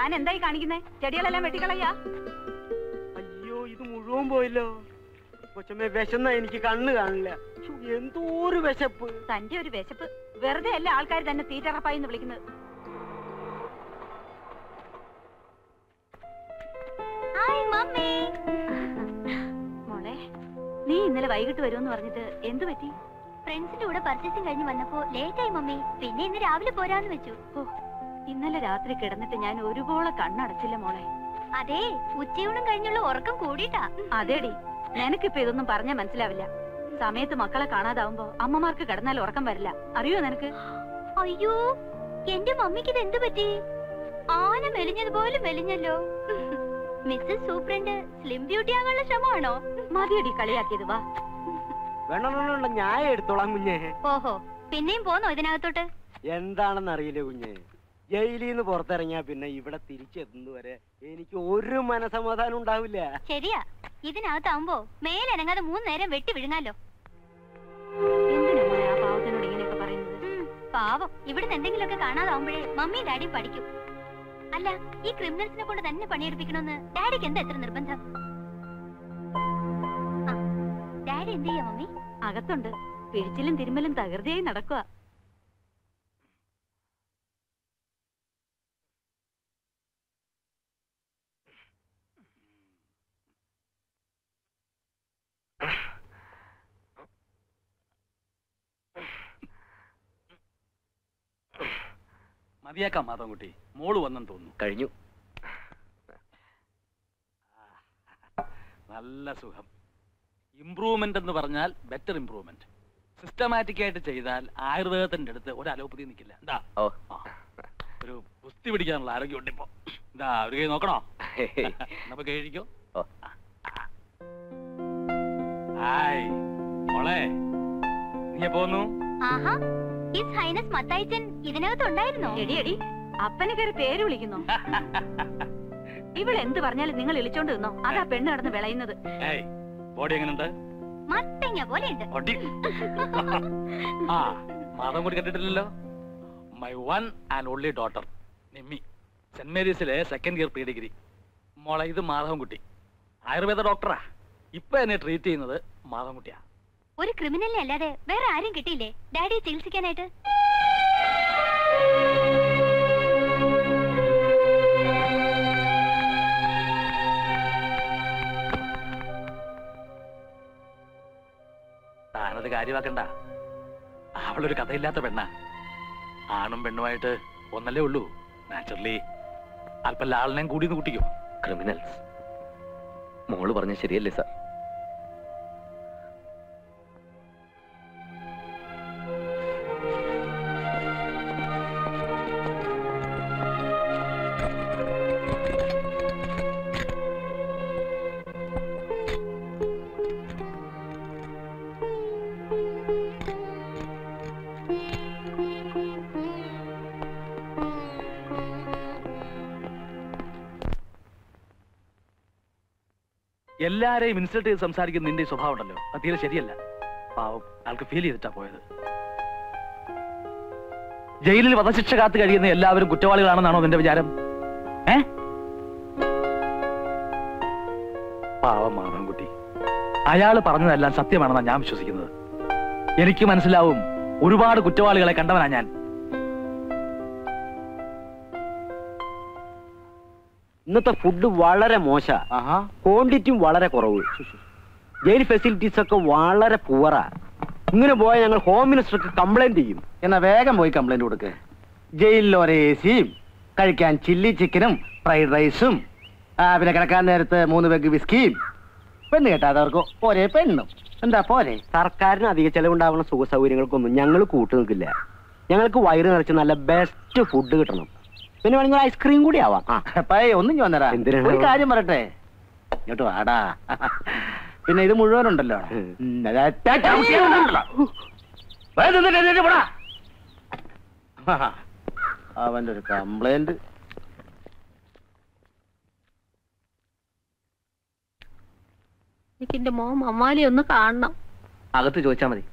താൻ എന്തായി കാണിക്കുന്നേ ചെടികളെല്ലാം വെട്ടിക്കളയാ അയ്യോ ഇത് മുഴുവൻ പോയല്ലോ കൊച്ചമ്മ വിശന്ന എനിക്ക് കണ്ണ് കാണില്ല ശ്ശോ, എന്തോ ഒരു വിശപ്പ് തന്റെ ഒരു വിശപ്പ് വെറുതെ അല്ല ആൾക്കാർ തന്നെ തീറ്ററപ്പായി എന്ന് വിളിക്കുന്നത് മോളെ നീ ഇന്നലെ വൈകിട്ട് വരുമെന്ന് പറഞ്ഞിട്ട് എന്തു പറ്റി ഫ്രണ്ട്സിന്റെ കൂടെ പർച്ചേസിംഗ് കഴിഞ്ഞ് വന്നപ്പോ ലേറ്റ് ആയി മമ്മി പിന്നെ ഇന്ന് രാവിലെ പോരാന്ന് വെച്ചു ഓ ഇന്നലെ രാത്രി കിടന്നിട്ട് ഞാൻ ഒരുപോലെ കണ്ണടച്ചില്ല മോളെ അതെ ഉച്ചയൂണും കഴിഞ്ഞുള്ള ഉറക്കം കൂടിയിട്ടാ അതേടി നിനക്കിപ്പോ ഇതൊന്നും പറഞ്ഞാൽ മനസ്സിലാവില്ല സമയത്ത് മക്കളെ കാണാതാവുമ്പോ അമ്മമാർക്ക് കിടന്നാൽ ഉറക്കം വരില്ല അറിയോ നിനക്ക് അയ്യോ എന്റെ മമ്മിക്ക് ഇത് എന്ത് പറ്റി ആന മെലിഞ്ഞതുപോലെ മെലിഞ്ഞല്ലോ മിസ്സസ് സൂപ്രണ്ട് സ്ലിം ബ്യൂട്ടി ആകാനുള്ള ശ്രമമാണോ മതിയടി കളിയാക്കിയത് വാ വേണ്ട വേണ്ട, വേണ്ട ഞാൻ എടുത്തോളാം കുഞ്ഞെ ഓഹോ പിന്നെയും പോന്നോ ഇതിനകത്തോട്ട് എന്താണെന്ന് അറിയില്ല കുഞ്ഞെ ജയിലിൽ നിന്ന് പുറത്തിറങ്ങിയാ പിന്നെ ഇവിടെ തിരിച്ചെത്തുന്നവരെ എനിക്ക് ഒരു മനസമാധാനം ഉണ്ടാവില്ല ശരിയാ ഇതിനകത്താവുമ്പോ മേലനങ്ങാതെ മൂന്ന് നേരം വെട്ടി വിഴുങ്ങാലോ എന്തിനാ മോളെ ആ പാവത്തിനോട് ഇങ്ങനെയൊക്കെ പറയുന്നത് ഉം, പാവം ഇവിടുന്ന് എന്തെങ്കിലുമൊക്കെ കാണാതാവുമ്പോഴേ മമ്മിയും ഡാഡിയും പഠിക്കും അല്ല ഈ ക്രിമിനൽസിനെ കൊണ്ട് തന്നെ പണിയെടുപ്പിക്കണമെന്ന് ഡാഡിക്ക് എന്താ എത്ര നിർബന്ധം ആ, ഡാഡി എന്ത് ചെയ്യാ മമ്മി അകത്തുണ്ട് പിഴിച്ചിലും തിരുമ്മലും തകൃതിയായി നടക്കുക മതിയാക്കാം മാധവൻകുട്ടി മോള് വന്നെന്ന് തോന്നുന്നു കഴിഞ്ഞു നല്ല സുഖം ഇംപ്രൂവ്മെന്റ് എന്ന് പറഞ്ഞാൽ ബെറ്റർ ഇംപ്രൂവ്മെന്റ് സിസ്റ്റമാറ്റിക് ആയിട്ട് ചെയ്താൽ ആയുർവേദത്തിന്റെ അടുത്ത് ഒരു അലോപ്പതി നിൽക്കില്ല എന്താ ഓ ആ. ഒരു കുസ്തി പിടിക്കാനുള്ള ആരോഗ്യം ഉണ്ട് ഇപ്പൊ എന്താ ഒരു കൈ നോക്കണോ എന്നപ്പോ കഴിക്കോ ഓ. ഹായ് മോളെ നീ പോന്നു ആഹാ ഹിസ് ഹൈനസ് മത്തായിച്ചൻ ഇതിനകത്തുണ്ടായിരുന്നോ എടി എടി അപ്പനെ കയറി പേര് വിളിക്കുന്നു ഇവൾ എന്ത് പറഞ്ഞാലും നിങ്ങൾ ഇളിച്ചോണ്ട് നിന്നോ അതാ പെണ്ണ് കിടന്ന് വിളയുന്നത് ഏയ് ബോഡി എങ്ങനെയുണ്ട് മത്തങ്ങ പോലെ ഉണ്ട് ബോഡി ആ മാധവൻ കൂടി കണ്ടിട്ടില്ലല്ലോ my one and only daughter Nimmi Saint മേരീസിലെ സെക്കൻഡ് ഇയർ പ്രീ ഡിഗ്രി മോളെ ഇത് മാധവൻകുട്ടി ആയുർവേദ ഡോക്ടറാ ഇപ്പൊ എന്നെ ട്രീറ്റ് ചെയ്യുന്നത് മാധവൻകുട്ടിയാ ഒരു ക്രിമിനലിനെ അല്ലാതെ വേറെ ആരും കിട്ടിയില്ലേ ഡാഡിയെ ചികിത്സിക്കാനായിട്ട് താനത് കാര്യമാക്കണ്ട അവളൊരു കഥയില്ലാത്ത പെണ്ണാ ആണും പെണ്ണുമായിട്ട് ഒന്നല്ലേ ഉള്ളൂ നാച്ചുറലി അല്പം ലാളിനെയും കൂടി ഒന്ന് കൂട്ടിക്കോ ക്രിമിനൽസ് മോള് പറഞ്ഞ ശരിയല്ലേ സാർ എല്ലാരെയും ഇൻസൾട്ട് ചെയ്ത് സംസാരിക്കുന്ന നിന്റെ ഈ സ്വഭാവം ഉണ്ടല്ലോ അത് തീരെ ശരിയല്ല പാവം ആൾക്ക് ഫീൽ ചെയ്തിട്ടാ പോയത് ജയിലിൽ വധശിക്ഷ കാത്തു കഴിയുന്ന എല്ലാവരും കുറ്റവാളികളാണെന്നാണോ നിന്റെ വിചാരം ഏ പാവം മാധവൻകുട്ടി അയാൾ പറഞ്ഞതെല്ലാം സത്യമാണെന്നാണ് ഞാൻ വിശ്വസിക്കുന്നത് എനിക്ക് മനസ്സിലാവും ഒരുപാട് കുറ്റവാളികളെ കണ്ടവനാ ഞാൻ ഇന്നത്തെ ഫുഡ് വളരെ മോശ ക്വാണ്ടിറ്റിയും വളരെ കുറവ് ജയിൽ ഫെസിലിറ്റീസ് ഒക്കെ വളരെ പുവറാ ഇങ്ങനെ പോയാൽ ഞങ്ങൾ ഹോം മിനിസ്റ്റർക്ക് കംപ്ലൈന്റ് ചെയ്യും എന്നാ വേഗം പോയി കംപ്ലൈന്റ് കൊടുക്ക് ജയിലിൽ ഒരേ എ സിയും കഴിക്കാൻ ചില്ലി ചിക്കനും ഫ്രൈഡ് റൈസും ആ പിന്നെ കിടക്കാൻ നേരത്ത് മൂന്ന് പെഗ് വിസ്കിയും പെണ്ണ് കേട്ടാത്തവർക്ക് ഒരേ പെണ്ണും എന്താ പോരെ സർക്കാരിന് അധിക ചെലവുണ്ടാവുന്ന സുഖ സൗകര്യങ്ങൾക്കൊന്നും ഞങ്ങൾ കൂട്ടു നിൽക്കില്ല ഞങ്ങൾക്ക് വയറ് നിറച്ച് നല്ല ബെസ്റ്റ് ഫുഡ് കിട്ടണം പിന്നെ വേണമെങ്കിൽ ഐസ്ക്രീം കൂടി ആവാം ആ പയ്യെ ഒന്നും ചോന്നരാ എന്തിനാണ്? ഒരു കാര്യം പറയട്ടെ ഇങ്ങോട്ട് വാടാ പിന്നെ ഇത് മുഴുവനുണ്ടല്ലോ ഉം. ഉം, അതാ ടാ- ഉണ്ടല്ലോ. വേ, നിന്നിട്ട് എഴുന്നേറ്റ് പോടാ. ആഹാ. അവന്റെ ഒരു കംപ്ലൈന്റ് എനിക്ക് എന്റെ മോൻ മമ്മാലി ഒന്ന് കാണണം അകത്ത് ചോദിച്ചാ മതി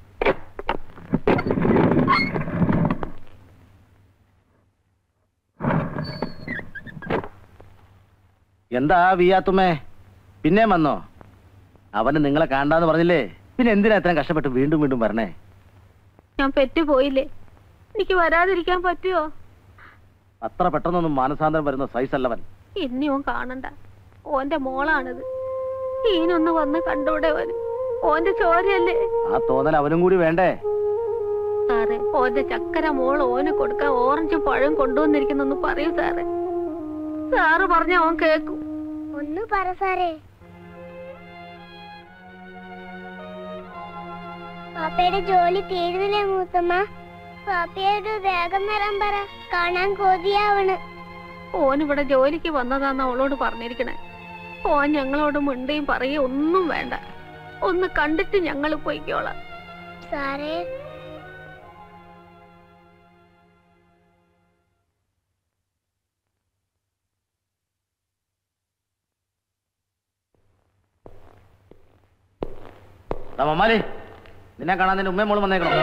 എന്താ വിയാത്തുമ്മേ പിന്നെ വന്നോ അവന് നിങ്ങളെ കാണാന്ന് പറഞ്ഞില്ലേ പിന്നെ എന്തിനാ ഇത്രയും കഷ്ടപ്പെട്ട് വീണ്ടും വീണ്ടും വരണേ ഞാൻ പെറ്റുപോയില്ലേ എനിക്ക് വരാതിരിക്കാൻ പറ്റുമോ അത്ര പെട്ടെന്നൊന്നും മാനസാന്തരം വരുന്ന സൈസ് അല്ലവൻ ഇനി ഓൻ കാണണ്ട ഓന്റെ മോളാണിത് ഈനൊന്ന് വന്ന് കണ്ടൂടെ ഓന് ഓന്റെ ചോരയല്ലേ ആ തോന്നൽ അവനും കൂടി വേണ്ടേ സാറേ ഓന്റെ ചക്കര മോൾ ഓന് കൊടുക്കാൻ ഓറഞ്ചും പഴം കൊണ്ടുവന്നിരിക്കുന്നെന്ന് പറയൂ സാറേ സാറ് പറഞ്ഞ ഓൻ കേക്കും ഒന്ന് പറ സാറേ പാപ്പയുടെ ജോലി തീരുന്നില്ലേ മൂത്തമ്മ പാപ്പയോട് വേഗം വരാൻ പറ കാണാൻ കൊതിയാവണ് ഓൻ ഇവിടെ ജോലിക്ക് വന്നതാന്ന് അവളോട് പറഞ്ഞിരിക്കണേ ഓൻ ഞങ്ങളോട് മിണ്ടുകയും പറയുകയും ഒന്നും വേണ്ട ഒന്ന് കണ്ടിട്ട് ഞങ്ങൾ പോയിക്കോളാം സാറേ ദാ മമ്മാലി നിന്നെ കാണാൻ നിന്റെ ഉമ്മയും മോളും വന്നേക്കണോ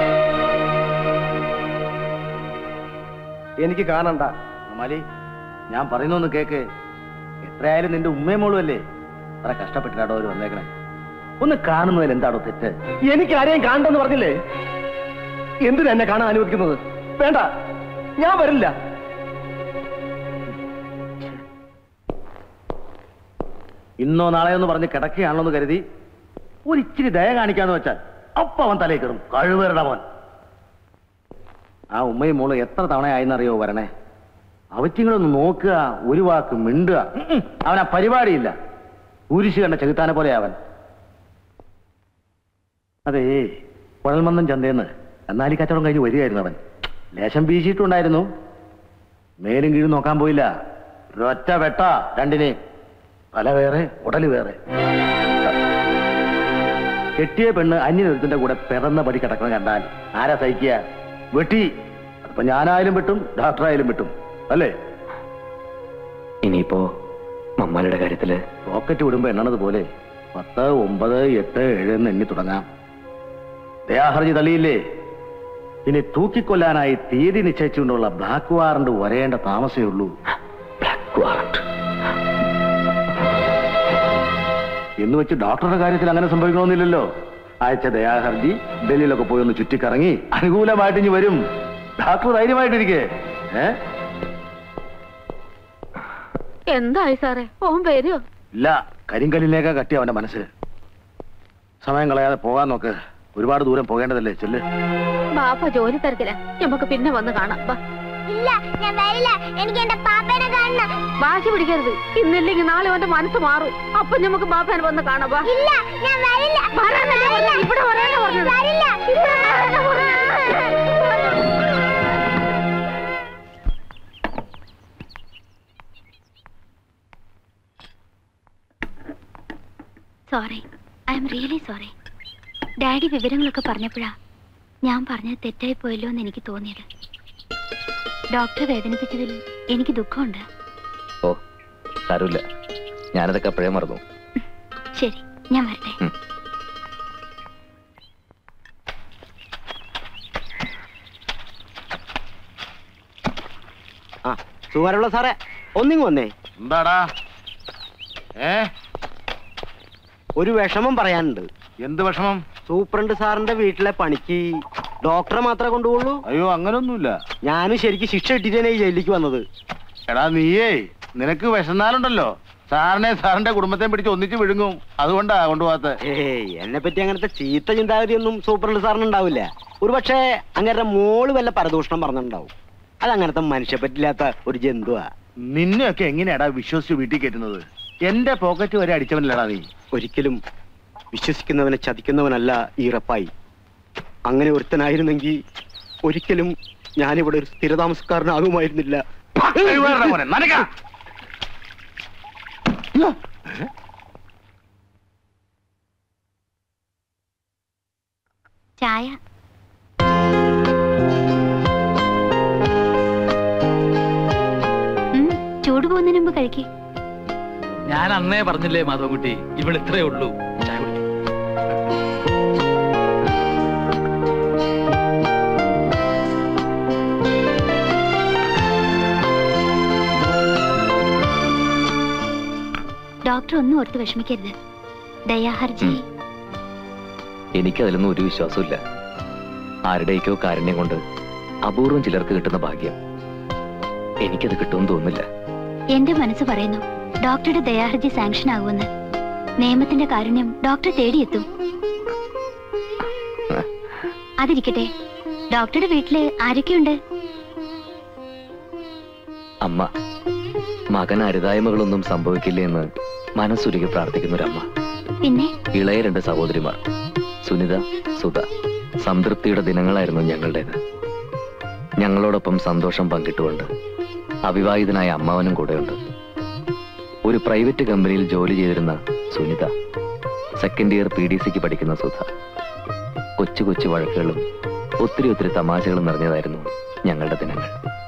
എനിക്ക് കാണണ്ട മമ്മാലി ഞാൻ പറയുന്നൊന്ന് കേക്ക് എത്രയായാലും നിന്റെ ഉമ്മയും മോളും അല്ലേ അത്ര കഷ്ടപ്പെട്ടിട്ടാടോ അവർ വന്നേക്കണേ ഒന്ന് കാണുന്നതിൽ എന്താണോ തെറ്റ് എനിക്ക് ആരെയും കാണണ്ടെന്ന് പറഞ്ഞില്ലേ എന്തിനാ എന്നെ കാണാൻ അനുവദിക്കുന്നത് വേണ്ട ഞാൻ വരില്ല ഇന്നോ നാളെയോ എന്ന് പറഞ്ഞ് കിടക്കുകയാണല്ലോ എന്ന് കരുതി ഒരു ഇച്ചിരി ദയ കാണിക്കാന്ന് വെച്ചാൽ അപ്പൊ അവൻ തലയിൽ കയറും കഴിവേറുടെ മോൻ ആ ഉമ്മയും മോളും എത്ര തവണയായെന്നറിയോ വരണേ അവറ്റിങ്ങളൊന്ന് നോക്കുക ഒരു വാക്ക് മിണ്ടുക ഉം ഉം. അവൻ ആ പരിപാടിയില്ല കുരിശ് കണ്ട ചെകുത്താനെ പോലെ അവൻ അതേ കുഴൽമന്ദം ചന്തേന്ന് എന്നാലി കച്ചവടം കഴിഞ്ഞ് വരികയായിരുന്നു അവൻ ലേശം വീശിയിട്ടുണ്ടായിരുന്നു മേലും കീഴും നോക്കാൻ പോയില്ല ഒരൊറ്റ വെട്ട രണ്ടിനെ തല വേറെ ഉടല് വേറെ കെട്ടിയ പെണ്ണ് അന്യനൊരുത്തിന്റെ കൂടെ പിറന്ന പടി കിടക്കണം കണ്ടാൽ ആരാ സഹിക്കുക വെട്ടി അതിപ്പോ ഞാനായാലും വെട്ടും ഡോക്ടറായാലും വെട്ടും അല്ലേ ഇനിയിപ്പോ മമ്മാലിയുടെ കാര്യത്തില് റോക്കറ്റ് വിടുമ്പോ എണ്ണണത് പോലെ പത്ത് ഒമ്പത് എട്ട് ഏഴ് എന്ന് എണ്ണി തുടങ്ങാം ദയാഹർജി തള്ളിയില്ലേ ഇനി തൂക്കിക്കൊല്ലാനായി തീയതി നിശ്ചയിച്ചുകൊണ്ടുള്ള ബ്ലാക്ക് വാറണ്ട് വരേണ്ട താമസമേ ഉള്ളൂ ബ്ലാക്ക് വാറണ്ട് എന്ന് വെച്ച് ഡോക്ടറുടെ കാര്യത്തിൽ അങ്ങനെ സംഭവിക്കണമെന്നില്ലല്ലോ അയച്ച ദയാഹർജി ഡൽഹിയിലൊക്കെ പോയി ഒന്ന് ചുറ്റിക്കറങ്ങി അനുകൂലമായിട്ട് ഇനി വരും ഡോക്ടർ ധൈര്യമായിട്ടിരിക്കേ ഏ എന്തായി സാറേ ഓൻ വരുമോ ഇല്ല കരിങ്കല്ലിനേക്കാ കട്ടി അവന്റെ മനസ്സ് സമയം കളയാതെ പോകാൻ നോക്ക് ഒരുപാട് ദൂരം പോകേണ്ടതല്ലേ ചെല്ല് ബാപ്പ ജോലി തിരക്കില്ല നമുക്ക് പിന്നെ വന്ന് കാണാം വാ. ഇല്ല ഞാൻ വരില്ല എനിക്ക് എന്റെ പാപ്പേനെ കാണണം വാശി പിടിക്കരുത് ഇന്നില്ലെങ്കിൽ നാളെ അവന്റെ മനസ്സ് മാറും അപ്പൊ നമുക്ക് ബാപ്പനെ വന്ന് കാണാം വാ. ഇല്ല ഞാൻ വരില്ല വരാനല്ലേ പറഞ്ഞത്? ഇവിടെ വരാനാ പറഞ്ഞത്. വരില്ല sorry I am really sorry daddy വിവരങ്ങളൊക്കെ പറഞ്ഞപ്പോഴാ ഞാൻ പറഞ്ഞത് തെറ്റായി പോയല്ലോ എന്ന് എനിക്ക് തോന്നിയത് ഡോക്ടറെ വേദനിപ്പിച്ചതിൽ എനിക്ക് ദുഃഖമുണ്ട് ഓ സാരമില്ല ഞാനതൊക്കെ അപ്പോഴേ മറന്നു ശരി ഞാൻ വരട്ടെ ഉം. ആ സുമാരമുള്ള സാറേ ഒന്നിങ്ങ് വന്നേ എന്താടാ ഏ ഒരു വിഷമം പറയാനുണ്ട് എന്ത് വിഷമം സൂപ്രണ്ട് സാറിന്റെ വീട്ടിലെ പണിക്ക് ഡോക്ടറെ മാത്രമേ കൊണ്ടുപോകുള്ളൂ അയ്യോ അങ്ങനൊന്നുമില്ല ഞാനും ശരിക്കും ശിക്ഷ ഇട്ടിട്ടാണ് ഈ ജയിലിലേക്ക് വന്നത് എടാ നീയേ നിനക്ക് വിശന്നാലുണ്ടല്ലോ സാറിനെ സാറിന്റെ കുടുംബത്തെ പിടിച്ച് ഒന്നിച്ച് വിഴുങ്ങും അതുകൊണ്ടാ കൊണ്ടുപോകാത്ത ഏയ് എന്നെ പറ്റി അങ്ങനത്തെ ചീത്ത ചിന്താഗതിയൊന്നും സൂപ്രണ്ട് സാറിന് ഉണ്ടാവില്ല ഒരു പക്ഷേ അങ്ങനത്തെ മോള് വല്ല പരദൂഷണം പറഞ്ഞിട്ടുണ്ടാവും അത് അങ്ങനത്തെ മനുഷ്യ പറ്റില്ലാത്ത ഒരു ജന്തുവാ നിന്നെയൊക്കെ എങ്ങനെയാടാ വിശ്വസിച്ച് വീട്ടിൽ കയറ്റുന്നത് എന്റെ പോക്കറ്റ് വരെ അടിച്ചവനല്ലടാ നീ ഒരിക്കലും വിശ്വസിക്കുന്നവനെ ചതിക്കുന്നവനല്ല ഈ റപ്പായി അങ്ങനെ ഒരുത്തനായിരുന്നെങ്കിൽ ഒരിക്കലും ഞാനിവിടെ ഒരു സ്ഥിരതാമസക്കാരനാകുമായിരുന്നില്ല കഴിവേറുടെ മോനെ, നനയ്ക്ക. ചായ ഉം, ചൂട് പോകുന്നതിന് മുമ്പ് കഴിക്കേ ഞാൻ അന്നേ പറഞ്ഞില്ലേ മാധവൻകുട്ടി ഇവിടെ ഇത്രേ ഉള്ളൂ ചായ കുടിക്ക്. ഡോക്ടർ ഒന്നും ഓർത്ത് വിഷമിക്കരുത് ദയാഹർജി എനിക്കതിലൊന്നും ഒരു വിശ്വാസമില്ല ആരുടെയൊക്കെയോ കാരുണ്യം കൊണ്ട് അപൂർവം ചിലർക്ക് കിട്ടുന്ന ഭാഗ്യം എനിക്കത് കിട്ടുമെന്ന് തോന്നുന്നില്ല എന്റെ മനസ്സ് പറയുന്നു ഡോക്ടറുടെ ദയാഹർജി സാങ്ഷൻ ആകുമെന്ന് നിയമത്തിന്റെ കാരുണ്യം ഡോക്ടറെ തേടിയെത്തും അതിരിക്കട്ടെ ഡോക്ടറുടെ വീട്ടില് ആരൊക്കെയുണ്ട് അമ്മ മകൻ അരുതായ്മകളൊന്നും സംഭവിക്കില്ല എന്ന് മനസ്സുരുകി പ്രാർത്ഥിക്കുന്ന ഒരമ്മ പിന്നെ ഇളയ രണ്ട് സഹോദരിമാർ സുനിത സുധ സംതൃപ്തിയുടെ ദിനങ്ങളായിരുന്നു ഞങ്ങളുടേത് ഞങ്ങളോടൊപ്പം സന്തോഷം പങ്കിട്ടുകൊണ്ട് അവിവാഹിതനായ അമ്മാവനും കൂടെയുണ്ട് ഒരു പ്രൈവറ്റ് കമ്പനിയിൽ ജോലി ചെയ്തിരുന്ന Sunitha second year P D C പഠിക്കുന്ന സുധ കൊച്ചു കൊച്ചു വഴക്കുകളും ഒത്തിരി ഒത്തിരി തമാശകളും നിറഞ്ഞതായിരുന്നു ഞങ്ങളുടെ ദിനങ്ങൾ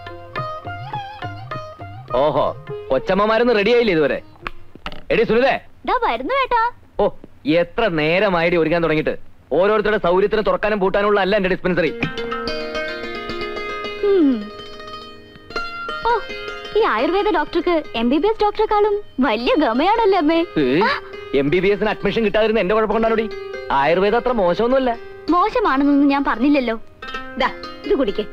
ഓഹോ കൊച്ചമ്മമാരൊന്നും റെഡിയായില്ലേ ഇതുവരെ എടി സുനിതേ ദാ വരുന്നു കേട്ടാ ഓ എത്ര നേരമായിട്ട് ഒരുങ്ങാൻ തുടങ്ങിയിട്ട് ഓരോരുത്തരുടെ സൗകര്യത്തിന് തുറക്കാനും പൂട്ടാനുള്ള അല്ല എന്റെ ഡിസ്പെൻസറി ഓ ഈ ആയുർവേദ ഡോക്ടർക്ക് എം ബി ബി എസ് ഡോക്ടറെക്കാളും വലിയ ഗമയാണല്ലേ അമ്മേ എം ബി ബി എസിന് അഡ്മിഷൻ കിട്ടാതിരുന്ന എന്റെ കുഴപ്പം കൊണ്ടാണോടി ആയുർവേദം അത്ര മോശമൊന്നുമല്ല മോശമാണെന്നൊന്നും ഞാൻ പറഞ്ഞില്ലല്ലോ ദാ ഇത് കുടിക്കേ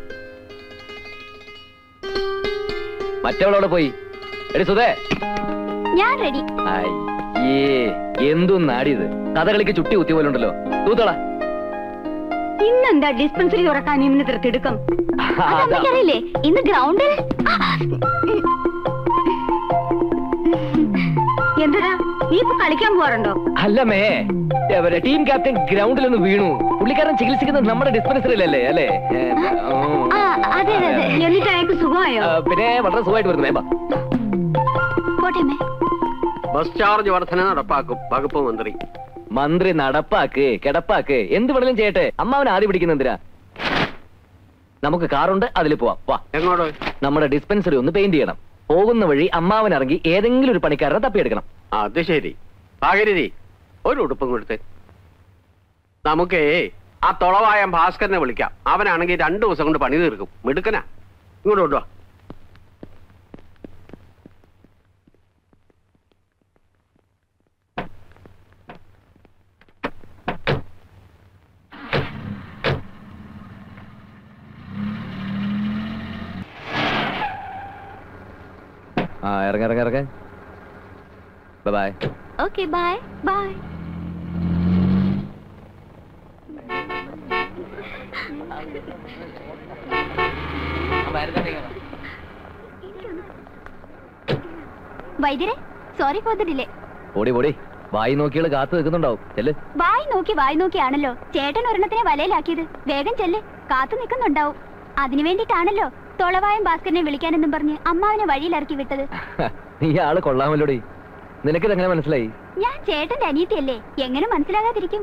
മറ്റവളവിടെ പോയി എടി സുധേ ഞാൻ റെഡി അയ്യേ എന്തും നാടിയത് കഥകളിക്ക് ചുട്ടി കുത്തിയ പോലെ ഉണ്ടല്ലോ തൂത്തള ഇന്നെന്താ ഡിസ്പെൻസറി തുറക്കാൻ ഇന്ന് ഇത്ര തിടുക്കം അറിയില്ലേ ഇന്ന് ഗ്രൗണ്ടിൽ എന്തിനാ നീ ഇപ്പൊ കളിക്കാൻ പോവാറുണ്ടോ അല്ലമ്മേ എവരെ ടീം ക്യാപ്റ്റൻ ഗ്രൗണ്ടിൽ ഒന്ന് വീണു പുള്ളിക്കാരൻ ചികിത്സിക്കുന്നത് നമ്മുടെ ഡിസ്പെൻസറിയിലല്ലേ അല്ലേ ഏ, ഉം. ആ അതെ അതെ അതെ എന്നിട്ട് അയാൾക്ക് സുഖമായോ ആ, പിന്നെ വളരെ സുഖമായിട്ട് വരുന്നു വേമ്പ പോട്ടെ അമ്മേ ബസ് ചാർജ് വർധന നടപ്പാക്കും വകുപ്പ് മന്ത്രി മന്ത്രി നടപ്പാക്ക് കിടപ്പാക്ക് എന്ത് വേണേലും ചെയ്യട്ടെ അമ്മാവൻ ആദ്യം പിടിക്കുന്ന എന്തിനാ നമുക്ക് കാറുണ്ട് അതിൽ പോവാം വാ എങ്ങോട്ട് നമ്മുടെ ഡിസ്പെൻസറി ഒന്ന് പെയിന്റ് ചെയ്യണം പോകുന്ന വഴി അമ്മാവൻ ഇറങ്ങി ഏതെങ്കിലും ഒരു പണിക്കാരനെ തപ്പിയെടുക്കണം അത് ശരി ഭാഗരതി ഒരു ഉടുപ്പും കൊടുത്ത് നമുക്കേ ആ തുളവായ ഭാസ്കരനെ വിളിക്കാം അവനാണെങ്കിൽ രണ്ടു ദിവസം കൊണ്ട് പണി തീർക്കും മിടുക്കനാ ഇങ്ങോട്ട് കൊണ്ടുവാ ആ ഇറങ്ങ ഇറങ്ങ ഇറങ്ങ ബൈ ഓക്കെ ബൈ ബൈ വൈദ്യരെ സോറി ഫോർ ദ ഡിലേ ഓടി ഓടി വായി നോക്കിയാള് കാത്തു നിൽക്കുന്നുണ്ടാവും ചെല്ല് വായി നോക്കി വായി നോക്കിയാണല്ലോ ചേട്ടൻ ഒരെണ്ണത്തിനെ വലയിലാക്കിയത് വേഗം ചെല്ല് കാത്തു നിൽക്കുന്നുണ്ടാവും അതിനു വേണ്ടിയിട്ടാണല്ലോ തൊളവായം ഭാസ്കരനെ വിളിക്കാനെന്നും പറഞ്ഞ് അമ്മാവനെ വഴിയിലിറക്കി വിട്ടത് നീ ആള് കൊള്ളാമല്ലോടി നിനക്കിതെങ്ങനെ മനസ്സിലായി ഞാൻ ചേട്ടന്റെ അനിയത്തിയല്ലേ എങ്ങനെ മനസ്സിലാകാതിരിക്കും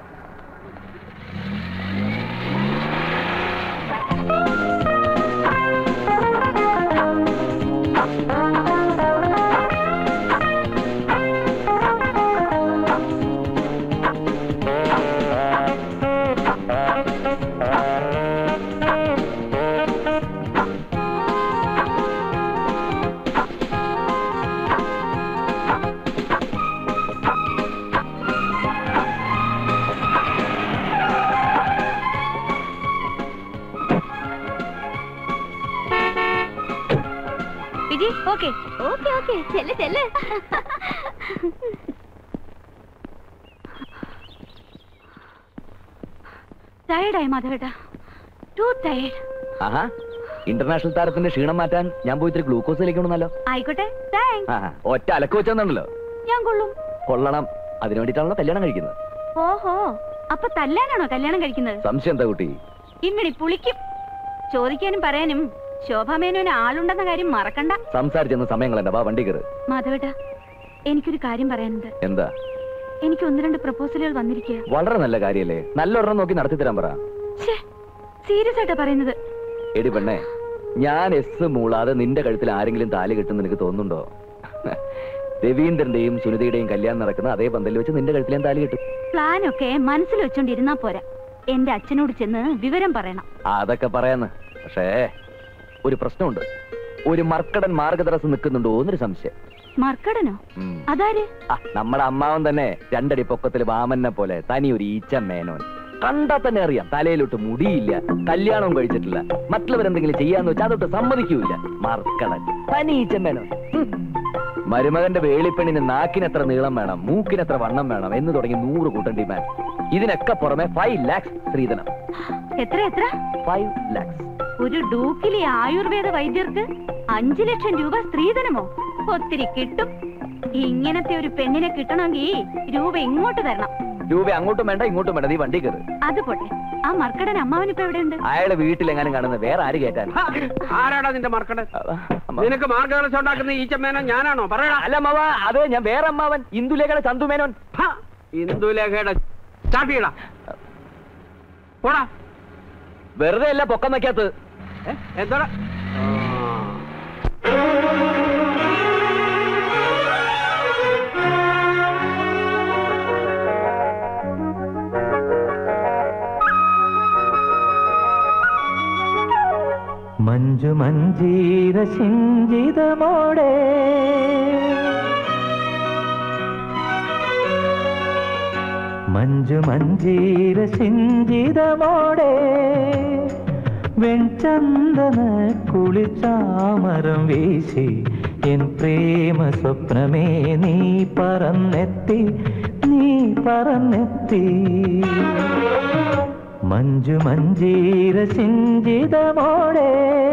വിജി ഓക്കെ ഓക്കെ ഓക്കെ ചെല്ല് ചെല്ല് ടയർഡായി മാധവേട്ടാ ടു ടയർഡ് ആഹാ ഇന്റർനാഷണൽ താരത്തിന്റെ ക്ഷീണം മാറ്റാൻ ഞാൻ പോയി ഇത്തിരി ഗ്ലൂക്കോസ് ലേക്കണമെന്നല്ലോ ആയിക്കോട്ടെ താങ്ക്സ് ആഹാ, ഒറ്റ അലക്ക് വെച്ചെന്നുണ്ടല്ലോ ഞാൻ കൊള്ളും കൊള്ളണം അതിനു വേണ്ടിയിട്ടാണല്ലോ കല്യാണം കഴിക്കുന്നത് ഓഹോ അപ്പൊ തല്ലാനാണോ കല്യാണം കഴിക്കുന്നത് സംശയം എന്താ കുട്ടി ഇമ്മിണി പുളിക്കും ചോദിക്കാനും പറയാനും ശോഭാമേനോന് ആളുണ്ടെന്ന കാര്യം മറക്കണ്ട സംസാരിച്ചെന്ന സമയങ്ങളെന്താ വാ വണ്ടി കയറ് മാധവേട്ട എനിക്കൊരു കാര്യം പറയാനുണ്ട് എന്താ എനിക്ക് ഒന്ന് രണ്ട് പ്രപ്പോസലുകൾ വന്നിരിക്കുക വളരെ നല്ല കാര്യല്ലേ നല്ലൊരെണ്ണം നോക്കി നടത്തി തരാൻ പറ സീരിയസ് ആയിട്ടാ പറയുന്നത് എടി പെണ്ണേ ഞാൻ എസ് മൂളാതെ നിന്റെ കഴുത്തിൽ ആരെങ്കിലും താലി കിട്ടും നിനക്ക് തോന്നുന്നുണ്ടോ രവീന്ദ്രന്റെയും സുനിതയുടെയും കല്യാണം നടക്കുന്ന അതേ പന്തലിൽ വെച്ച് നിന്റെ കഴുത്തിൽ ഞാൻ താലി കിട്ടും പ്ലാനൊക്കെ മനസ്സിൽ വെച്ചോണ്ടിരുന്നാ പോരാ എന്റെ അച്ഛനോട് ചെന്ന് വിവരം പറയണം അതൊക്കെ പറയാന്ന് പക്ഷേ ഒരു പ്രശ്നമുണ്ട് ഒരു മർക്കടൻ മാർഗതടസ്സം നിൽക്കുന്നുണ്ടോ എന്നൊരു സംശയം മർക്കടനോ ഉം. അതാര് ആ, നമ്മുടെ അമ്മാവൻ തന്നെ രണ്ടടി പൊക്കത്തിൽ വാമനെ പോലെ തനി ഒരു ഈച്ച മേനോൻ കണ്ടാ തന്നെ അറിയാം തലയിലോട്ട് മുടിയില്ല കല്യാണവും കഴിച്ചിട്ടില്ല മറ്റുള്ളവരെന്തെങ്കിലും ചെയ്യാന്ന് വെച്ചാൽ അതൊട്ട് സമ്മതിക്കൂല മർക്കടൻ തനി ഈച്ച മേനോൻ ഹും. മരുമകന്റെ വേളിപ്പെണ്ണിന് നാക്കിനെത്ര നീളം വേണം മൂക്കിനെത്ര വണ്ണം വേണം എന്ന് തുടങ്ങി നൂറ് കൂട്ടം ഡിമാൻഡ് ഇതിനൊക്കെ പുറമെ ഫൈവ് ലാക്സ് സ്ത്രീധനം എത്ര എത്ര ഫൈവ് ലാക്സ് ഒരു ഡൂക്കിലെ ആയുർവേദ വൈദ്യർക്ക് അഞ്ചു ലക്ഷം രൂപ സ്ത്രീധനമോ ഒത്തിരി കിട്ടും ഇങ്ങനത്തെ ഒരു പെണ്ണിനെ കിട്ടണമെങ്കിൽ രൂപ ഇങ്ങോട്ട് തരണം രൂപ അങ്ങോട്ടും വേണ്ട ഇങ്ങോട്ടും വേണ്ട നീ വണ്ടി കയറ് അത് പോട്ടെ ആ മർക്കടൻ അമ്മാവനിപ്പോ എവിടെയുണ്ട് അയാളെ വീട്ടിലെങ്ങാനും കാണുന്ന വേറെ ആര് കയറ്റാൻ ആരാടാ നിന്റെ മാർക്കടൻ അമ്മ. നിനക്ക് മാർഗദർശനം ഉണ്ടാക്കുന്ന ഈ ചെമ്മേനോ ഞാനാണോ പറയടാ അല്ല അമ്മാവ അതെ ഞാൻ വേറെ അമ്മാവൻ ഇന്ദുലേഖയുടെ ചന്തു മേനോൻ ഹ, ഇന്ദുലേഖയുടെ സ്റ്റാർട്ട് ചെയ്യടാ പോടാ വെറുതെ അല്ല പൊക്കം വയ്ക്കാത്തത് ഏ, എന്താടാ മഞ്ജു മഞ്ജീര സിഞ്ചിതമോടെ മഞ്ജു മഞ്ജീര സിഞ്ചിതമോടെ വെൺചന്ദന കുളിച്ചാമരം വീശി എൻ പ്രേമ സ്വപ്നമേ നീ പറന്നെത്തി നീ പറന്നെത്തി മഞ്ജു മഞ്ജീര സിഞ്ചിതമോടെ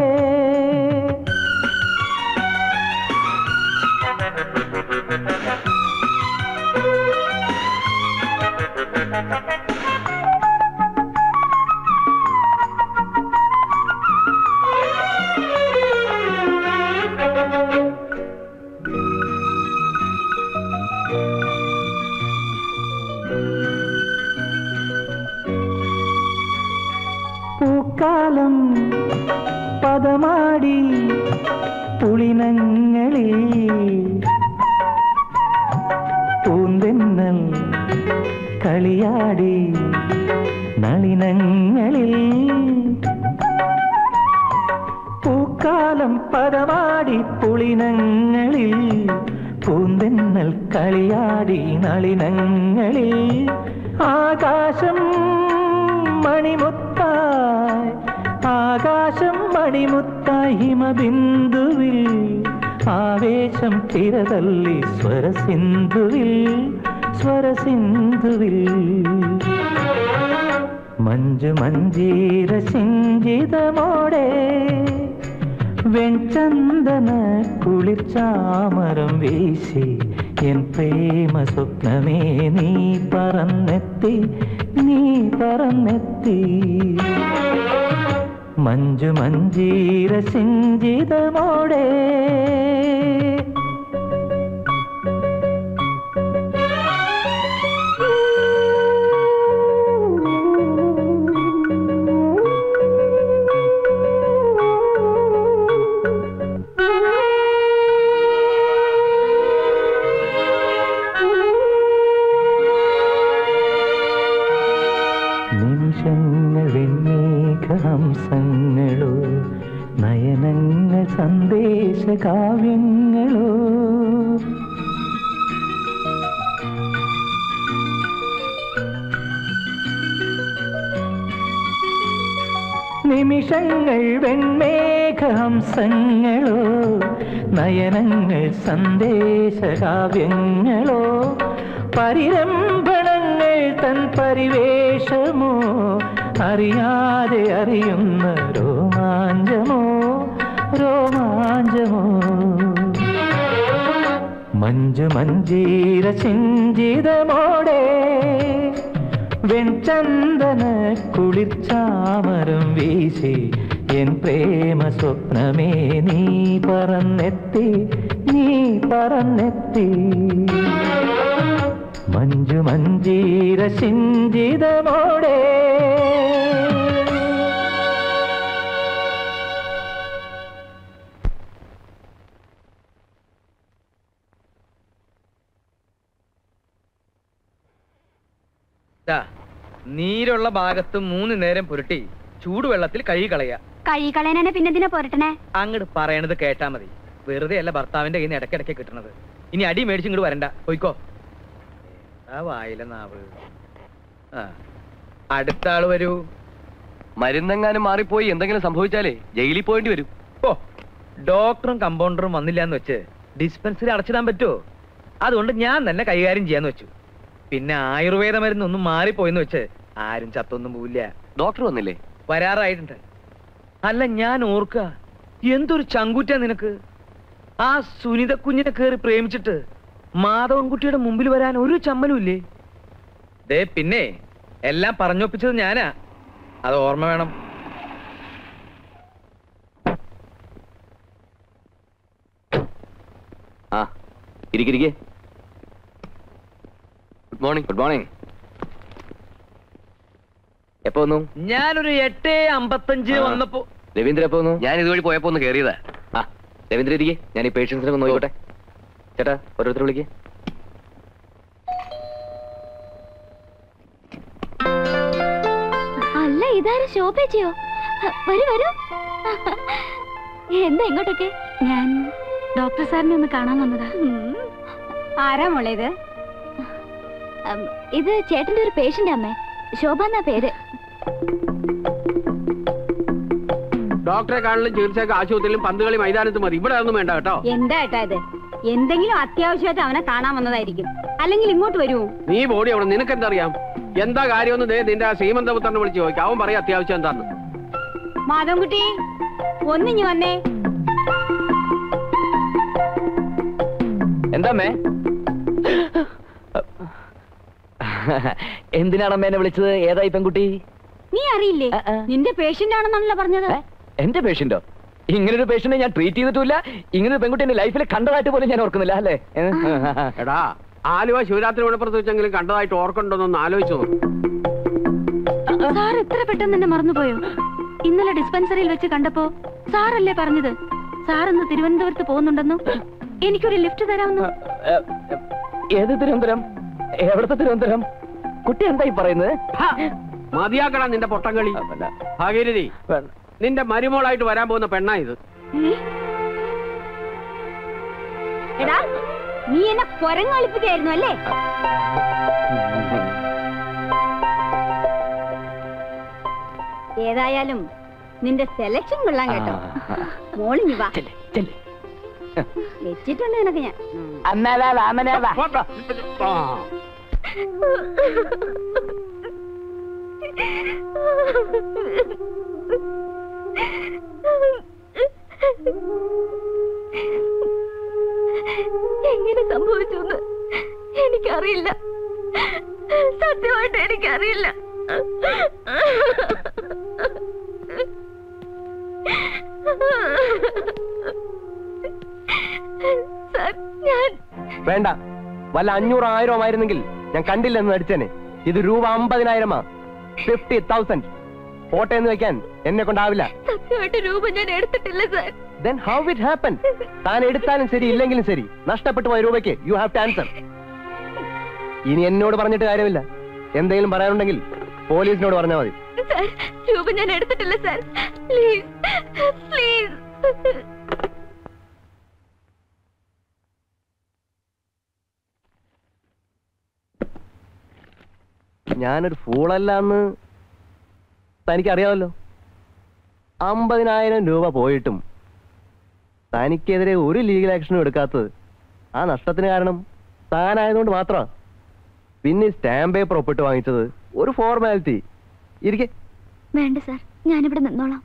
പൂക്കാലം പദമാടി പുളിനങ്ങളിൽ പൂന്തെന്നൽ കളിയാടി നളിനങ്ങളിൽ പൂക്കാലം പദമാടി പുളിനങ്ങളിൽ പൂന്തെന്നൽ കളിയാടി നളിനങ്ങളിൽ ആകാശം മണിമുത്തായി ആകാശം മണിമുത്തായി ഹിമബിന്ദുവിൽ ആവേശം തിരതല്ലി സ്വരസിന്ധുവിൽ സ്വരസിന്ധുവിൽ മഞ്ജു മഞ്ജീര സിഞ്ചിതമോടെ വെൺചന്ദന കുളിർച്ചാമരം വീശി എൻ പ്രേമ സ്വപ്നമേ നീ പറന്നെത്തി നീ പറന്നെത്തി മഞ്ജു മഞ്ജീര സിഞ്ചിതമോടെ നിമിഷങ്ങൾ വെണ്ണീകഹംസങ്ങളോ നയനങ്ങൾ സന്ദേശ കാവ്യങ്ങളോ നിമിഷങ്ങൾ വെൺമേഘഹംസങ്ങളോ നയനങ്ങൾ സന്ദേശകാവ്യങ്ങളോ പരിരംഭണങ്ങൾ തൻ പരിവേഷമോ അറിയാതെ അറിയുന്ന രോമാഞ്ചമോ രോമാഞ്ചമോ മഞ്ജു മഞ്ജീര ചിഞ്ചിതമോടെ വെൺചന്ദന കുളിർച്ചാമരം വീശി എൻ പ്രേമ സ്വപ്നമേ നീ പറന്നെത്തി നീ പറന്നെത്തി മഞ്ജു മഞ്ജീര ചിഞ്ചിതമോടെ ദാ, നീരുള്ള ഭാഗത്ത് മൂന്ന് നേരം പുരട്ടി ചൂടുവെള്ളത്തിൽ കഴുകി കളയുക കഴികളേനെ പിന്നെന്തിനാ പോരട്ടനെ അങ്ങോട്ട് പറയണത് കേട്ടാ മതി വെറുതെ അല്ല ഭർത്താവിന്റെ കയ്യിൽ നിന്ന് ഇടയ്ക്കിടയ്ക്ക് കിട്ടണത് ഇനി അടി മേടിച്ച് ഇങ്ങോട്ട് വരണ്ട പോയിക്കോ ആ വായിലെ നാവ് ആ അടുത്ത ആള് വരൂ മരുന്നെങ്ങാനും മാറിപ്പോയി എന്തെങ്കിലും സംഭവിച്ചാലേ ജയിലിൽ പോയേണ്ടി വരും ഓ ഡോക്ടറും കമ്പൗണ്ടറും വന്നില്ല എന്ന് വെച്ച് ഡിസ്പെൻസറി അടച്ചിടാൻ പറ്റുമോ അതുകൊണ്ട് ഞാൻ തന്നെ കൈകാര്യം ചെയ്യാന്ന് വെച്ചു പിന്നെ ആയുർവേദ മരുന്ന് ഒന്നും മാറിപ്പോയെന്ന് വെച്ച് ആരും ചത്തൊന്നും പോവില്ല ഡോക്ടർ വന്നില്ലേ വരാറായിട്ടുണ്ട് അല്ല ഞാൻ ഓർക്ക എന്തൊരു ചങ്കൂറ്റ നിനക്ക് ആ സുനിത കുഞ്ഞിനെ കയറി പ്രേമിച്ചിട്ട് മാധവൻകുട്ടിയുടെ മുമ്പിൽ വരാൻ ഒരു ചമ്മലും ഇല്ലേ ദേ പിന്നെ എല്ലാം പറഞ്ഞൊപ്പിച്ചത് ഞാനാ അത് ഓർമ്മ വേണം ആ ഇരിക്കിരിക്കെ ഗുഡ് മോർണിംഗ് ഗുഡ് മോർണിംഗ് എപ്പോ വന്നു ഞാനൊരു എട്ട് അമ്പത്തഞ്ച് ആ. വന്നപ്പോ രവീന്ദ്ര എപ്പോ വന്നു ഞാൻ ഇതുവഴി പോയപ്പോ ഒന്ന് കയറിയതാ ആ രവീന്ദ്ര ഇരിക്കെ ഞാൻ ഈ പേഷ്യൻസിനെ ഒന്ന് നോക്കട്ടെ ചേട്ടാ ഓരോരുത്തർ വിളിക്കേ അല്ല ഇതാരും ശോഭേച്ചിയോ വരൂ വരൂ എന്താ ഇങ്ങോട്ടൊക്കെ ഞാൻ ഡോക്ടർ സാറിനെ ഒന്ന് കാണാൻ വന്നതാ ആരാ മോളെ ഇത് ഉം, ഇത് ചേട്ടന്റെ ഒരു പേഷ്യന്റ് അമ്മേ ശോഭ എന്നാ പേര് ഡോക്ടറെ കാണലും ചികിത്സയൊക്കെ ആശുപത്രിയിലും പന്തുകളി മൈതാനത്ത് മതി ഇവിടെ ഒന്നും വേണ്ട കേട്ടോ എന്താ ഏട്ടാ ഇത് എന്തെങ്കിലും അത്യാവശ്യമായിട്ട് അവനെ കാണാൻ വന്നതായിരിക്കും അല്ലെങ്കിൽ ഇങ്ങോട്ട് വരുമോ നീ ബോഡി അവിടെ നിനക്കെന്തറിയാം എന്താ കാര്യമൊന്നും ദേ നിന്റെ ആ സീമന്തപുത്രനെ വിളിച്ച് ചോദിക്കാം അവൻ പറയാം അത്യാവശ്യം എന്താന്ന് മാധവൻകുട്ടി ഒന്നിഞ്ഞു വന്നേ എന്താമ്മേ എന്തിനാണ് അമ്മ എന്നെ വിളിച്ചത് ഏതായി പെൺകുട്ടി നീ അറിയില്ലേ ആ, ആ. നിന്റെ പേഷ്യന്റ് ആണെന്നാണല്ലോ പറഞ്ഞത് ഏ? എന്റെ പേഷ്യന്റോ ഇങ്ങനൊരു പേഷ്യന്റിനെ ഞാൻ ട്രീറ്റ് ചെയ്തിട്ടില്ല ഇങ്ങനൊരു പെൺകുട്ടി എന്റെ ലൈഫിൽ കണ്ടതായിട്ട് പോലും ഞാൻ ഓർക്കുന്നില്ല അല്ലേ ഏ? എടാ ആലുവ ശിവരാത്രി മണപ്പുറത്ത് വെച്ചെങ്കിലും കണ്ടതായിട്ട് ഓർക്കണ്ടോന്നൊന്ന് ആലോചിച്ചു നോക്ക് സാർ എത്ര പെട്ടെന്ന് എന്നെ മറന്നുപോയോ ഇന്നലെ ഡിസ്പെൻസറിയിൽ വെച്ച് കണ്ടപ്പോ സാറല്ലേ പറഞ്ഞത് സാർ ഇന്ന് തിരുവനന്തപുരത്ത് പോകുന്നുണ്ടെന്നും എനിക്കൊരു ലിഫ്റ്റ് തരാമെന്നും ഏ, ഏ, ഏത് തിരുവനന്തപുരം എവിടത്തെ തിരുവനന്തപുരം കുട്ടി എന്തായി പറയുന്നത് ഹാ, മതിയാക്കടാ നിന്റെ പൊട്ടംകളി അല്ല, ഭാഗീരഥി വേണ്ട. നിന്റെ മരുമോളായിട്ട് വരാൻ പോകുന്ന പെണ്ണാ ഇത് എടാ നീ എന്നെ കൊരങ്ങളിപ്പിക്കായിരുന്നു അല്ലേ ഏതായാലും നിന്റെ സെലക്ഷൻ കൊള്ളാൻ കേട്ടോ ആ. മോളിഞ്ഞു വാ ചെല്ല്, ചെല്ല്. വെച്ചിട്ടുണ്ട് നിനക്ക് ഞാൻ അന്നാലാ വാമനാ വാ. ആ. എങ്ങനെ സംഭവിച്ചു എന്ന് എനിക്കറിയില്ല സത്യമായിട്ട് എനിക്കറിയില്ല സാർ ഞാൻ വേണ്ട വല്ല അഞ്ഞൂറ് ആയിരം ആയിരുന്നെങ്കിൽ ഞാൻ കണ്ടില്ലെന്ന് നടിച്ചേനെ ഇത് രൂപ അമ്പതിനായിരമാ ഫിഫ്റ്റി തൗസൻഡ് പോട്ടെ എന്ന് വെക്കാൻ എന്നെ കൊണ്ടാവില്ല സത്യമായിട്ട് രൂപ ഞാൻ എടുത്തിട്ടില്ല sir then how it happen താൻ എടുത്താലും ശരി ഇല്ലെങ്കിലും ശരി നഷ്ടപ്പെട്ടു പോയ രൂപയ്ക്ക് യു ഹാവ് ടു ആൻസർ ഇനി എന്നോട് പറഞ്ഞിട്ട് കാര്യമില്ല എന്തെങ്കിലും പറയാനുണ്ടെങ്കിൽ പോലീസിനോട് പറഞ്ഞാൽ മതി സാർ രൂപ ഞാൻ എടുത്തിട്ടില്ല സാർ പ്ലീസ് പ്ലീസ് ഞാനൊരു ഫൂളല്ല എന്ന് തനിക്കറിയാമല്ലോ അമ്പതിനായിരം രൂപ പോയിട്ടും തനിക്കെതിരെ ഒരു ലീഗൽ ആക്ഷനും എടുക്കാത്തത് ആ നഷ്ടത്തിന് കാരണം താനായതുകൊണ്ട് മാത്രമാ പിന്നെ ഈ സ്റ്റാമ്പ് പേപ്പർ ഒപ്പിട്ട് വാങ്ങിച്ചത് ഒരു ഫോർമാലിറ്റി ഇരിക്കെ വേണ്ട സാർ ഞാനിവിടെ നിന്നോളാം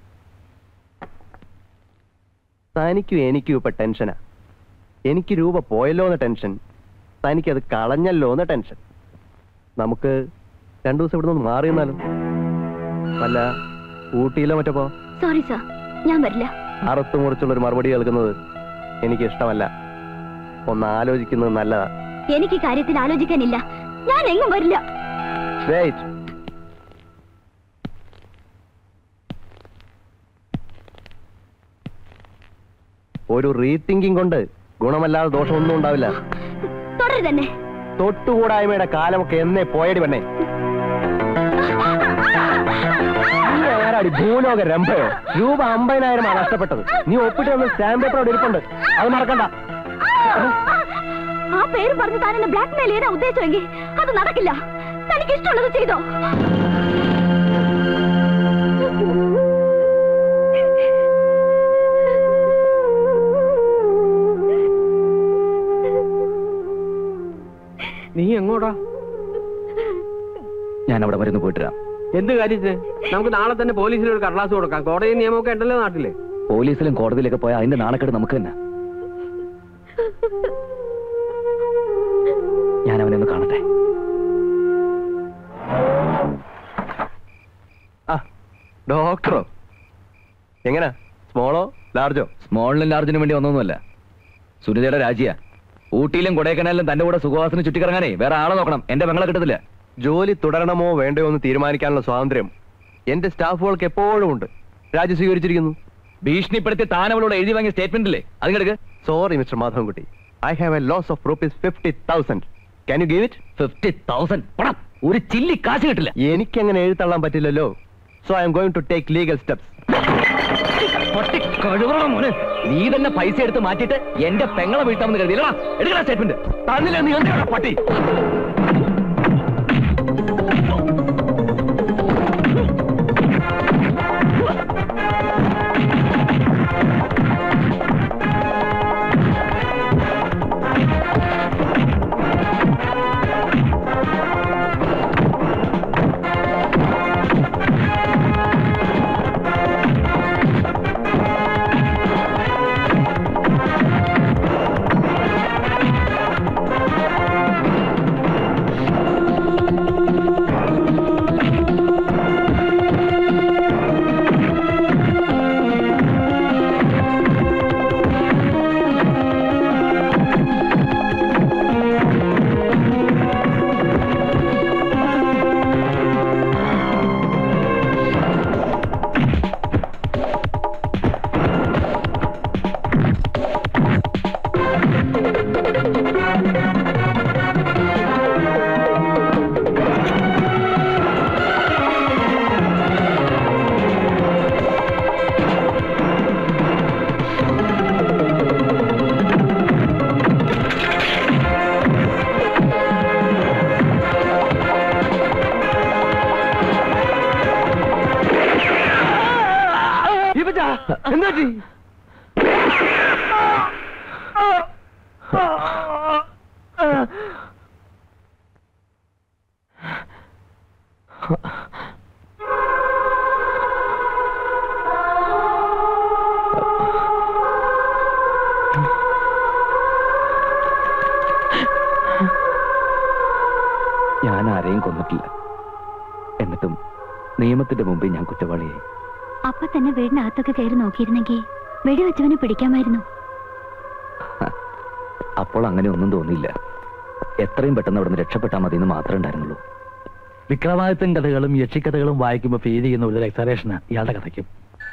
തനിക്കും എനിക്കും ഇപ്പൊ ടെൻഷനാ എനിക്ക് രൂപ പോയല്ലോ എന്ന ടെൻഷൻ തനിക്കത് കളഞ്ഞല്ലോ എന്ന ടെൻഷൻ നമുക്ക് രണ്ടു ദിവസം ഇവിടെ നിന്ന് മാറി നിന്നാലും അല്ല ഊട്ടിയിലോ മറ്റോ പോ സോറി സാർ ഞാൻ വരില്ല അറുത്തു മുറിച്ചുള്ള ഒരു മറുപടി കേൾക്കുന്നത് എനിക്ക് ഇഷ്ടമല്ല ഒന്ന് ആലോചിക്കുന്നത് നല്ലതാ എനിക്ക് ഈ കാര്യത്തിൽ ആലോചിക്കാനില്ല ഞാൻ എങ്ങും വരില്ല വെയിറ്റ് ഒരു റീതിങ്കിങ് കൊണ്ട് ഗുണമല്ലാതെ ദോഷമൊന്നും ഉണ്ടാവില്ല തുടരു തന്നെ തൊട്ടുകൂടായ്മയുടെ കാലമൊക്കെ എന്നേ പോയടി പെണ്ണേ നീ ആരാടി ഭൂലോക രംഭയോ രൂപ അമ്പതിനായിരമാണ് നഷ്ടപ്പെട്ടത് നീ ഒപ്പിട്ട് തന്ന സ്റ്റാമ്പ് പേപ്പർ അവിടെ ഇരിപ്പുണ്ട് അത് മറക്കണ്ട പേരും പറഞ്ഞ് താൻ എന്നെ ബ്ലാക്ക് മെയിൽ ചെയ്യാൻ ഉദ്ദേശിച്ചെങ്കിൽ അത് നടക്കില്ല തനിക്ക് ഇഷ്ടമുള്ളത് ചെയ്തോ നീ എങ്ങോട്ടാ ഞാൻ അവിടെ മരുന്ന് പോയിട്ട് വരാം എന്ത് കാര്യത്തിന് നമുക്ക് നാളെ തന്നെ പോലീസിന് ഒരു കടലാസ് കൊടുക്കാം കോടതി നിയമമൊക്കെ ഉണ്ടല്ലോ നാട്ടില് പോലീസിലും കോടതിയിലൊക്കെ പോയാൽ അതിന്റെ നാണക്കേട് നമുക്ക് തന്നെ ഞാൻ അവനെ ഒന്ന് കാണട്ടെ ആ ഡോക്ടറോ എങ്ങനാ സ്മോളോ ലാർജോ സ്മോളിനും ലാർജിനും വേണ്ടി ഒന്നൊന്നുമല്ല സുനിതയുടെ രാജിയാ ഊട്ടിയിലും കൊടൈക്കനാലിലും തന്റെ കൂടെ സുഖവാസിന് ചുറ്റിക്കറങ്ങാനേ വേറെ ആളെ നോക്കണം എന്റെ പെങ്ങളെ കിട്ടത്തില്ല ജോലി തുടരണമോ വേണ്ടയോ എന്ന് തീരുമാനിക്കാനുള്ള സ്വാതന്ത്ര്യം എന്റെ സ്റ്റാഫുകൾക്ക് എപ്പോഴും ഉണ്ട് രാജി സ്വീകരിച്ചിരിക്കുന്നു ഭീഷണിപ്പെടുത്തി താൻ അവളോട് എഴുതി വാങ്ങിയ സ്റ്റേറ്റ്മെന്റ് ഇല്ലേ അത് കിടക്ക് sorry mister Madhavankutty I have a loss of rupees fifty thousand can you give it fifty thousand ഒരു ചില്ലി കാശ് കിട്ടില്ല എനിക്കങ്ങനെ എഴുത്തള്ളാൻ പറ്റില്ലല്ലോ so I am going to take legal steps പൊട്ടി കഴുകണം മോനെ നീ തന്നെ പൈസ എടുത്ത് മാറ്റിയിട്ട് എന്റെ പെങ്ങളെ വീട്ടാമെന്ന് കരുതിയില്ല എടുക്കണ സ്റ്റേറ്റ്മെന്റ് തന്നില്ല നീ എന്തിനാ പട്ടി എന്താ ഞാൻ ആരെയും കൊന്നിട്ടില്ല എന്നിട്ടും നിയമത്തിന്റെ മുമ്പിൽ ഞാൻ കുറ്റവാളിയായി അപ്പൊ തന്നെ വീടിനകത്തൊക്കെ കയറി നോക്കിയിരുന്നെങ്കിൽ വെടിവെച്ചവനെ പിടിക്കാമായിരുന്നു അപ്പോൾ അങ്ങനെ ഒന്നും തോന്നിയില്ല എത്രയും പെട്ടെന്ന് അവിടെ നിന്ന് രക്ഷപ്പെട്ടാൽ മതി എന്ന് മാത്രമേ ഉണ്ടായിരുന്നുള്ളൂ വിക്രമാദിത്യൻ കഥകളും യക്ഷിക്കഥകളും വായിക്കുമ്പോൾ ഫീൽ ചെയ്യുന്ന ഒരു എക്സറേഷന് ഇയാളുടെ കഥയ്ക്കും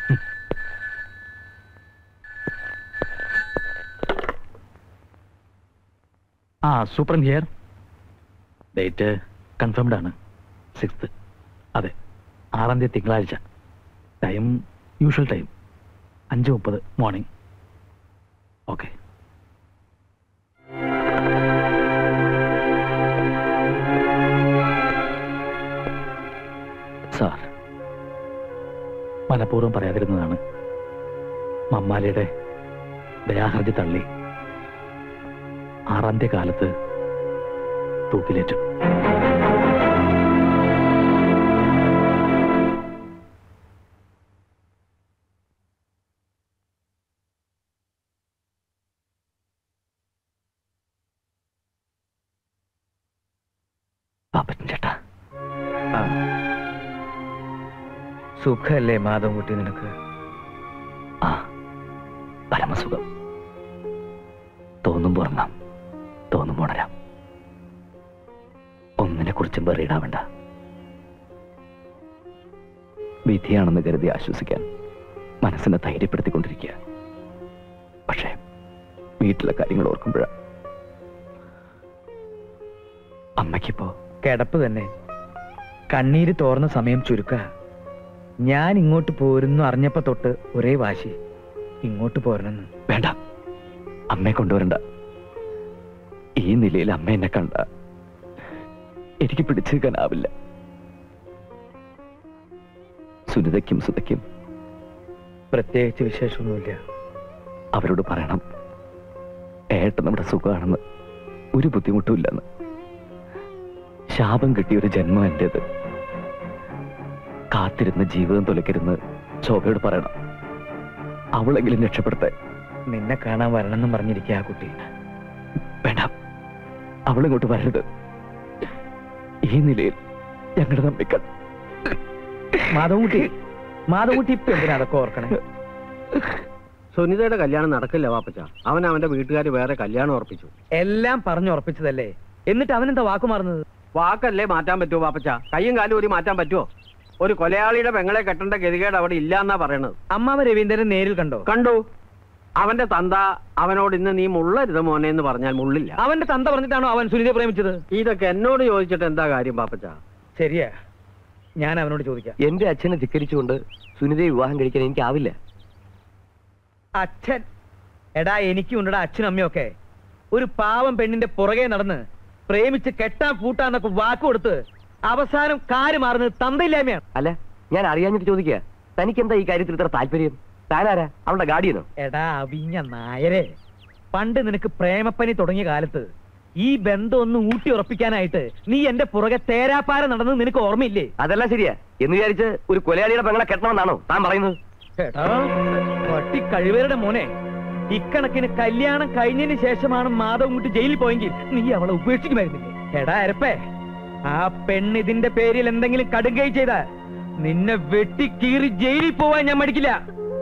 ആ സൂപ്പർ ഹിയർ ഡേറ്റ് കൺഫേംഡ് ആണ് സിക്സ്ത് അതെ ആറാം തീയതി തിങ്കളാഴ്ച ടൈം യൂഷ്വൽ ടൈം അഞ്ച് മുപ്പത് മോർണിംഗ് ഓക്കെ സാർ മനഃപൂർവ്വം പറയാതിരുന്നതാണ് മമ്മാലിയുടെ ദയാഹർജി തള്ളി ആറാം തീയതി കാലത്ത് തൂക്കിലേറ്റു പാപ്പച്ചൻ ചേട്ടാ സുഖല്ലേ മാധവൻകുട്ടി നിനക്ക് ആ പരമസുഖം തോന്നുമ്പോ ഉറങ്ങാം തോന്നുമ്പോ ഉണരാം ഒന്നിനെ കുറിച്ചും വെറിയിടാവണ്ട വിധിയാണെന്ന് കരുതി ആശ്വസിക്കാൻ മനസ്സിനെ ധൈര്യപ്പെടുത്തിക്കൊണ്ടിരിക്കുക പക്ഷേ വീട്ടിലെ കാര്യങ്ങൾ ഓർക്കുമ്പോഴാ അമ്മയ്ക്കിപ്പോ കിടപ്പ് തന്നെ കണ്ണീര് തോർന്ന സമയം ചുരുക്ക ഞാൻ ഇങ്ങോട്ട് പോരുന്നു അറിഞ്ഞപ്പോ തൊട്ട് ഒരേ വാശി ഇങ്ങോട്ട് പോരണമെന്ന് വേണ്ട അമ്മയെ കൊണ്ടുവരണ്ട ഈ നിലയിൽ അമ്മ എന്നെ കണ്ട എനിക്ക് പിടിച്ചു നിൽക്കാനാവില്ല സുനിതയ്ക്കും സുതയ്ക്കും പ്രത്യേകിച്ച് വിശേഷമൊന്നുമില്ല അവരോട് പറയണം ഏട്ടൻ നമ്മുടെ സുഖമാണെന്ന് ഒരു ബുദ്ധിമുട്ടുമില്ലെന്ന് ശാപം കിട്ടിയ ഒരു ജന്മം എന്റേത് കാത്തിരുന്ന് ജീവിതം തുലക്കരുന്ന് ശോഭയോട് പറയണം അവളെങ്കിലും രക്ഷപ്പെടുത്തേ നിന്നെ കാണാൻ വരണമെന്നും പറഞ്ഞിരിക്കുക ആ കുട്ടി വേണ്ട അവളിങ്ങോട്ട് വരരുത് ഈ നിലയിൽ ഞങ്ങളുടെ തമ്മിക്കൾ മാധവൻകുട്ടി മാധവൻകുട്ടി ഇപ്പൊ എന്തിനാ അതൊക്കെ ഓർക്കണേ സുനിതയുടെ കല്യാണം നടക്കില്ല വാപ്പച്ച അവൻ അവന്റെ വീട്ടുകാർ വേറെ കല്യാണം ഉറപ്പിച്ചു എല്ലാം പറഞ്ഞുറപ്പിച്ചതല്ലേ എന്നിട്ട് അവനെന്താ വാക്കു മാറുന്നത് വാക്കല്ലേ മാറ്റാൻ പറ്റുമോ വാപ്പച്ച കയ്യും കാലും ഒരു മാറ്റാൻ പറ്റുമോ ഒരു കൊലയാളിയുടെ പെങ്ങളെ കെട്ടേണ്ട ഗതികേട് അവിടെ ഇല്ല എന്നാ പറയണത് അമ്മാവ രവീന്ദ്രൻ നേരിൽ കണ്ടോ കണ്ടു അവന്റെ തന്ത അവനോട് ഇന്ന് നീ മുള്ളരുത് മോനെ എന്ന് പറഞ്ഞാൽ മുള്ളില്ല അവന്റെ തന്ത പറഞ്ഞിട്ടാണോ അവൻ സുനിതയെ പ്രേമിച്ചത് ഇതൊക്കെ എന്നോട് ചോദിച്ചിട്ട് എന്താ കാര്യം പാപ്പച്ച ശരിയാ ഞാൻ അവനോട് ചോദിക്കാം എന്റെ അച്ഛനെ ധിക്കരിച്ചുകൊണ്ട് സുനിതയെ വിവാഹം കഴിക്കാൻ എനിക്കാവില്ല അച്ഛൻ എടാ എനിക്കും ഉണ്ടടാ അച്ഛനും അമ്മയൊക്കെ ഒരു പാവം പെണ്ണിന്റെ പുറകെ നടന്ന് പ്രേമിച്ച് കെട്ടാൻ പൂട്ടാന്നൊക്കെ വാക്ക് കൊടുത്ത് അവസാനം കാര് മാറുന്നത് തന്തയില്ലായ്മയാണ് അല്ല ഞാൻ അറിയാഞ്ഞിട്ട് ചോദിക്കുക തനിക്ക് എന്താ ഈ കാര്യത്തിൽ ഇത്ര താല്പര്യം താനാരാ അവളുടെ ഗാഡിയനോ എടാ അവിഞ്ഞ നായരെ പണ്ട് നിനക്ക് പ്രേമപ്പനി തുടങ്ങിയ കാലത്ത് ഈ ബന്ധം ഒന്ന് ഊട്ടി ഉറപ്പിക്കാനായിട്ട് നീ എന്റെ പുറകെ തേരാപ്പാര നടന്നത് നിനക്ക് ഓർമ്മയില്ലേ അതെല്ലാം ശരിയാ എന്ന് വിചാരിച്ച് ഒരു കൊലയാളിയുടെ പെങ്ങളെ കെട്ടണമെന്നാണോ താൻ പറയുന്നത് എടാ പട്ടി കഴിവരുടെ മോനെ ഇക്കണക്കിന് കല്യാണം കഴിഞ്ഞതിന് ശേഷമാണ് മാധവൻകുട്ടി ജയിലിൽ പോയെങ്കിൽ നീ അവളെ ഉപേക്ഷിക്കുമായിരുന്നില്ലേ എടാ അരപ്പേ ആ പെണ്ണ് ഇതിന്റെ പേരിൽ എന്തെങ്കിലും കടുകൈ ചെയ്ത നിന്നെ വെട്ടി കീറി ജയിലിൽ പോവാൻ ഞാൻ മടിക്കില്ല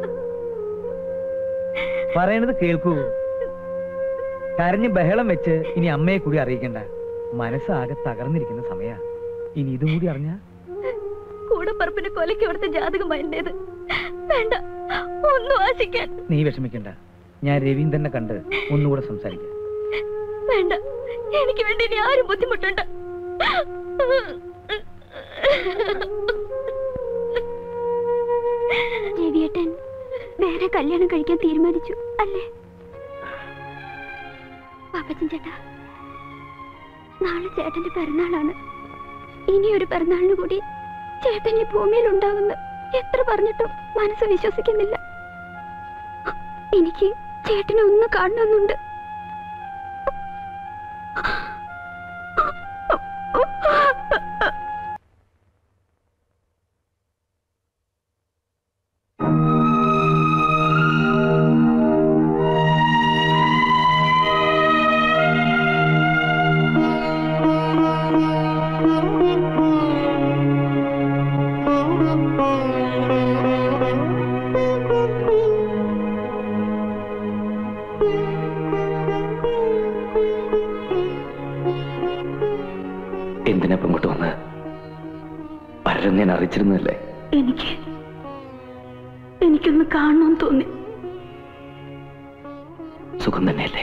പറയണത് കേൾക്കൂ കരഞ്ഞ് ബഹളം വെച്ച് ഇനി അമ്മയെ കൂടി അറിയിക്കണ്ട മനസ്സാകെ തകർന്നിരിക്കുന്ന സമയ ഇനി ഇതും കൂടി അറിഞ്ഞാ കൂടപ്പറപ്പിന്റെ കൊലയ്ക്ക് ഇവിടുത്തെ ജാതകം എന്റേത് വേണ്ട ഒന്നും ആശിക്കാൻ നീ വിഷമിക്കണ്ട ഞാൻ രവീന്ദ്രനെ കണ്ട് ഒന്നുകൂടെ സംസാരിക്കാം വേണ്ട എനിക്ക് വേണ്ടി ഇനി ആരും ബുദ്ധിമുട്ടുണ്ട് രവിയേട്ടൻ വേറെ കല്യാണം കഴിക്കാൻ തീരുമാനിച്ചു അല്ലേ പാപ്പച്ചൻ ചേട്ടാ നാളെ ചേട്ടന്റെ പിറന്നാളാണ് ഇനി ഒരു പിറന്നാളിന് കൂടി ചേട്ടൻ ഈ ഭൂമിയിൽ ഉണ്ടാവുമെന്ന് എത്ര പറഞ്ഞിട്ടും മനസ്സ് വിശ്വസിക്കുന്നില്ല എനിക്ക് ചേട്ടനെ ഒന്ന് കാണണമെന്നുണ്ട് എന്തിനാ ഇപ്പൊ ഇങ്ങോട്ട് വന്ന് പലരും ഞാൻ അറിയിച്ചിരുന്നല്ലേ എനിക്ക് എനിക്കൊന്ന് കാണണമെന്ന് തോന്നി സുഖം തന്നെയല്ലേ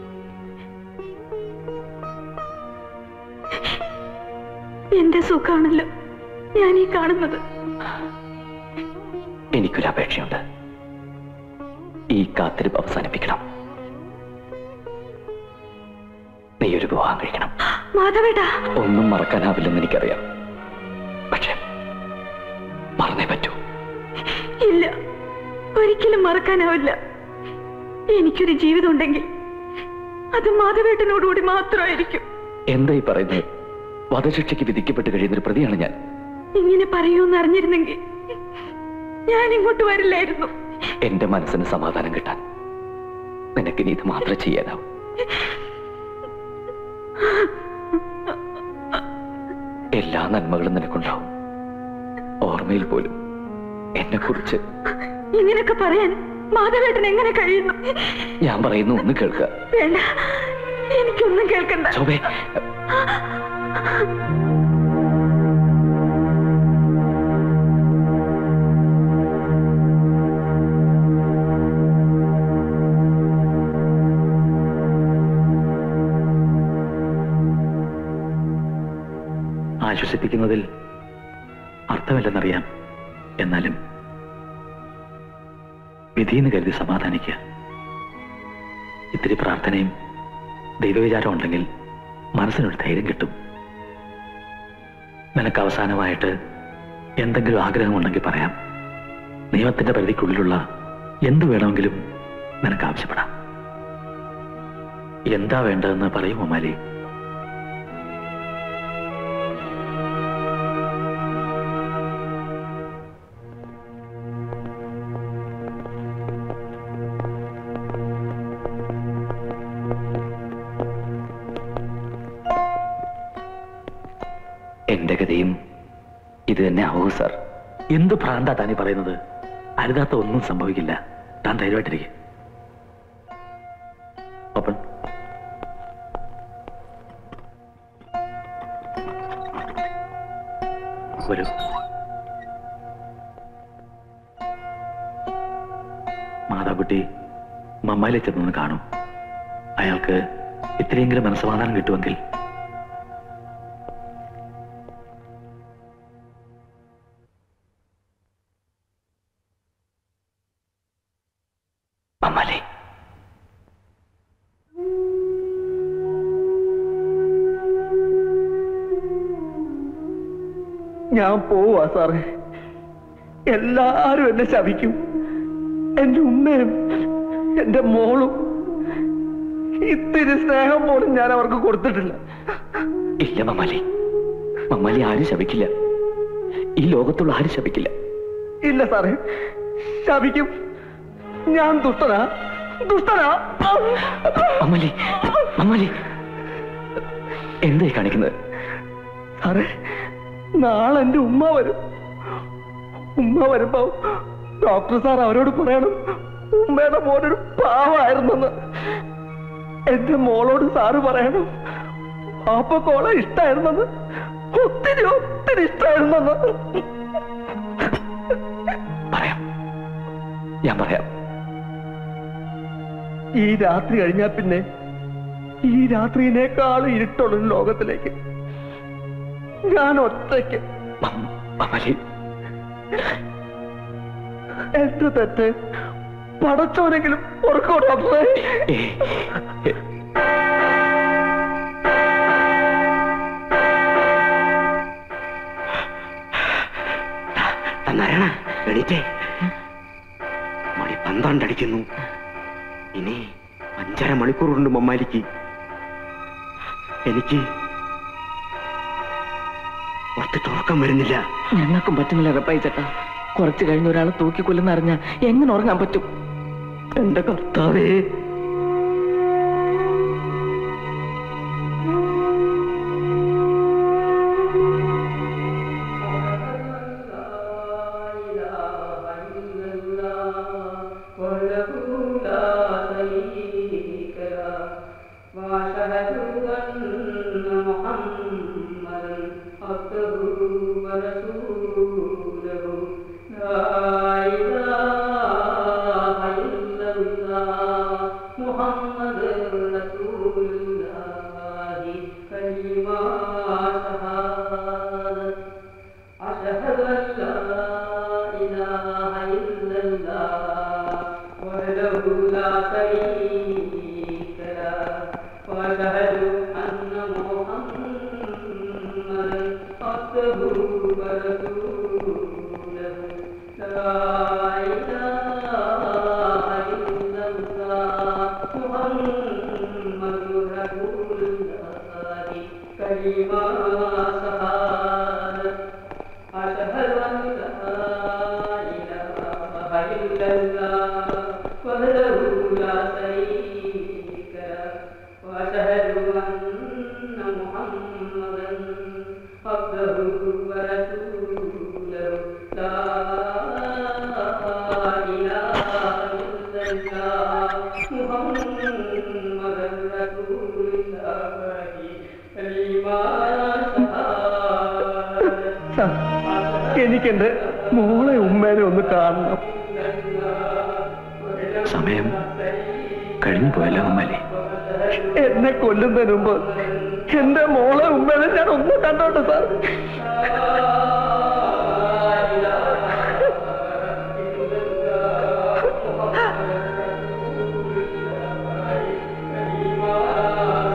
എന്റെ സുഖാണല്ലോ ഞാൻ ഈ കാണുന്നത് എനിക്കൊരു അപേക്ഷയുണ്ട് ഈ കാത്തിരിപ്പ് അവസാനിപ്പിക്കണം നീ ഒരു വിവാഹം കഴിക്കണം മാധവേട്ടാ ഒന്നും മറക്കാനാവില്ലെന്ന് എനിക്കറിയാം പക്ഷെ മറന്നേ പറ്റൂ ഇല്ല ഒരിക്കലും മറക്കാനാവില്ല എനിക്കൊരു ജീവിതം ഉണ്ടെങ്കിൽ അത് മാധവേട്ടനോടുകൂടി മാത്രമായിരിക്കും എന്താ ഈ പറയുന്നത് വധശിക്ഷയ്ക്ക് വിധിക്കപ്പെട്ട് കഴിയുന്ന ഒരു പ്രതിയാണ് ഞാൻ ഇങ്ങനെ പറയൂന്ന് അറിഞ്ഞിരുന്നെങ്കിൽ ഞാൻ ഇങ്ങോട്ട് വരില്ലായിരുന്നു എന്റെ മനസ്സിന് സമാധാനം കിട്ടാൻ നിനക്കിനി ഇത് മാത്രമേ ചെയ്യാനാവൂ എല്ലാ നന്മകളും നിനക്കുണ്ടാവും ഓർമ്മയിൽ പോലും എന്നെ കുറിച്ച് ഇങ്ങനെയൊക്കെ പറയാൻ മാധവേട്ടൻ എങ്ങനെ കഴിയുന്നു ഞാൻ പറയുന്നു ഒന്ന് കേൾക്കുക വേണ്ട എനിക്കൊന്നും കേൾക്കണ്ട ശോഭേ ആശ്വസിപ്പിക്കുന്നതിൽ അർത്ഥമില്ലെന്നറിയാം എന്നാലും വിധിയെന്ന് കരുതി സമാധാനിക്കുക ഇത്തിരി പ്രാർത്ഥനയും ദൈവവിചാരം ഉണ്ടെങ്കിൽ മനസ്സിനൊരു ധൈര്യം കിട്ടും നിനക്ക് അവസാനമായിട്ട് എന്തെങ്കിലും ആഗ്രഹമുണ്ടെങ്കിൽ പറയാം നിയമത്തിന്റെ പരിധിക്കുള്ളിലുള്ള എന്ത് വേണമെങ്കിലും നിനക്ക് ആവശ്യപ്പെടാം എന്താ വേണ്ടതെന്ന് പറയുമോ മാലി എന്റെ ഗതിയും ഇത് തന്നെ ആവൂ സാർ എന്ത് ഭ്രാന്താ താനീ പറയുന്നത് അരുതാത്ത ഒന്നും സംഭവിക്കില്ല താൻ ധൈര്യമായിട്ടിരിക്കെ ഓപ്പൺ വരൂ മാതാകുട്ടി മമ്മായിലെ ചെന്നൊന്ന് കാണും അയാൾക്ക് ഇത്രയെങ്കിലും മനസ്സമാധാനം കിട്ടുമെങ്കിൽ മമ്മാലേ ഞാൻ പോവാ സാറേ എല്ലാരും എന്നെ ശപിക്കും എന്റെ ഉമ്മയും എന്റെ മോളും ഇത്തിരി സ്നേഹം പോലും ഞാൻ അവർക്ക് കൊടുത്തിട്ടില്ല ഇല്ല മമ്മാലി മമ്മാലി ആരും ശപിക്കില്ല ഈ ലോകത്തുള്ള ആരും ശപിക്കില്ല ഇല്ല സാറേ ശപിക്കും ഞാൻ ദുഷ്ടനാ ദുഷ്ടനാ മമ്മാലി മമ്മാലി എന്തായി കാണിക്കുന്നത് സാറേ നാളെ എന്റെ ഉമ്മ വരും ഉമ്മ വരുമ്പോ ഡോക്ടർ സാർ അവരോട് പറയണം ഉമ്മയുടെ മോനൊരു പാവമായിരുന്നെന്ന് എന്റെ മോളോട് സാറ് പറയണം പാപ്പക്കോളെ ഇഷ്ടായിരുന്നെന്ന് ഒത്തിരി ഒത്തിരി ഇഷ്ടായിരുന്നെന്ന് പറയാം ഞാൻ പറയാം ഈ രാത്രി കഴിഞ്ഞാ പിന്നെ ഈ രാത്രിയിനേക്കാളും ഇരുട്ടുള്ള ഒരു ലോകത്തിലേക്ക് ഞാൻ ഒറ്റയ്ക്ക് മമ്മാലി എന്റെ തെറ്റ് പടച്ചവനെങ്കിലും ഓർക്കോ ഡോക്ടറെ നാരായണ എണീറ്റേ മണി പന്ത്രണ്ടടിക്കുന്നു ഇനി അഞ്ചര മണിക്കൂറുണ്ട് മമ്മാലിക്ക് എനിക്ക് ഒത്തിട്ട് ഉറക്കം വരുന്നില്ല ഞങ്ങൾക്കും പറ്റുന്നില്ല റപ്പായി ചേട്ടാ കുറച്ച് കഴിഞ്ഞ് ഒരാളെ തൂക്കിക്കൊല്ലുന്ന അറിഞ്ഞ എങ്ങനെ ഉറങ്ങാൻ പറ്റും എന്റെ കർത്താവേ എനിക്കെന്റെ മോളെ ഉമ്മേനെ ഒന്ന് കാണണം സമയം കഴിഞ്ഞു പോയല്ലോ മമ്മാലി എന്നെ കൊല്ലുന്നതിന് മുമ്പ് എന്റെ മോളെ ഉമ്മേനെ ഞാൻ ഒന്ന് കണ്ടോട്ടെ സാർ ആ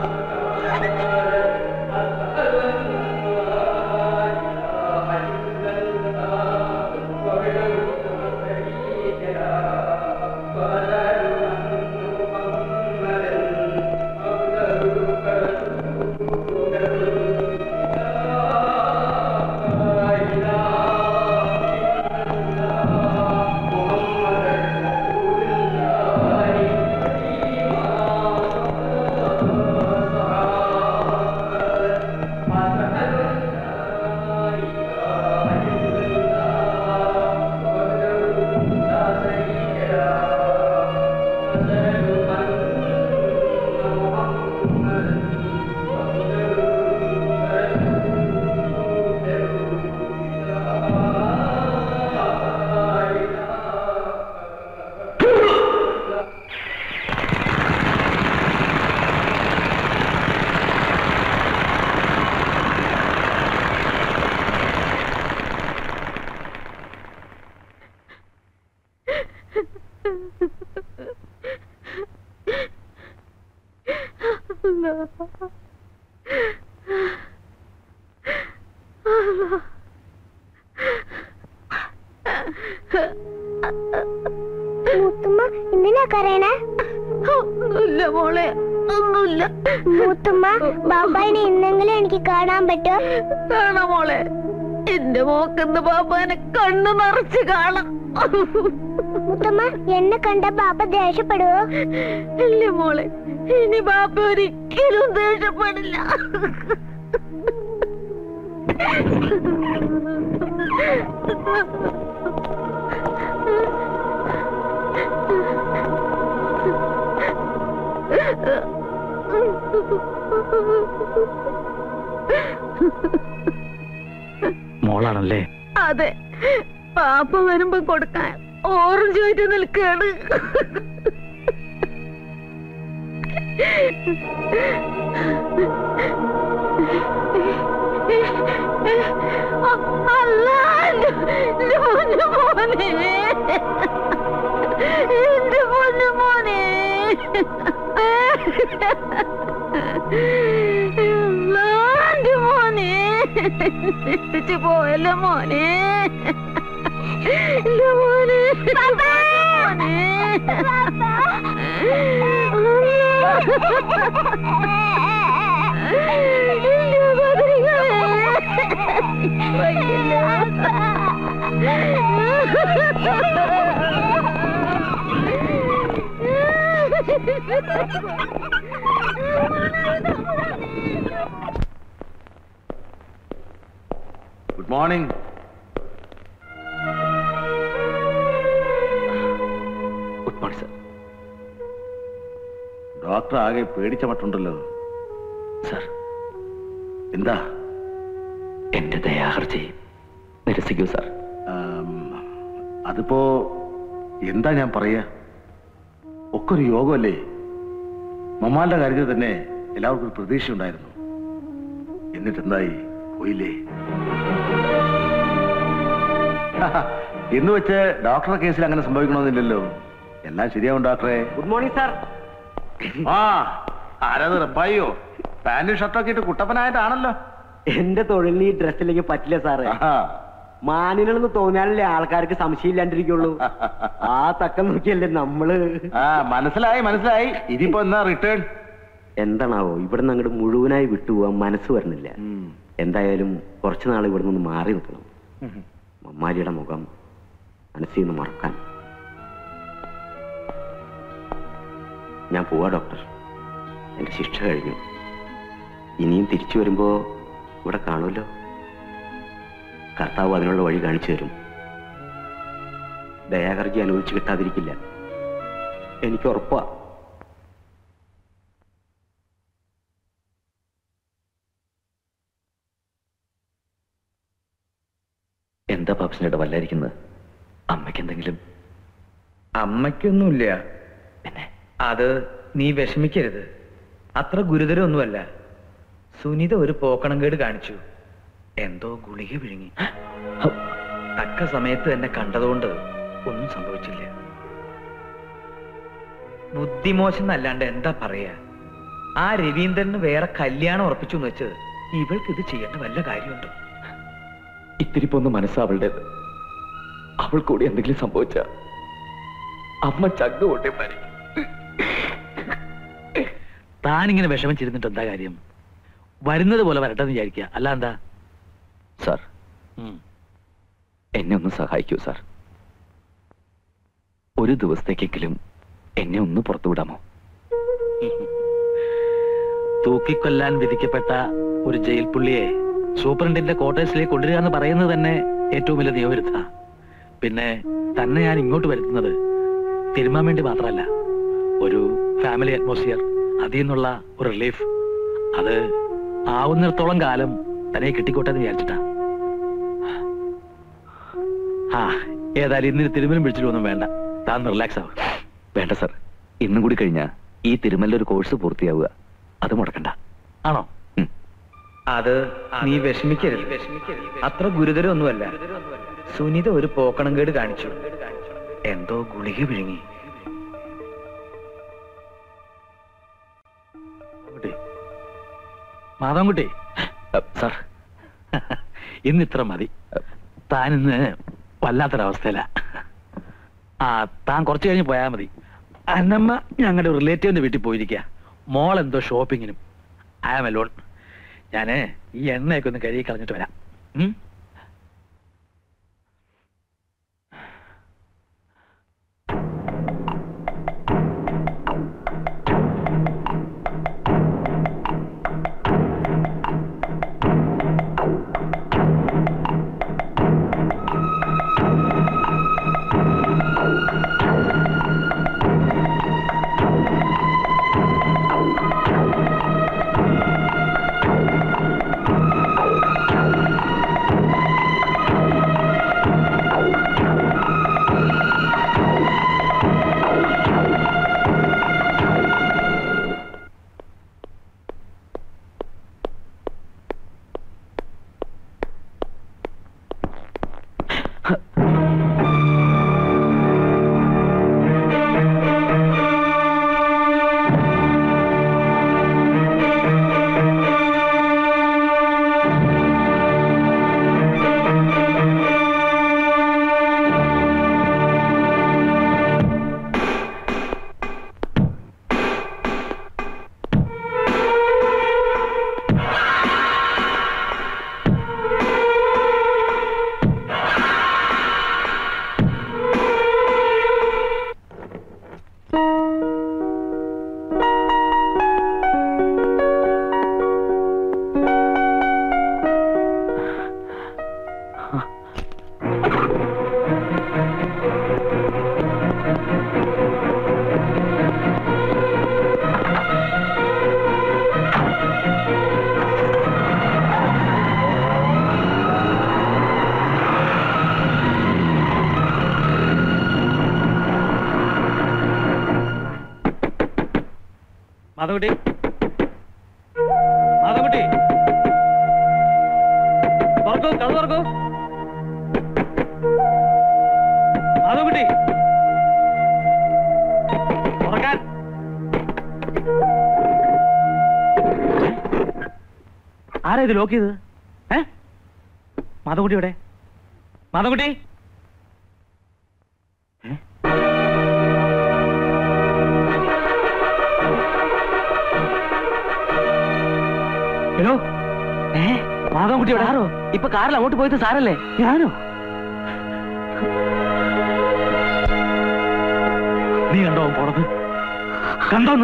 മൂത്തുമ്മ എന്തിനാ കരയണേ ഒന്നുമില്ല മോളെ ഒന്നുമില്ല മൂത്തുമ്മ ബാബായിനെ ഇന്നെങ്കിലും എനിക്ക് കാണാൻ പറ്റോ കാണാം മോളെ എന്റെ മോക്കെന്ന് ബാബാനെ കണ്ണു നിറച്ച് കാണാം മുത്തമ്മ എന്നെ കണ്ട ബാപ്പ ദേഷ്യപ്പെടുവോ ഇല്ല മോളെ ഇനി ബാപ്പ ഒരിക്കലും ദേഷ്യപ്പെടില്ല മോളാണല്ലേ അതെ പാപ്പ വരുമ്പോ കൊടുക്കാൻ ഓറഞ്ച് ആയിട്ട് നിൽക്കാണ് അല്ല എന്റെ പൊന്നു മോനെ എന്റെ പൊന്നു മോനെ അല്ലാ, എന്റെ മോനെ ഇട്ടിച്ച് പോയല്ലോ മോനെ എന്റെ മോനെ മോനെ എന്റെ good morning good morning sir doctor ആകെ പേടിച്ച മട്ടുണ്ടല്ലോ സർ എന്താ എന്റെ ദയാഹർജി നിരസിക്കൂ സർ ആം, അതിപ്പോ എന്താ ഞാൻ പറയാ ഒക്കെ ഒരു യോഗമല്ലേ മമ്മാന്റെ കാര്യത്തിൽ തന്നെ എല്ലാവർക്കും ഒരു പ്രതീക്ഷ ഉണ്ടായിരുന്നു എന്നിട്ട് എന്തായി പോയില്ലേ എന്ന് വെച്ച് ഡോക്ടറുടെ കേസിൽ അങ്ങനെ സംഭവിക്കണമെന്നില്ലല്ലോ എല്ലാം ശരിയാവും ഡോക്ടറെ ഗുഡ് മോർണിംഗ് സാർ ആ ആരാത് റബ്ബായിയോ പാന്റും ഷർട്ടൊക്കെ ഇട്ട് കുട്ടപ്പനായിട്ടാണല്ലോ എന്റെ തൊഴിലിന് ഈ ഡ്രസ്സിലേക്ക് പറ്റില്ല സാറേ മാനിനെന്ന് തോന്നിയാലല്ലേ ആൾക്കാർക്ക് സംശയമില്ലാണ്ടിരിക്കുള്ളൂ ആ തക്കം നോക്കിയല്ലേ നമ്മള് ആ മനസ്സിലായി മനസ്സിലായി ഇതിപ്പോ എന്നാ റിട്ടേൺ എന്താണാവോ ഇവിടുന്ന് അങ്ങോട്ട് മുഴുവനായി വിട്ടുപോവാൻ മനസ്സ് വരണില്ല എന്തായാലും കുറച്ചു നാൾ ഇവിടെ നിന്ന് മാറി നിൽക്കണം മമ്മാരിയുടെ മുഖം മനസ്സിൽ നിന്ന് മറക്കാൻ ഞാൻ പോവാ ഡോക്ടർ എന്റെ ശിക്ഷ കഴിഞ്ഞു ഇനിയും തിരിച്ചു വരുമ്പോ ഇവിടെ കാണുമല്ലോ കർത്താവ് അതിനുള്ള വഴി കാണിച്ചു തരും ദയാകർജി അനുഭവിച്ചു കിട്ടാതിരിക്കില്ല എനിക്ക് ഉറപ്പാ എന്താ പാപ്പസിനോട് വല്ലായിരിക്കുന്നത് അമ്മയ്ക്ക് എന്തെങ്കിലും അമ്മയ്ക്കൊന്നുമില്ല അത് നീ വിഷമിക്കരുത് അത്ര ഗുരുതരമൊന്നുമല്ല സുനിത ഒരു പോക്കണം കേട് കാണിച്ചു എന്തോ ഗുളിക വിഴുങ്ങി തക്ക സമയത്ത് തന്നെ കണ്ടതുകൊണ്ട് ഒന്നും സംഭവിച്ചില്ല ബുദ്ധിമോശം എന്നല്ലാണ്ട് എന്താ പറയാ ആ രവീന്ദ്രന് വേറെ കല്യാണം ഉറപ്പിച്ചു എന്ന് വെച്ച് ഇവൾക്ക് ഇത് ചെയ്യേണ്ട വല്ല കാര്യമുണ്ടോ ഇത്തിരി പോന്ന മനസ്സ് അവളുടേത് അവൾ കൂടി എന്തെങ്കിലും സംഭവിച്ച അമ്മ ചങ്ക് കൊണ്ടേ മരിക്കും താനിങ്ങനെ വിഷമിച്ചിരുന്നിട്ട് എന്താ കാര്യം വരുന്നത് പോലെ വരട്ടെ എന്ന് വിചാരിക്കുക അല്ല എന്താ സാർ എന്നെ ഒന്ന് സഹായിക്കൂ സാർ ഒരു ദിവസത്തേക്കെങ്കിലും എന്നെ ഒന്ന് പുറത്തുവിടാമോ തൂക്കിക്കൊല്ലാൻ വിധിക്കപ്പെട്ട ഒരു ജയിൽ പുള്ളിയെ സൂപ്രണ്ടിന്റെ ക്വാർട്ടേഴ്സിലേക്ക് കൊണ്ടുവരിക എന്ന് പറയുന്നത് തന്നെ ഏറ്റവും വലിയ നിയമവിരുദ്ധ പിന്നെ തന്നെ ഞാൻ ഇങ്ങോട്ട് വരുത്തുന്നത് തിരുമാൻ വേണ്ടി മാത്രമല്ല ഒരു ഫാമിലി അറ്റ്മോസ്ഫിയർ അതിൽ നിന്നുള്ള ഒരു റിലീഫ് അത് ആവുന്നിടത്തോളം കാലം തന്നെ കിട്ടിക്കോട്ടെ എന്ന് വിചാരിച്ചിട്ടാ ആ ഏതായാലും ഇന്നിന് തിരുമലും പിടിച്ചിട്ടൊന്നും വേണ്ട താൻ റിലാക്സ് ആവുക വേണ്ട സാർ ഇന്നും കൂടി കഴിഞ്ഞാ ഈ തിരുമല്ലൊരു കോഴ്സ് പൂർത്തിയാവുക അത് മുടക്കണ്ട ആണോ അത് നീ വിഷമിക്കരുത് അത്ര ഗുരുതരമൊന്നുമല്ല സുനിത ഒരു പോക്കണം കേട് കാണിച്ചു എന്തോ ഗുളിക വിഴുങ്ങി മാധവൻകുട്ടി സാർ ഇന്ന് ഇത്ര മതി താൻ ഇന്ന് വല്ലാത്തൊരവസ്ഥയില ആ താൻ കുറച്ച് കഴിഞ്ഞ് പോയാൽ മതി അന്നമ്മ ഞങ്ങളുടെ റിലേറ്റീവിന്റെ വീട്ടിൽ പോയിരിക്കുക മോൾ എന്തോ ഷോപ്പിങ്ങിനും ഐ ആം അലോൺ ഞാന് ഈ എണ്ണയൊക്കെ ഒന്ന് കഴുകി കളഞ്ഞിട്ട് വരാം ഉം? മാധവകുട്ടി മാധവകുട്ടി തുറക്കൂ കഥ തുറക്കൂ മാധവകുട്ടി തുറക്കാൻ ആരാ ഇത് ലോക്ക് ചെയ്തത് ഏ മാധവകുട്ടി ഇവിടെ മാധവകുട്ടി ഹലോ ഏ മാധവൻകുട്ടി ഇവിടെ ആരോ ഇപ്പൊ കാറിൽ അങ്ങോട്ട് പോയത് സാറല്ലേ ഞാനോ നീ കണ്ടോ അവൻ പോണത് കണ്ടോന്ന്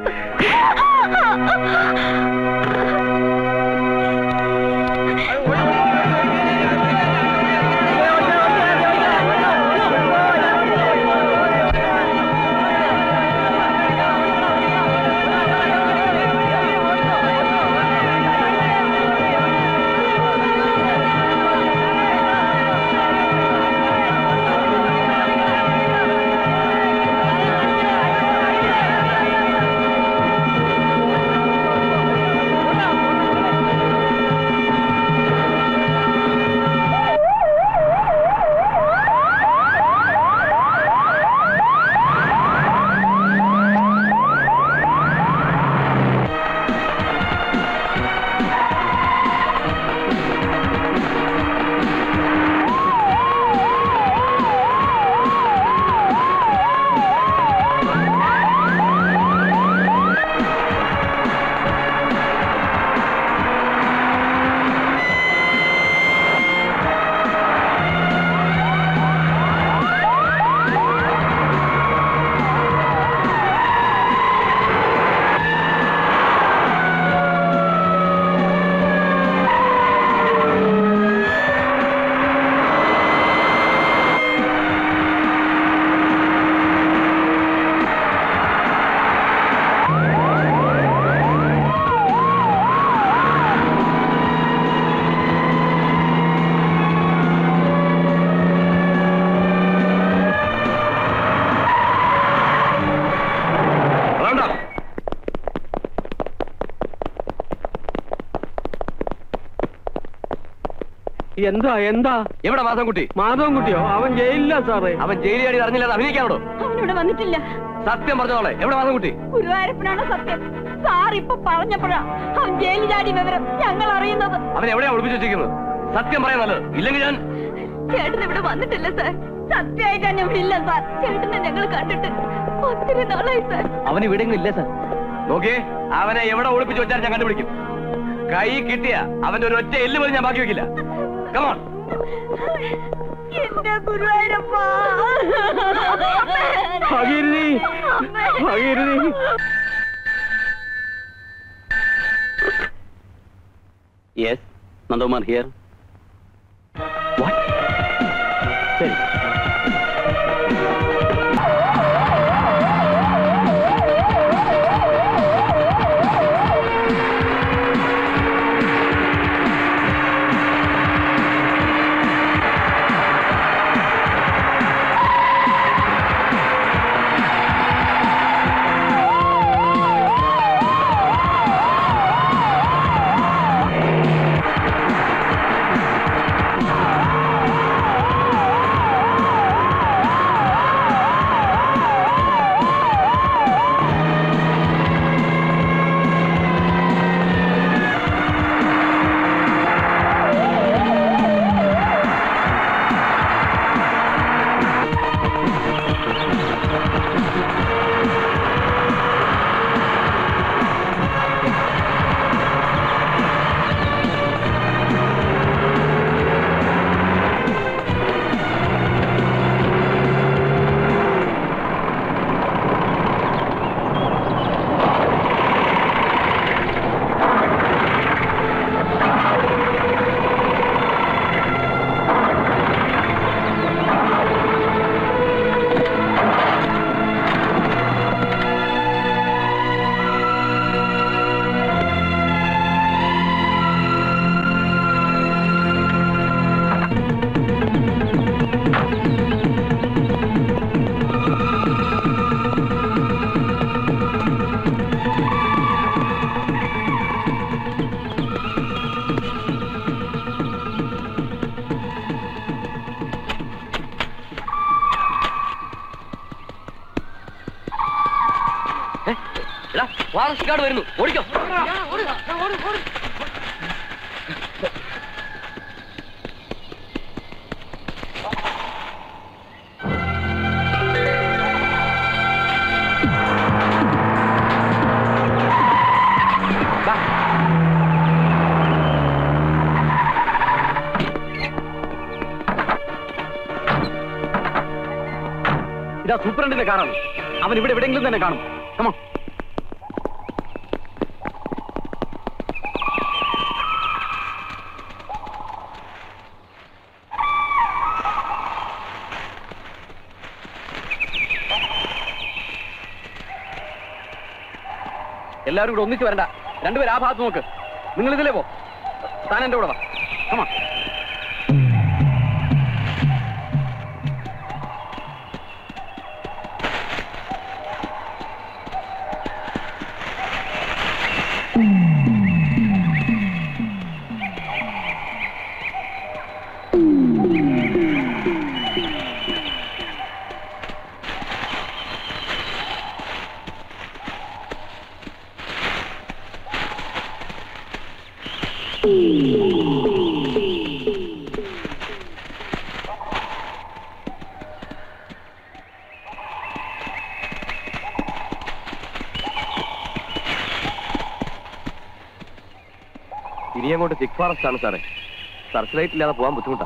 എന്താ എന്താ എവിടെ മാധവൻകുട്ടി മാധവൻകുട്ടിയോ അവൻ ജയിലില്ല സാറേ അവൻ ജയിലിയാടി അറിഞ്ഞില്ലാതെ അഭിനയിക്കാനോടോ അവനിവിടെ വന്നിട്ടില്ല സത്യം പറഞ്ഞോളെ എവിടെ മാധവൻകുട്ടി ഗുരുവായൂരപ്പനാണ് സത്യം സാർ ഇപ്പൊ പറഞ്ഞപ്പോഴാ അവൻ ജയിലിൽ ചാടി വിവരം ഞങ്ങൾ അറിയുന്നത് അവൻ എവിടെയാ ഒളിപ്പിച്ചു വെച്ചിരിക്കുന്നത് സത്യം പറയാൻ നല്ലത് ഇല്ലെങ്കിൽ ഞാൻ ചേട്ടൻ ഇവിടെ വന്നിട്ടില്ല സാർ സത്യമായിട്ട് തന്നെ ഇവിടെ ഇല്ല സാർ ചേട്ടനെ ഞങ്ങൾ കണ്ടിട്ട് ഒത്തിരി നാളായി സാർ അവൻ ഇവിടെ ഇല്ല സാർ നോക്കിയേ അവനെ എവിടെ ഒളിപ്പിച്ച് വെച്ചാൽ ഞാൻ കണ്ടുപിടിക്കും കൈ കിട്ടിയ അവന്റെ ഒരു ഒറ്റ എല്ല് പോലും ഞാൻ ബാക്കി വെക്കില്ല കമോൺ എന്റെ ഗുരുവായൂരപ്പ ഭഗീരഥി ഭഗീരഥി യെസ് നന്ദകുമാർ ഹിയർ ശരി ഫോറസ്റ്റ് ഗാർഡ് വരുന്നു ഓടിക്കോ ഇതാ സൂപ്രണ്ടിന്റെ കാറാണ് അവൻ ഇവിടെ എവിടെയെങ്കിലും തന്നെ കാണും കമോ എല്ലാവരും കൂടെ ഒന്നിച്ച് വരണ്ട രണ്ടുപേരും ആ ഭാഗത്ത് നോക്ക് നിങ്ങൾ ഇതിലേ പോ താൻ എന്റെ കൂടെ വാ കമാ ഇനി അങ്ങോട്ട് തിക് ഫോറസ്റ്റ് ആണ് സാറേ സർച്ച് ലൈറ്റ് ഇല്ലാതെ പോകാൻ ബുദ്ധിമുട്ടാ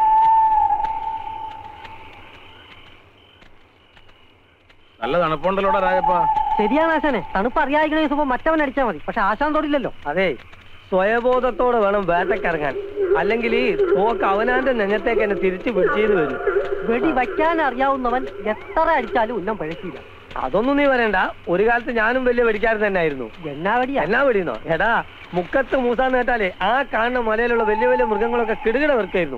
നല്ല തണുപ്പുണ്ടല്ലോടാ രാജപ്പ ശരിയാണ് ആശാനെ തണുപ്പ് അറിയാതിരിക്കണ ദിവസം മറ്റവൻ അടിച്ചാൽ മതി പക്ഷെ ആശാൻ തൊടില്ലല്ലോ അതെ സ്വയബോധത്തോടെ വേണം വേട്ടക്കിറങ്ങാൻ അല്ലെങ്കിൽ ഈ തോക്ക് അവനാന്റെ നെഞ്ഞത്തേക്ക് എന്നെ തിരിച്ചു പിടിച്ചേന്ന് വരും വെടി വയ്ക്കാൻ അറിയാവുന്നവൻ എത്ര അടിച്ചാലും ഉന്നം പഴക്കില്ല അതൊന്നും നീ പറയണ്ട ഒരു കാലത്ത് ഞാനും വലിയ വെടിക്കാരൻ തന്നെ ആയിരുന്നു എന്നാ വെടിയാ എന്നാ വെടിയുന്നോ എടാ മുക്കത്ത് മൂസാന്ന് കേട്ടാലേ ആ കാണുന്ന മലയിലുള്ള വലിയ വലിയ മൃഗങ്ങളൊക്കെ കിടുകിട വെറുക്കായിരുന്നു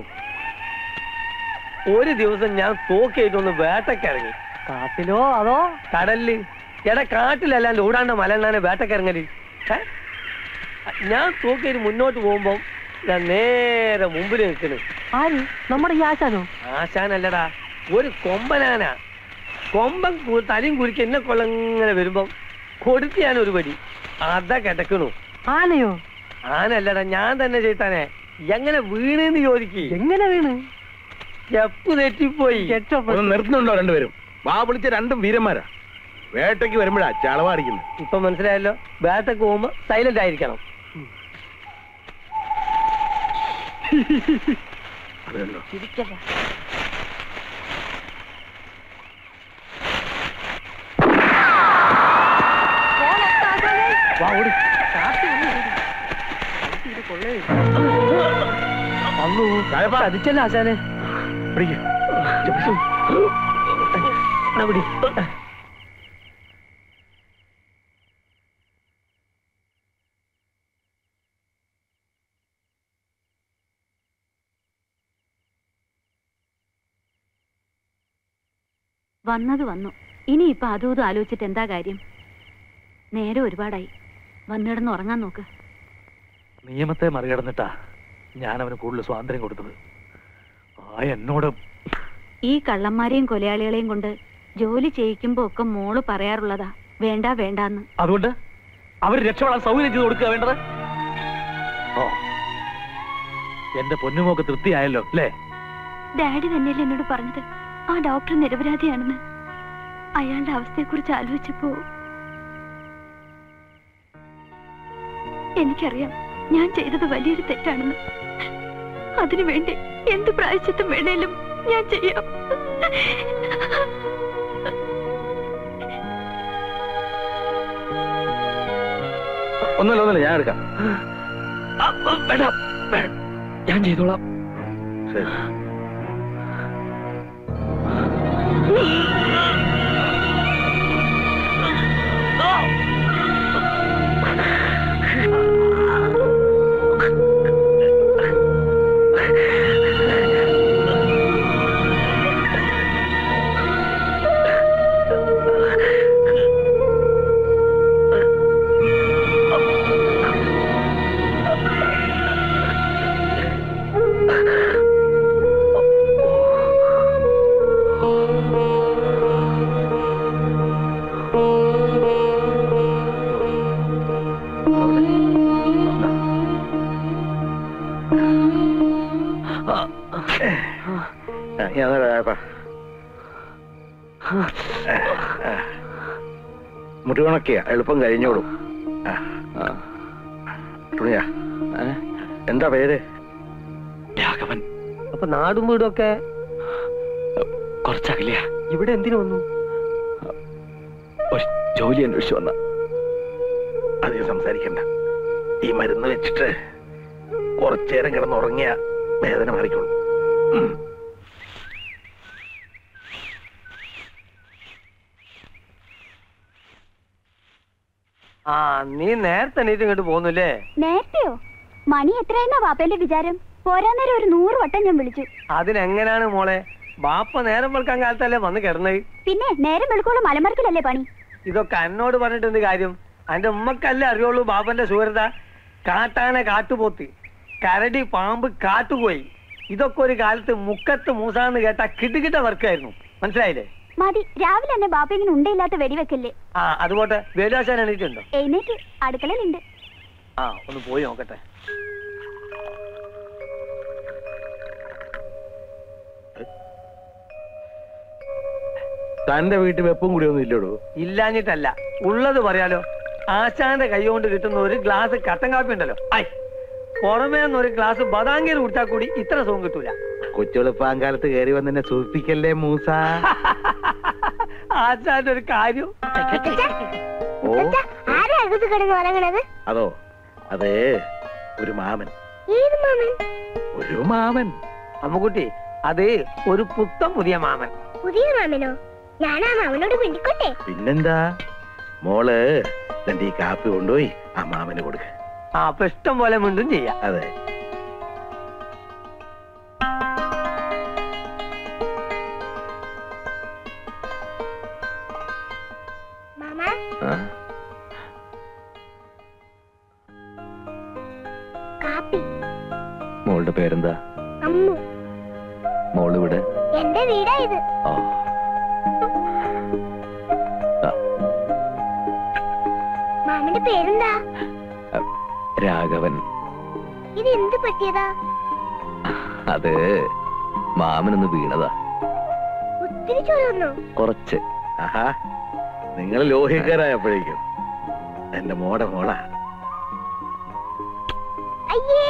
ഒരു ദിവസം ഞാൻ തോക്കേറ്റൊന്ന് വേട്ടക്കിറങ്ങി കാട്ടിലോ അതോ കടലില് എടാ കാട്ടിലല്ലാണ്ട് ഓടാണ്ട മലണ്ണാനെ വേട്ടക്കിറങ്ങല് ഏ? ഞാൻ തോക്കേറ്റ് മുന്നോട്ട് പോകുമ്പോ ഞാൻ നേരെ മുമ്പിൽ നിൽക്കണ് ആര് നമ്മുടെ ഈ ആശാനോ ആശാനല്ലടാ ഒരു കൊമ്പനാന കൊമ്പൻ കു- തലയും കുരുക്കി എന്നെ കൊള്ളങ്ങനെ വരുമ്പം കൊടുത്ത് ഞാൻ ഒരു പടി അതാ കിടക്കണു ആനയോ ആനല്ലടാ ഞാൻ തന്നെ ചെയ്താനെ എങ്ങനെ വീണെന്ന് ചോദിക്ക് എങ്ങനെ വീണ് സ്റ്റെപ്പ് തെറ്റിപ്പോയി ഒന്ന് നിർത്തുന്നുണ്ടോ രണ്ടുപേരും വാ വിളിച്ച രണ്ടും വീരന്മാരാ വേട്ടയ്ക്ക് വരുമ്പോഴാ ചളവാടിക്കുന്നത് ഇപ്പൊ മനസ്സിലായല്ലോ വേട്ടക്ക് പോകുമ്പോ സൈലന്റ് ആയിരിക്കണം അതുകണ്ടോ വാ ഓടി ചതിച്ചല്ല ആശാനെ പിടി വന്നത് വന്നു ഇനിയിപ്പൊ അതും ഇതും ആലോചിച്ചിട്ട് എന്താ കാര്യം നേരെ ഒരുപാടായി വന്നിടന്ന് ഉറങ്ങാൻ നോക്ക് നിയമത്തെ മറികടന്നിട്ടാ ഞാൻ അവന് കൂടുതൽ സ്വാതന്ത്ര്യം കൊടുത്തത് ആ എന്നോട് ഈ കള്ളന്മാരെയും കൊലയാളികളെയും കൊണ്ട് ജോലി ചെയ്യിക്കുമ്പോ ഒക്കെ മോള് പറയാറുള്ളതാ വേണ്ട വേണ്ടാന്ന് അതുകൊണ്ട് അവർ രക്ഷപ്പെടാൻ സൗകര്യം ചെയ്ത് കൊടുക്കുക വേണ്ടത് ഓ എന്റെ പൊന്നുമോക്ക് തൃപ്തിയായല്ലോ അല്ലേ ഡാഡി തന്നെയല്ലേ എന്നോട് പറഞ്ഞത് ആ ഡോക്ടർ നിരപരാധിയാണെന്ന് അയാളുടെ അവസ്ഥയെക്കുറിച്ച് ആലോചിച്ചപ്പോ എനിക്കറിയാം ഞാൻ ചെയ്തത് വലിയൊരു തെറ്റാണെന്ന് അതിനു വേണ്ടി എന്ത് പ്രായച്ചിത്തം വേണേലും ഞാൻ ചെയ്യാം ഒന്നല്ല ഒന്നല്ല ഞാൻ എടുക്കാം വേണ്ട വേ- ഞാൻ ചെയ്തോളാം ശരി മുറിവണക്കിയ എളുപ്പം കഴിഞ്ഞോളും ആ, ആ. തുണിയാ എന്താ പേര് രാഘവൻ അപ്പൊ നാടും വീടും ഒക്കെ കുറച്ചകലെയാ ഇവിടെ എന്തിനു വന്നു ഒരു ജോലി അന്വേഷിച്ചു വന്ന അധികം സംസാരിക്കണ്ട ഈ മരുന്ന് വെച്ചിട്ട് കുറച്ചേരം കിടന്നുറങ്ങിയ വേദന മാറിക്കോളും ഉം. ആ നീ നേരത്തെ എണീറ്റ് ഇങ്ങോട്ട് പോന്നുല്ലേ നേരത്തെയോ മണി എത്രയെന്നാ വാപ്പേന്റെ വിചാരം പോരാന്നേരം ഒരു നൂറ് വട്ടം ഞാൻ വിളിച്ചു അതിനെങ്ങനാണ് മോളെ ബാപ്പ നേരം വെളുക്കാൻ കാലത്തല്ലേ വന്ന് കിടന്നത് പിന്നെ നേരം വെളുക്കോളം മലമറിക്കലല്ലേ പണി ഇതൊക്കെ എന്നോട് പറഞ്ഞിട്ട് എന്ത് കാര്യം അന്റെ ഉമ്മക്കല്ലേ അറിയുള്ളൂ ബാപ്പന്റെ സുഹൃത കാട്ടാന കാട്ടുപോത്ത് കരടി പാമ്പ് കാട്ടുപോയി ഇതൊക്കെ ഒരു കാലത്ത് മുക്കത്ത് മൂസാന്ന് കേട്ട കിട്ടുകിട്ട വർക്കായിരുന്നു മനസ്സിലായില്ലേ മതി രാവിലെ തന്നെ ബാപ്പ ഇങ്ങനെ ഉണ്ടയില്ലാത്ത വെടിവെക്കല്ലേ ആ അതുപോട്ടെ വേലാശാൻ എണീറ്റുണ്ടോ എഴുന്നേറ്റ് അടുക്കളയിലുണ്ട് ആ ഒന്ന് പോയി നോക്കട്ടെ തന്റെ വീട്ടിൽ വെപ്പും കൂടി ഒന്നും ഇല്ലടോ ഇല്ലാഞ്ഞിട്ടല്ല ഉള്ളത് പറയാലോ ആശാന്റെ കൈ കൊണ്ട് കിട്ടുന്ന ഒരു ഗ്ലാസ് കട്ടൻ കാപ്പി ഉണ്ടല്ലോ ഐ പുറമേ നിന്ന് ഒരു ഗ്ലാസ് ബദാങ്കീർ കുടിച്ചാൽ കൂടി ഇത്ര സുഖം കിട്ടൂല കൊച്ചുവെളുപ്പാങ്കാലത്ത് കയറി വന്നെ സൂചിപ്പിക്കല്ലേ മൂസ ആശാന്റെ ഒരു കാര്യം ഓ ആരാ അകത്ത് കിടന്ന് ഉറങ്ങണത് അതോ അത് ഒരു മാമൻ ഏത് മാമൻ ഒരു മാമൻ അമ്മുക്കുട്ടി അത് ഒരു പുത്തം പുതിയ മാമൻ പുതിയ മാമനോ ഞാനാ മാമനോട് പിണ്ടിക്കോട്ടെ പിന്നെന്താ മോള് രണ്ട് ഈ കാപ്പി കൊണ്ടുപോയി ആ മാമന് കൊടുക്ക ആ അപ്പൊ ഇഷ്ടം പോലെ മിണ്ടും ചെയ്യാം അതെ മാമ ആ, കാപ്പി മോളുടെ പേരെന്താ അമ്മു മോളിവിടെ എന്റെ വീടാ ഇത് ആ മാമന്റെ പേരെന്താ രാഘവൻ ഇത് എന്ത് പറ്റിയതാ അത് മാമനൊന്ന് വീണതാ ഒത്തിരി ചോര കുറച്ച് ആഹാ നിങ്ങൾ ലോഹിക്കാരായപ്പോഴേക്കും എന്റെ മോടെ മോളാ അയ്യേ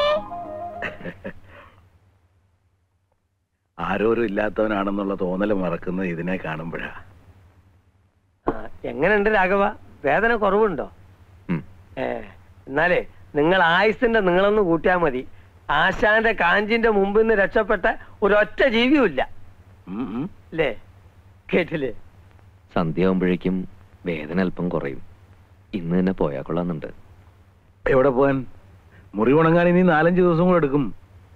ആരോരും ഇല്ലാത്തവനാണെന്നുള്ള തോന്നല് മറക്കുന്നത് ഇതിനെ കാണുമ്പോഴാ എങ്ങനെയുണ്ട് രാഘവ വേദന കുറവുണ്ടോ ഉം. ഏ എന്നാലേ നിങ്ങൾ ആയുസിന്റെ നിങ്ങളൊന്ന് കൂട്ടിയാൽ മതി ആശാന്റെ കാഞ്ചിന്റെ മുമ്പിൽ നിന്ന് രക്ഷപ്പെട്ട ഒരൊറ്റ ജീവിയുമില്ല അല്ലേ കേട്ടില്ലേ സന്ധ്യയാവുമ്പോഴേക്കും വേദന അല്പം കുറയും ഇന്ന് തന്നെ പോയാ കൊള്ളാന്നുണ്ട് എവിടെ പോവാൻ മുറി ഉണങ്ങാൻ ഇനി നാലഞ്ച് ദിവസം കൂടെ എടുക്കും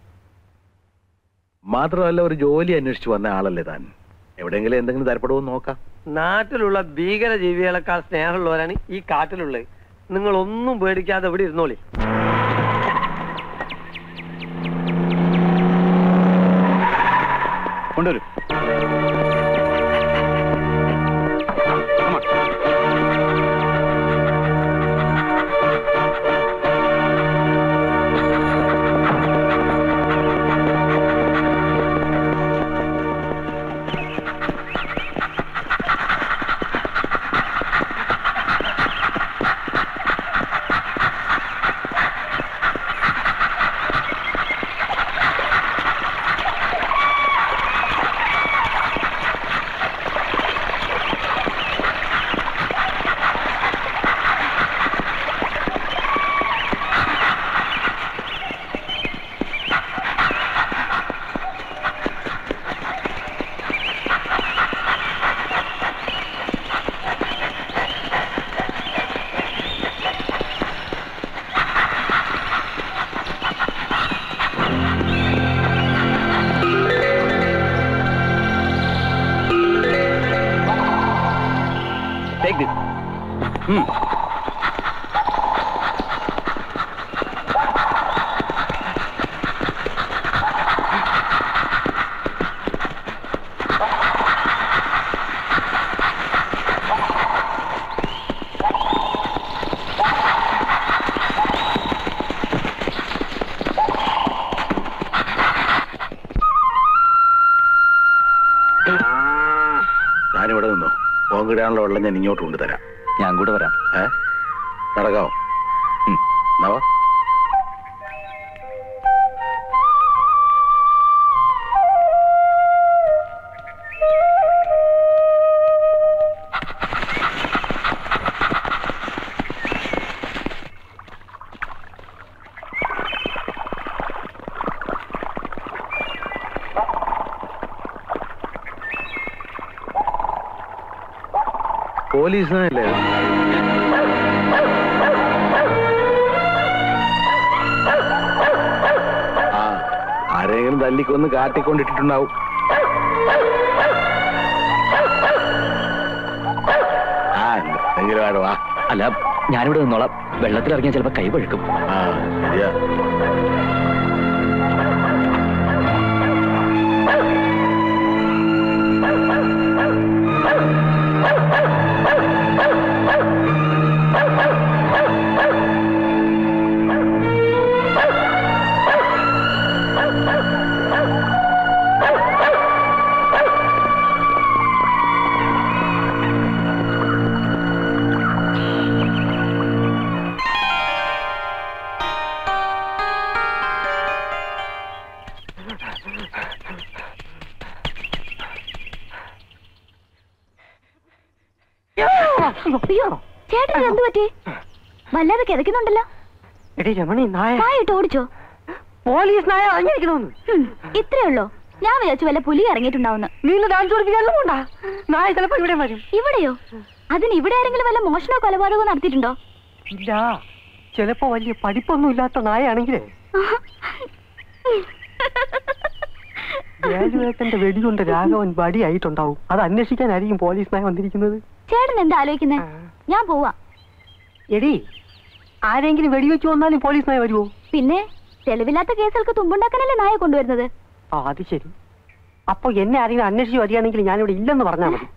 മാത്രമല്ല ഒരു ജോലി അന്വേഷിച്ചു വന്ന ആളല്ലേ താൻ എവിടെയെങ്കിലും എന്തെങ്കിലും തരപ്പെടുമോ നോക്കാം നാട്ടിലുള്ള ഭീകര ജീവികളെക്കാൾ സ്നേഹമുള്ളവരാണ് ഈ കാട്ടിലുള്ളത് നിങ്ങൾ ഒന്നും പേടിക്കാതെ ഇവിടെ ഇരുന്നോളി കൊണ്ടുവരും Take this. താനിവിടെ നിന്നോ പോങ്കിടാനുള്ള വെള്ളം ഞാൻ ഇങ്ങോട്ട് കൊണ്ടുതരാം ഞാൻ കൂടെ വരാം ഏ നടക്കാവോ ഉം, എന്നാ വാ. പോലീസിനല്ലേ ആ ആരെങ്കിലും തല്ലിക്കൊന്ന് കാട്ടിക്കൊണ്ടിട്ടുണ്ടാവും ആ എന്തെങ്കിലും ആടോ ആ അല്ല ഞാനിവിടെ നിന്നോളാം വെള്ളത്തിൽ ഇറങ്ങിയാൽ ചിലപ്പോ കൈ പഴുക്കും ആ ശരിയാ അയ്യോ ചേട്ടൻ എന്ത് പറ്റി വല്ലാതെ കിതക്കുന്നുണ്ടല്ലോ എടി രമണി നായ നായിട്ട് ഓടിച്ചോ പോലീസ് നായ അടങ്ങിയിരിക്കണമെന്ന് ഹും, ഇത്രേ ഉള്ളോ ഞാൻ വിചാരിച്ചു വല്ല പുലി ഇറങ്ങിയിട്ടുണ്ടാവുന്ന നീ ഇന്ന് ഡാൻസ് പഠിപ്പിക്കാനും പോണ്ടാ നായ ചിലപ്പോ ഇവിടെ വരും ഇവിടെയോ അതിന് ഇവിടെ ആരെങ്കിലും വല്ല മോഷണോ കൊലപാതകമോ നടത്തിയിട്ടുണ്ടോ ഇല്ല ചിലപ്പോ വലിയ പഠിപ്പൊന്നും ഇല്ലാത്ത നായയാണെങ്കിലേ വേലുവേട്ടന്റെ വെടികൊണ്ട് രാഘവൻ വടിയായിട്ടുണ്ടാവും അത് അന്വേഷിക്കാനായിരിക്കും പോലീസ് നായ വന്നിരിക്കുന്നത് ചേട്ടൻ എന്താ ആലോചിക്കുന്നേ ഞാൻ പോവാ എടി ആരെങ്കിലും വെടിവെച്ച് വന്നാലും പോലീസ് നായ വരുമോ പിന്നെ തെളിവില്ലാത്ത കേസുകൾക്ക് തുമ്പുണ്ടാക്കാനല്ലേ നായ കൊണ്ടുവരുന്നത് ആ അത് ശരി അപ്പൊ എന്നെ ആരെങ്കിലും അന്വേഷിച്ച് വരികയാണെങ്കിൽ ഞാനിവിടെ ഇല്ലെന്ന് പറഞ്ഞാൽ മതി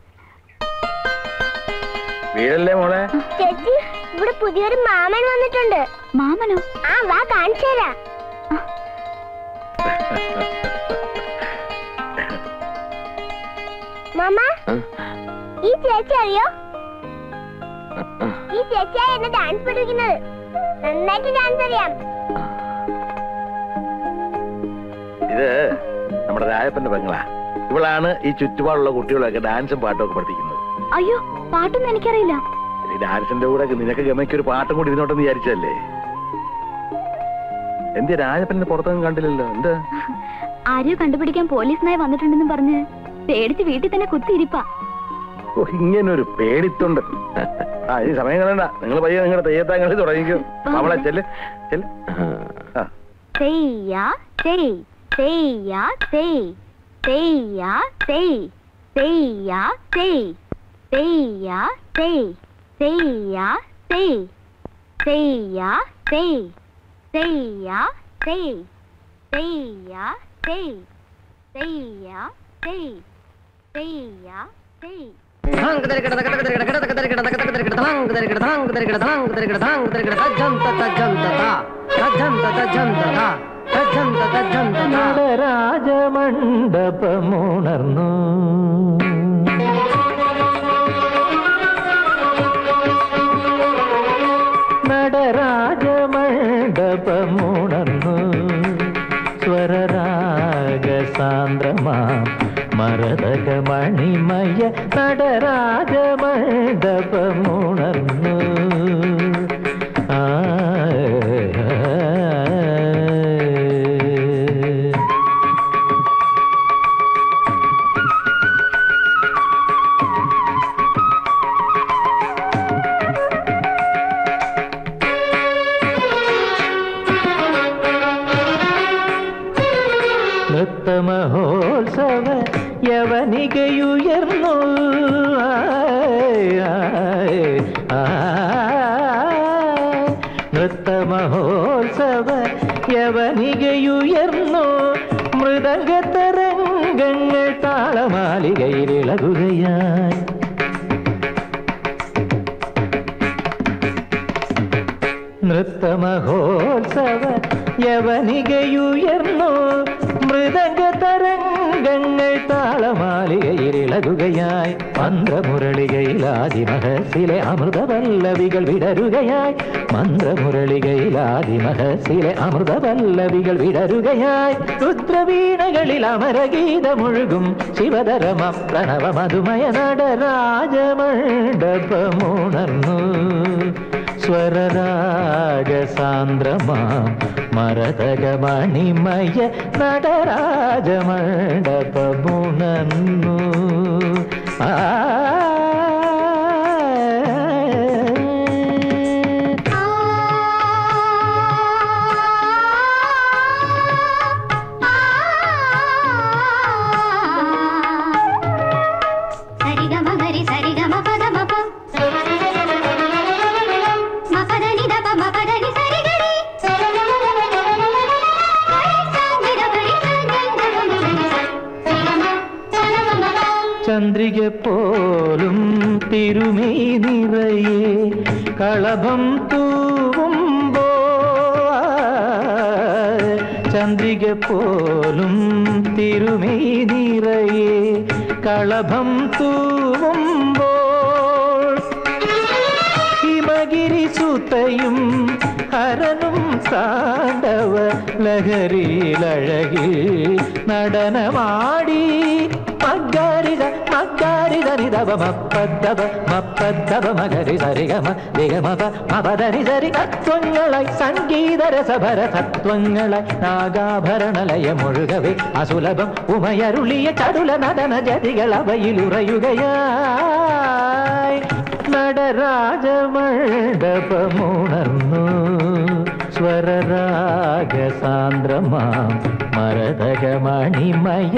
വീടല്ലേ മോളെ ചേച്ചി ഇവിടെ പുതിയൊരു മാമൻ വന്നിട്ടുണ്ട് മാമനോ ആ വാ കാണിച്ചു തരാം മാമ ആ? ഈ ചേച്ചി അറിയോ ഈ ചേച്ചിയാ എന്നെ ഡാൻസ് പഠിപ്പിക്കുന്നത് നന്നായിട്ട് ഡാൻസ് അറിയാം ഇത് നമ്മുടെ രായപ്പന്റെ പെങ്ങളാ ഇവളാണ് ഈ ചുറ്റുപാടുള്ള കുട്ടികളൊക്കെ ഡാൻസും പാട്ടും ഒക്കെ പഠിപ്പിക്കുന്നത് അയ്യോ പാട്ടൊന്നും എനിക്കറിയില്ല ഈ ഡാൻസിന്റെ കൂടെ നിനക്ക് ഗമയ്ക്ക് ഒരു പാട്ടും കൂടി ഇരുന്നോട്ടെന്ന് വിചാരിച്ചല്ലേ എന്തിയ രാജപ്പനെ പുറത്തൊന്നും കണ്ടില്ലല്ലോ എന്താ ആരെയോ കണ്ടുപിടിക്കാൻ പോലീസ് നായ വന്നിട്ടുണ്ടെന്ന് പറഞ്ഞ് പേടിച്ച് വീട്ടിൽ തന്നെ കുത്തിയിരിപ്പാ ഓ, ഇങ്ങനൊരു പേടിത്തൊണ്ട് ആ ഈ സമയം കളയണ്ട നിങ്ങൾ പയ്യെ നിങ്ങളുടെ തെയ്യത്താങ്കളി തുടങ്ങിക്കോ നമ്മളെ ചെല്ല് ചെല്ല് ആ തെയ്യാ തെയ് തെയ്യാ തെയ് തെയ്യാ തെയ് തെയ്യാ തെയ് തെയ്യാ തെയ് തെയ്യാ തെയ് തെയ്യാ തെയ് തെയ്യാ തെയ് തെയ്യാ തെയ് തെയ്യാ തെയ് തെയ്യാ തെയ് നടരാജമണ്ഡപമുണർന്നു നടരാജമണ്ഡപമുണർന്നു സ്വരരാഗസാന്ദ്രമാം മരതകമണിമയ നടരാജമണ്ഡപമുണർന്നു ആ നൃത്തമഹോത്സവ യവനികയുയർന്നു നൃത്തമഹോത്സവ യവനികയുയർന്നു മൃദംഗതരംഗങ്ങൾ താളമാലികയിലിളകുകയായി നൃത്തമഹോത്സവ യവനികയുയർന്നു മൃദംഗതരംഗങ്ങൾ താളമാലികയിലിളകുകയായി മന്ത്രമുരളികയിലാദിമഹസിലെ അമൃതപല്ലവികൾ വിടരുകയായി മന്ത്രമുരളികയിലാദിമഹസിലെ അമൃതപല്ലവികൾ വിടരുകയായി രുദ്രവീണകളിൽ അമരഗീതമൊഴുകും ശിവധരമ പ്രണവ മധുമയ നടരാജമണ്ഡപമുണർന്നു സ്വരരാഗസാന്ദ്രമാ മരതകമണിമയ നടരാജമണ്ഡപമുണർന്നു ആ సరిగమ గరి సరిగమ పద మప మపదని దప మపదని సరిగరి ചന്ദ്രിക പോലും തിരുമേ നിറയെ കളഭം തൂവുമ്പോ ചന്ദ്രിക പോലും തിരുമേ നിറയെ കളഭം തൂവുമ്പോൾ ഹിമഗിരി സുതയും ഹരനും താണ്ഡവ ലഹരിയിലഴകിൽ നടനമാടി മഗ്ഗാരിത മഗ്ഗാരിത നിതവ മപ്പദ്ദവ മപ്പദ്ദവ മകരി സരിഗമ ദിഗമപ മപദനി സരി തത്വങ്ങളായി സംഗീതരസഭര തത്വങ്ങളായി നാഗാഭരണലയ മുഴുകവേ അസുലഭം ഉമയരുളിയ ചടുല നടന ജതികൾ അവയിലുറയുകയായി നടരാജമണ്ഡപമുണർന്നു സ്വരരാഗസാന്ദ്രമാം മരതകമണിമയ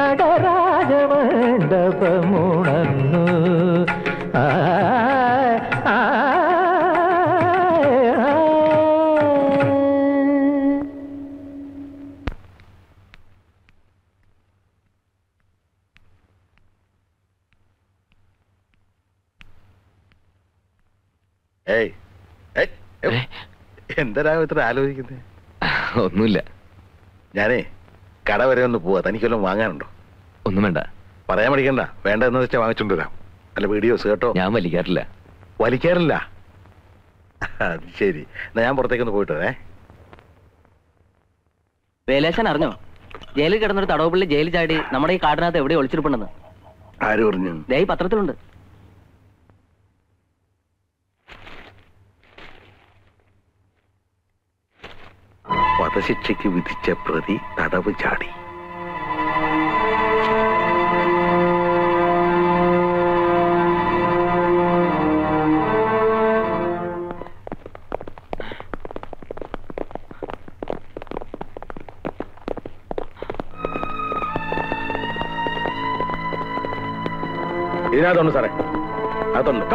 നടരാജമണ്ഡപമുണർന്നു ആ ആ, ആ ഏയ് ഏയ്, ഏയ്, എന്തരാ ഇത്ര ആലോചിക്കുന്നത് ഒന്നുമില്ല ഞാനേ കട വരെ ഒന്ന് പോവാ തനിക്കൊല്ലം വാങ്ങാനുണ്ടോ ഒന്നും വേണ്ട പറയാൻ പഠിക്കണ്ട വേണ്ട എന്ന് വെച്ചാൽ വാങ്ങിച്ചോണ്ട് വരാം അല്ല വീഡിയോസ് കേട്ടോ ഞാൻ വലിക്കാറില്ല വലിക്കാറില്ല അത് ശരി എന്നാ ഞാൻ പുറത്തേക്കൊന്ന് പോയിട്ട് വരേ വേലേശൻ അറിഞ്ഞോ ജയിലിൽ കിടന്നൊരു തടവുപള്ളി ജയിൽ ചാടി നമ്മുടെ ഈ കാടിനകത്ത് എവിടെ ഒളിച്ചിരിപ്പുണ്ടെന്ന് ആര് പറഞ്ഞു ദേ ഈ പത്രത്തിലുണ്ട് വധശിക്ഷയ്ക്ക് വിധിച്ച പ്രതി തടവ് ചാടി ഇതിനകത്തുണ്ട് സാറേ അകത്തുണ്ട്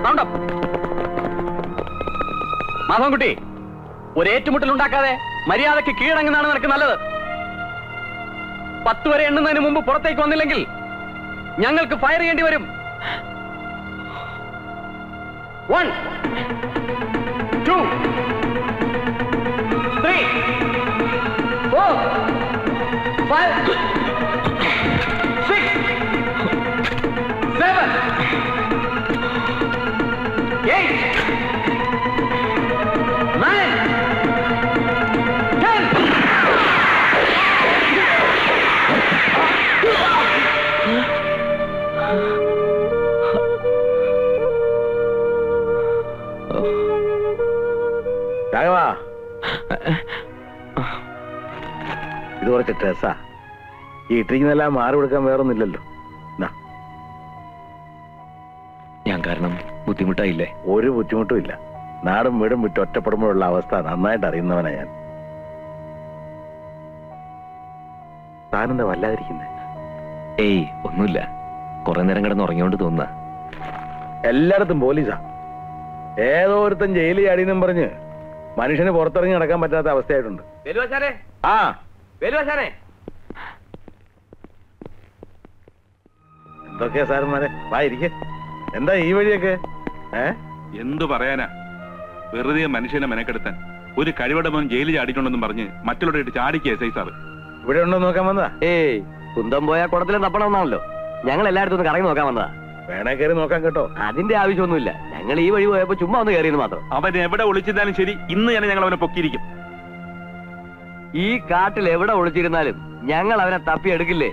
മാധവൻകുട്ടി ഒരു ഏറ്റുമുട്ടൽ ഉണ്ടാക്കാതെ മര്യാദയ്ക്ക് കീഴടങ്ങുന്നതാണ് നിനക്ക് നല്ലത് പത്ത് വരെ എണ്ണുന്നതിന് മുമ്പ് പുറത്തേക്ക് വന്നില്ലെങ്കിൽ ഞങ്ങൾക്ക് ഫയർ ചെയ്യേണ്ടി വരും one two three four five six seven eight nine, ten. രാഘവാ ഇത് കുറച്ച് ഡ്രസ്സാ ഈ ഇട്ടിരിക്കുന്നെല്ലാം മാറി കൊടുക്കാൻ വേറൊന്നുമില്ലല്ലോ എന്നാ ഞാൻ കാരണം ബുദ്ധിമുട്ടായില്ലേ ഒരു ബുദ്ധിമുട്ടും ഇല്ല നാടും വീടും വിട്ട് ഒറ്റപ്പെടുമ്പോഴുള്ള അവസ്ഥ നന്നായിട്ട് അറിയുന്നവനാ ഞാൻ താനെന്താ വല്ലാതിരിക്കുന്നേ ഏയ് ഒന്നുമില്ല കുറെ നേരം കിടന്ന് ഉറങ്ങിയോണ്ട് തോന്നുക എല്ലായിടത്തും പോലീസാ ഏതോ ഒരുത്തൻ ജയിലിൽ ചാടിയെന്നും പറഞ്ഞ് മനുഷ്യന് പുറത്തിറങ്ങി നടക്കാൻ പറ്റാത്ത അവസ്ഥയായിട്ടുണ്ട് വേലുവാശാനെ ആ വേലുവാശാനെ എന്തൊക്കെയാ സാറന്മാരെ വാ ഇരിക്കെ എന്താ ഈ വഴിയൊക്കെ ഏ എന്തു പറയാനാ വെറുതെ മനുഷ്യനെ മെനക്കെടുത്താൻ ഒരു കഴിവടമൻ ജയിലിൽ ചാടിയിട്ടുണ്ടെന്നും പറഞ്ഞ് മറ്റുള്ളവരുടെ ചാടിക്ക് എസ് ഐ സാറ് ഇവിടെ ഉണ്ടോ നോക്കാൻ വന്നതാ ഏയ് കുന്തം പോയാൽ കുടത്തിൽ തപ്പണമെന്നാണല്ലോ ഞങ്ങൾ എല്ലായിടത്തും ഒന്ന് കറങ്ങി നോക്കാൻ വന്നതാ വേണേ കയറി നോക്കാൻ കേട്ടോ അതിന്റെ ആവശ്യമൊന്നുമില്ല ഞങ്ങൾ ഈ വഴി പോയപ്പോ ചുമ്മാ ഒന്ന് കയറിയെന്ന് മാത്രം അവൻ എവിടെ ഒളിച്ചിരുന്നാലും ശരി ഇന്ന് തന്നെ ഞങ്ങൾ അവനെ പൊക്കിയിരിക്കും ഈ കാട്ടിൽ എവിടെ ഒളിച്ചിരുന്നാലും ഞങ്ങൾ അവനെ തപ്പിയെടുക്കില്ലേ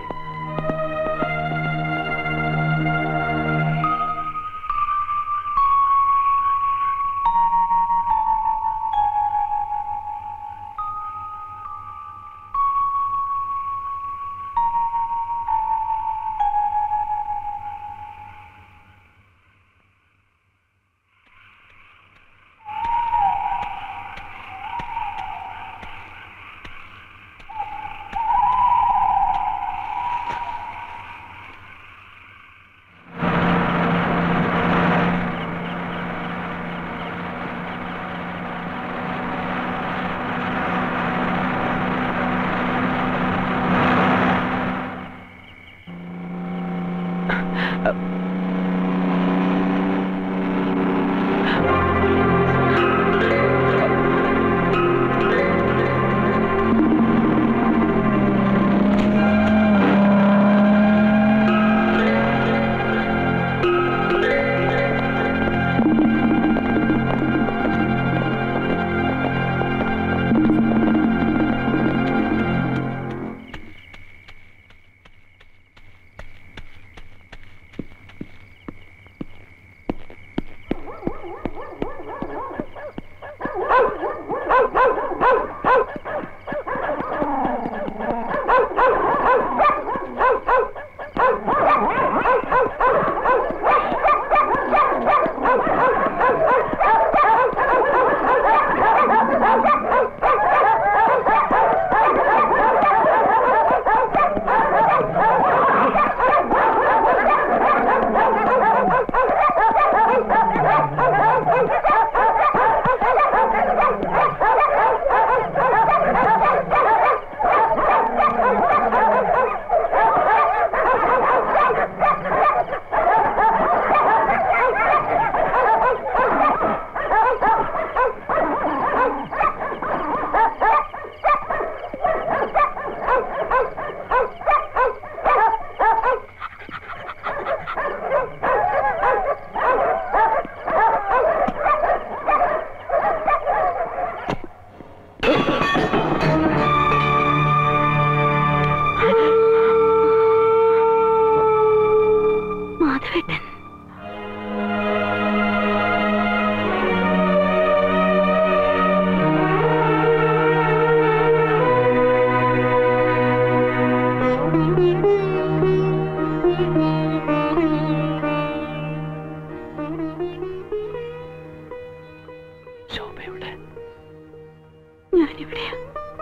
ഞാനിവിടെയാ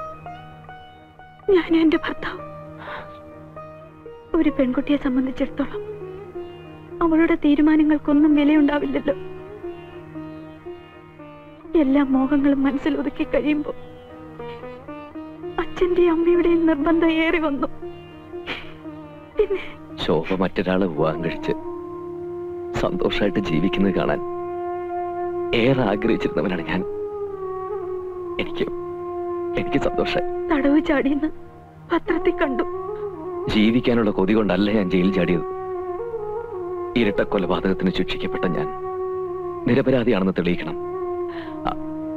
ഞാനും എന്റെ ഭർത്താവും ഒരു പെൺകുട്ടിയെ സംബന്ധിച്ചിടത്തോളം അവളുടെ തീരുമാനങ്ങൾക്കൊന്നും വിലയുണ്ടാവില്ലല്ലോ എല്ലാ മോഹങ്ങളും മനസ്സിൽ ഒതുക്കി കഴിയുമ്പോൾ അച്ഛന്റെയും അമ്മയുടെയും നിർബന്ധം ഏറി വന്നു പിന്നെ ശോഭ മറ്റൊരാളെ വിവാഹം കഴിച്ച് സന്തോഷമായിട്ട് ജീവിക്കുന്നത് കാണാൻ ഏറെ ആഗ്രഹിച്ചിരുന്നവനാണ് ഞാൻ എനിക്ക് എനിക്ക് സന്തോഷമായി തടവ് ചാടിയെന്ന് പത്രത്തിൽ കണ്ടു ജീവിക്കാനുള്ള കൊതി കൊണ്ടല്ല ഞാൻ ജയിൽ ചാടിയത് ഇരട്ട കൊലപാതകത്തിന് ശിക്ഷിക്കപ്പെട്ട ഞാൻ നിരപരാധിയാണെന്ന് തെളിയിക്കണം അ-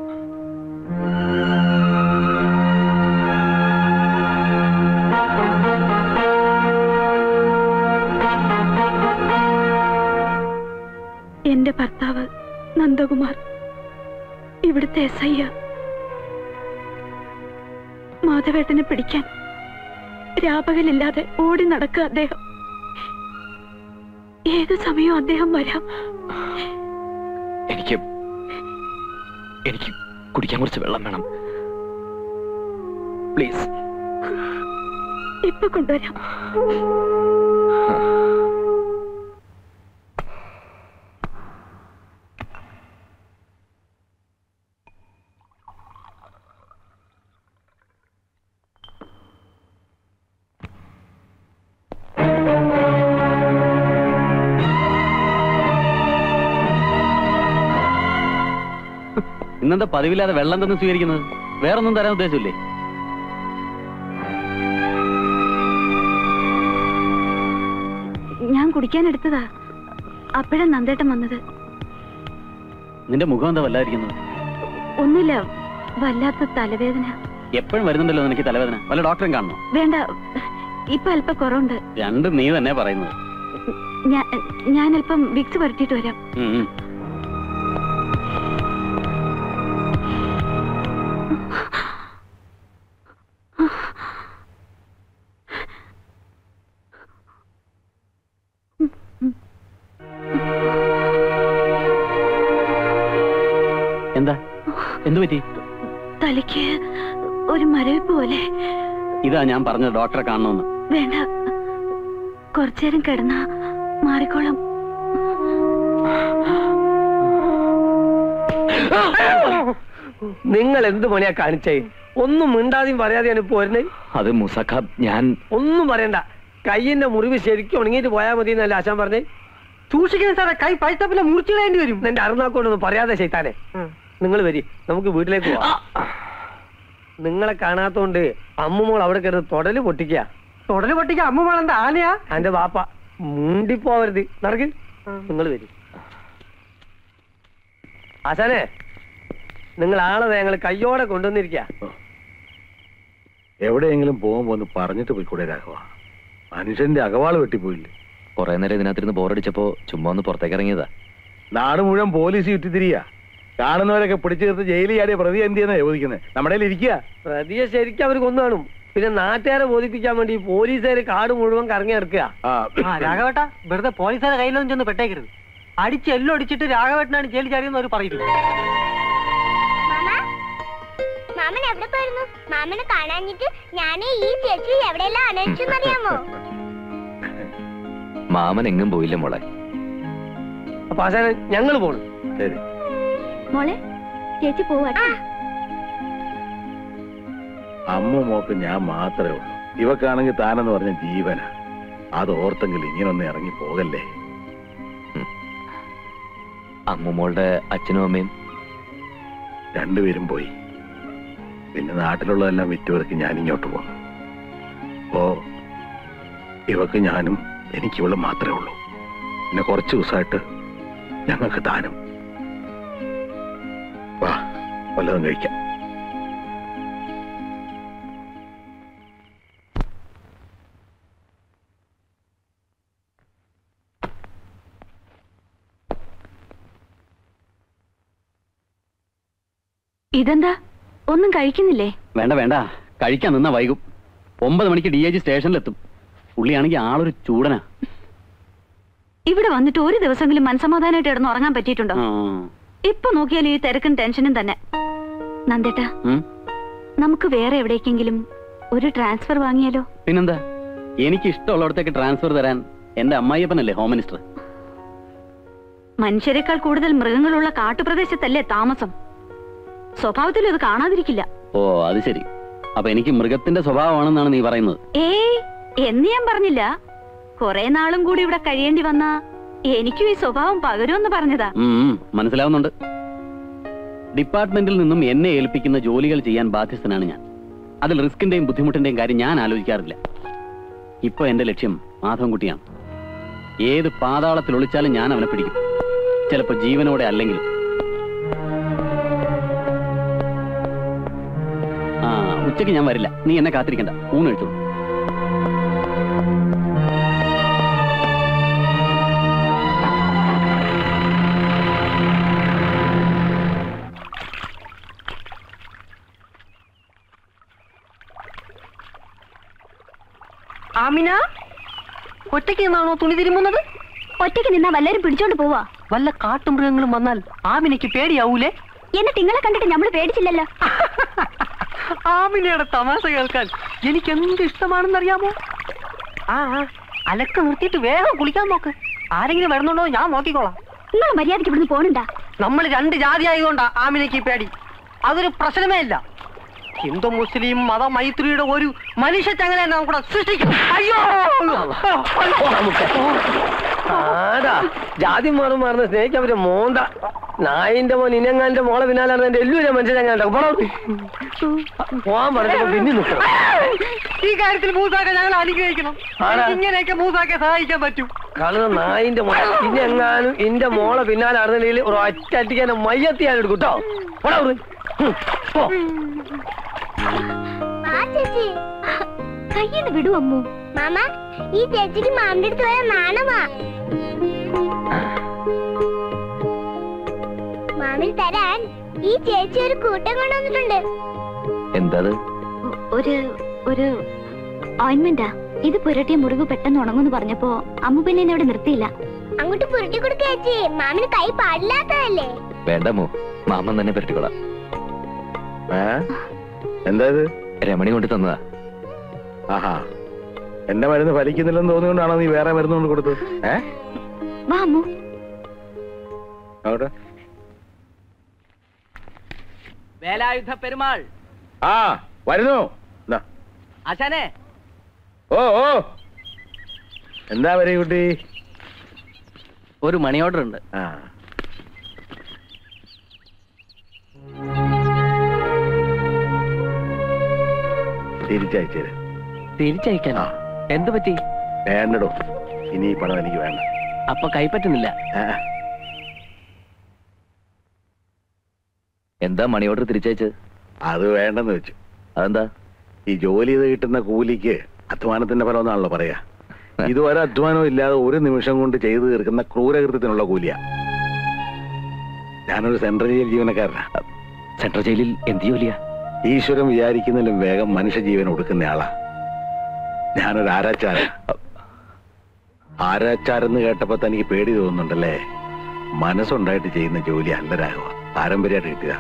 എന്റെ ഭർത്താവ് നന്ദകുമാർ ഇവിടുത്തെ എസ് ഐ മാധവേട്ടനെ പിടിക്കാൻ രാപകലില്ലാതെ ഓടി നടക്കുക അദ്ദേഹം ഏത് സമയവും അദ്ദേഹം വരാം എനിക്ക് എനിക്ക് കുടിക്കാൻ കുറച്ച് വെള്ളം വേണം പ്ലീസ് ഇപ്പൊ കൊണ്ടുവരാം ഇന്നെന്താ പതിവില്ലാതെ വെള്ളം തന്നെ സ്വീകരിക്കുന്നത് വേറൊന്നും തരാൻ ഉദ്ദേശമില്ലേ ഞാൻ കുടിക്കാൻ എടുത്തതാ അപ്പോഴാ നന്ദേട്ടൻ വന്നത് നിന്റെ മുഖം എന്താ വല്ലാതിരിക്കുന്നത് ഒന്നുമില്ല വല്ലാത്ത തലവേദന എപ്പോഴും വരുന്നുണ്ടല്ലോ നിനക്ക് തലവേദന വല്ല ഡോക്ടറെ കാണണോ വേണ്ട ഇപ്പൊ അല്പം കുറവുണ്ട് രണ്ടും നീ തന്നെ പറയുന്നത് ഞാൻ ഞാൻ അല്പം വിക്സ് പുരട്ടിയിട്ട് വരാം ഉം, ഉം. എന്താ എന്തു പറ്റി തലയ്ക്ക് ഒരു മരവിപ്പ് പോലെ ഇതാ ഞാൻ പറഞ്ഞത് ഡോക്ടറെ കാണണമെന്ന് വേണ്ട കുറച്ചേരം കിടന്നാ മാറിക്കോളാം നിങ്ങൾ എന്ത് പണിയാ കാണിച്ചേ ഒന്നും മിണ്ടാതെയും പറയാതെയാണ് ഇപ്പൊ വരുന്നത് അത് മുസഖ ഞാൻ ഒന്നും പറയണ്ട കയ്യിന്റെ മുറിവ് ശരിക്കും ഉണങ്ങിയിട്ട് പോയാൽ മതി എന്നല്ല ആശാൻ പറഞ്ഞേ സൂക്ഷിക്കണം സാറേ കൈ പഴുത്തപ്പില്ല മുറിച്ചിടേണ്ടി വരും എന്റെ അറുനാക്കോണ്ടൊന്നും പറയാതെ ചെയ്താനെ നിങ്ങൾ വരി നമുക്ക് വീട്ടിലേക്ക് പോവാം നിങ്ങളെ കാണാത്തോണ്ട് അമ്മുമോൾ അവിടെ കയറി തൊടല് പൊട്ടിക്കുക തൊടല് പൊട്ടിക്ക അമ്മ എന്താ ആനയാ എന്റെ വാപ്പ മുണ്ടിപ്പോവരുത് നടക്ക് നിങ്ങൾ വരി ആശാനെ നിങ്ങൾ ആളെ ഞങ്ങൾ കയ്യോടെ കൊണ്ടുവന്നിരിക്കുക എവിടെയെങ്കിലും പോകുമ്പോ ഒന്ന് പറഞ്ഞിട്ട് പോയിക്കൂടെ രാഘവ മനുഷ്യന്റെ അകവാള് വെട്ടിപ്പോയില്ലേ കുറെ നേരം ഇതിനകത്തിരുന്ന് ബോറടിച്ചപ്പോ ചുമ്മാ ഒന്ന് പുറത്തേക്ക് ഇറങ്ങിയതാ നാട് മുഴുവൻ പോലീസ് ചുറ്റിത്തിരിയ കാണുന്നവരൊക്കെ പിടിച്ചു ചേർത്ത് ജയിലിൽ ചാടിയ പ്രതി എന്ത് ചെയ്യുന്ന ചോദിക്കുന്നത് നമ്മുടെ കയ്യിൽ ഇരിക്കുക പ്രതിയെ ശരിക്കും അവർ കൊന്നു കാണും പിന്നെ നാട്ടുകാരെ ബോധിപ്പിക്കാൻ വേണ്ടി പോലീസുകാര് കാട് മുഴുവൻ കറങ്ങി നടക്കുക ആ രാഘവേട്ട വെറുതെ പോലീസുകാരെ കയ്യിലൊന്നും ചെന്ന് പെട്ടേക്കരുത് അടിച്ച് എല്ലാം അടിച്ചിട്ട് രാഘവേട്ടനാണ് ജയിലിൽ ചാടിയെന്ന് അവർ പറയുന്നു മാമൻ എവിടെ പോയിരുന്നു മാമനെ കാണാഞ്ഞിട്ട് ഞാൻ ഈ ചേച്ചി എവിടെയെല്ലാം അന്വേഷിച്ചെന്നറിയാമോ മാമൻ എങ്ങും പോയില്ല മോളെ അപ്പൊ ആശാനെ ഞങ്ങൾ പോണു ശരി മോളെ ചേച്ചി പോവാട്ടെ അമ്മ മോക്ക് ഞാൻ മാത്രമേ ഉള്ളൂ ഇവക്കാണെങ്കിൽ താനെന്ന് പറഞ്ഞ ജീവന അത് ഓർത്തെങ്കിൽ ഇങ്ങനൊന്നും ഇറങ്ങി പോകല്ലേ അമ്മുമോളുടെ അച്ഛനും അമ്മയും രണ്ടുപേരും പോയി പിന്നെ നാട്ടിലുള്ളതെല്ലാം വിറ്റുപെറുക്കി ഞാൻ ഇങ്ങോട്ട് പോന്നു അപ്പോ ഇവക്ക് ഞാനും എനിക്ക് ഇവള് മാത്രമേ ഉള്ളൂ പിന്നെ കുറച്ച് ദിവസമായിട്ട് ഞങ്ങൾക്ക് താനും വാ വല്ലതും കഴിക്കാം ഇതെന്താ ഒന്നും കഴിക്കുന്നില്ലേ വേണ്ട വേണ്ട കഴിക്കാൻ നിന്നാ വൈകും ഒമ്പത് മണിക്ക് ഡി ഐ ജി സ്റ്റേഷനിലെത്തും പുള്ളിയാണെങ്കിൽ ആളൊരു ചൂടനാ ഇവിടെ വന്നിട്ട് ഒരു ദിവസമെങ്കിലും മനസമാധാനമായിട്ട് കിടന്ന് ഉറങ്ങാൻ പറ്റിയിട്ടുണ്ടോ ആ. ഇപ്പൊ നോക്കിയാൽ ഈ തിരക്കും ടെൻഷനും തന്നെ നന്ദേട്ടാ ഉം? നമുക്ക് വേറെ എവിടേക്കെങ്കിലും ഒരു ട്രാൻസ്ഫർ വാങ്ങിയാലോ പിന്നെന്താ എനിക്ക് ഇഷ്ടമുള്ളിടത്തേക്ക് ട്രാൻസ്ഫർ തരാൻ എന്റെ അമ്മായിയപ്പനല്ലേ ഹോം മിനിസ്റ്റർ മനുഷ്യരെക്കാൾ കൂടുതൽ മൃഗങ്ങളുള്ള കാട്ടുപ്രദേശത്തല്ലേ താമസം സ്വഭാവത്തിൽ അത് കാണാതിരിക്കില്ല ഓ അത് ശരി അപ്പൊ എനിക്ക് മൃഗത്തിന്റെ സ്വഭാവമാണെന്നാണ് നീ പറയുന്നത് ഏയ് എന്ന് ഞാൻ പറഞ്ഞില്ല കുറെ നാളും കൂടി ഇവിടെ കഴിയേണ്ടി വന്ന എനിക്കും ഈ സ്വഭാവം പകരുമെന്ന് പറഞ്ഞതാ ഉം, ഉം, മനസ്സിലാവുന്നുണ്ട് ഡിപ്പാർട്ട്മെന്റിൽ നിന്നും എന്നെ ഏൽപ്പിക്കുന്ന ജോലികൾ ചെയ്യാൻ ബാധ്യസ്ഥനാണ് ഞാൻ അതിൽ റിസ്കിന്റെയും ബുദ്ധിമുട്ടിന്റെയും കാര്യം ഞാൻ ആലോചിക്കാറില്ല ഇപ്പൊ എന്റെ ലക്ഷ്യം മാധവൻകുട്ടിയാണ് ഏത് പാതാളത്തിൽ ഒളിച്ചാലും ഞാൻ അവനെ പിടിക്കും ചിലപ്പോ ജീവനോടെ അല്ലെങ്കിലും ആ ഉച്ചയ്ക്ക് ഞാൻ വരില്ല നീ എന്നെ കാത്തിരിക്കണ്ട ഊണ് കഴിച്ചോളൂ ആമിന ഒറ്റയ്ക്ക് നിന്നാണോ തുണി തിരുമുന്നത് ഒറ്റയ്ക്ക് നിന്നാ വല്ലവരും പിടിച്ചോണ്ട് പോവാ വല്ല കാട്ടുമൃഗങ്ങളും വന്നാൽ ആമിനയ്ക്ക് പേടിയാവൂലേ എന്നിട്ട് നിങ്ങളെ കണ്ടിട്ട് നമ്മൾ പേടിച്ചില്ലല്ലോ ആമിനയുടെ തമാശ കേൾക്കാൻ എനിക്ക് എന്ത് ഇഷ്ടമാണെന്നറിയാമോ ആ ആ, അലക്ക് നിർത്തിയിട്ട് വേഗം കുളിക്കാൻ നോക്ക് ആരെങ്കിലും വരുന്നുണ്ടോ ഞാൻ നോക്കിക്കോളാം നിങ്ങൾ മര്യാദയ്ക്ക് ഇവിടുന്ന് പോണുണ്ടാ നമ്മൾ രണ്ട് ജാതി ആയതുകൊണ്ടാ ആമിനയ്ക്ക് ഈ പേടി അതൊരു പ്രശ്നമേ ഇല്ല ഹിന്ദു മുസ്ലിം മത മൈത്രിയുടെ ഒരു മനുഷ്യ ചങ്ങല കൂടെ സൃഷ്ടിക്കും അയ്യോ ആടാ ജാതി മാറും മാറുന്ന സ്നേഹിക്കാൻ അവര് മോന്ത നായിന്റെ മോൻ ഇനങ്ങാന്റെ മോളെ പിന്നാലാണ് എന്റെ എല്ലാവരും മനുഷ്യരങ്ങാണ്ട പോവാൻ പറഞ്ഞപ്പോ പിന്നെ നിൽക്കണം ഈ കാര്യത്തിൽ മൂസാക്ക ഞങ്ങൾ അനുഗ്രഹിക്കണം ആരാ? ഇങ്ങനെയൊക്കെ മൂസാക്കെ സഹായിക്കാൻ പറ്റും കാണുന്ന നായിന്റെ മോളെ പിന്നെ എങ്ങാനും ഇന്റെ മോളെ പിന്നാലെ നടന്നില്ലെങ്കിൽ ഒരു ഒറ്റ അടിക്കാൻ മയ്യത്തി ഞാൻ എടുക്കും കേട്ടോ പോടാ അവിടുന്ന്. ഹും, പോ. ആ ചേച്ചി കയ്യിന്ന് വിടൂ അമ്മു മാമ ഈ ചേച്ചിക്ക് മാമിന്റെ അടുത്ത് വരാൻ നാണമാ മാമിന് തരാൻ ഈ ചേച്ചി ഒരു കൂട്ടം കൊണ്ടുവന്നിട്ടുണ്ട് എന്താ ഒരു ഒരു ഓയിൻമെന്റാ ഇത് പുരട്ടിയ മുറിവ് പെട്ടെന്ന് ഉണങ്ങുമെന്ന് പറഞ്ഞപ്പോ അമ്മ പിന്നെ എന്നെ ഇവിടെ നിർത്തിയില്ല അങ്ങോട്ട് പുരട്ടി കൊടുക്ക ചേച്ചി മാമിന് കൈ പാടില്ലാത്തതല്ലേ വേണ്ടമോ മാമൻ തന്നെ പരട്ടിക്കൊള്ളാം എന്താ ഇത് രമണി കൊണ്ട് തന്നതാ ആഹാ എന്റെ മരുന്ന് ഫലിക്കുന്നില്ലെന്ന് തോന്നിയോണ്ടാണോ നീ വേറെ മരുന്ന് കൊണ്ട് കൊടുത്തത് ഏ വാ അമ്മു അവിടെ വേലായുധ പെരുമാൾ ആ വരുന്നു ദാ. ആശാനെ ഓ ഓ എന്താ വരെ കുട്ടി ഒരു മണി ഓർഡർ ഉണ്ട് ആ തിരിച്ചയച്ചേര് തിരിച്ചയക്കാനോ എന്തു പറ്റി വേണ്ടടോ ഇനി ഈ പണം എനിക്ക് വേണ്ട അപ്പൊ കൈപ്പറ്റുന്നില്ല ആ, എന്താ മണി ഓർഡർ തിരിച്ചയച്ചത് അത് വേണ്ടെന്ന് വെച്ചു അതെന്താ ഈ ജോലി ചെയ്ത് കിട്ടുന്ന കൂലിക്ക് അധ്വാനത്തിന്റെ ഫലം എന്നാണല്ലോ പറയാ ഇതുവരെ അധ്വാനം ഇല്ലാതെ ഒരു നിമിഷം കൊണ്ട് ചെയ്തു തീർക്കുന്ന ക്രൂരകൃത്യത്തിനുള്ള കൂലിയാ ഞാനൊരു സെൻട്രൽ ജയിൽ ജീവനക്കാരനാ സെൻട്രൽ ജയിലിൽ എന്ത് ജോലിയാ ഈശ്വരൻ വിചാരിക്കുന്നതിലും വേഗം മനുഷ്യജീവൻ ഒടുക്കുന്ന ആളാ ഞാനൊരു ആരാച്ചാര ആരാച്ചാരെന്ന് കേട്ടപ്പോ തനിക്ക് പേടി തോന്നുന്നുണ്ടല്ലേ മനസ്സുണ്ടായിട്ട് ചെയ്യുന്ന ജോലി അല്ല രാഘവ പാരമ്പര്യമായിട്ട് കിട്ടുക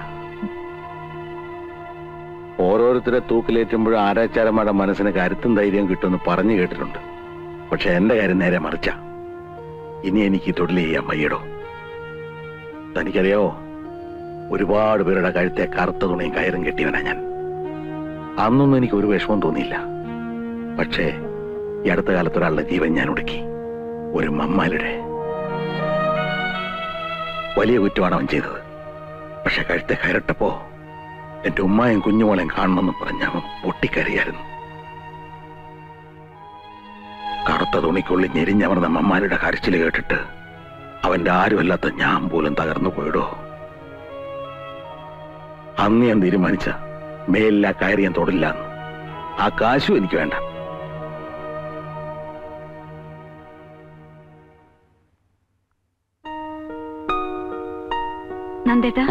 ഓരോരുത്തരെ തൂക്കിലേറ്റുമ്പോഴും ആരാച്ചാരന്മാരുടെ മനസ്സിന് കരുത്തും ധൈര്യവും കിട്ടുമെന്ന് പറഞ്ഞു കേട്ടിട്ടുണ്ട് പക്ഷെ എന്റെ കാര്യം നേരെ മറിച്ച ഇനി എനിക്ക് ഈ തൊഴിൽ ചെയ്യാൻ വയ്യടോ തനിക്കറിയാവോ ഒരുപാട് പേരുടെ കഴുത്തെ കറുത്ത തുണിയും കയറും കെട്ടിയവനാ ഞാൻ അന്നൊന്നും എനിക്ക് ഒരു വിഷമം തോന്നിയില്ല പക്ഷേ ഈ അടുത്ത കാലത്ത് ഒരാളുടെ ജീവൻ ഞാൻ ഒടുക്കി ഒരു മമ്മാലുടെ വലിയ കുറ്റമാണ് അവൻ ചെയ്തത് പക്ഷെ കഴുത്തെ കയറിട്ടപ്പോ എന്റെ ഉമ്മായും കുഞ്ഞുമോളെയും കാണണമെന്ന് പറഞ്ഞ അവൻ പൊട്ടിക്കരയായിരുന്നു കറുത്ത തുണിക്കുള്ളിൽ ഞെരിഞ്ഞമർന്ന മമ്മാരുടെ കരച്ചിൽ കേട്ടിട്ട് അവന്റെ ആരുമല്ലാത്ത ഞാൻ പോലും തകർന്നു പോയിടോ അന്ന് ഞാൻ തീരുമാനിച്ച മേലില്ല കയറി ഞാൻ തൊടില്ല എന്ന്. ആ കാശും എനിക്ക് വേണ്ട നന്ദേട്ടാ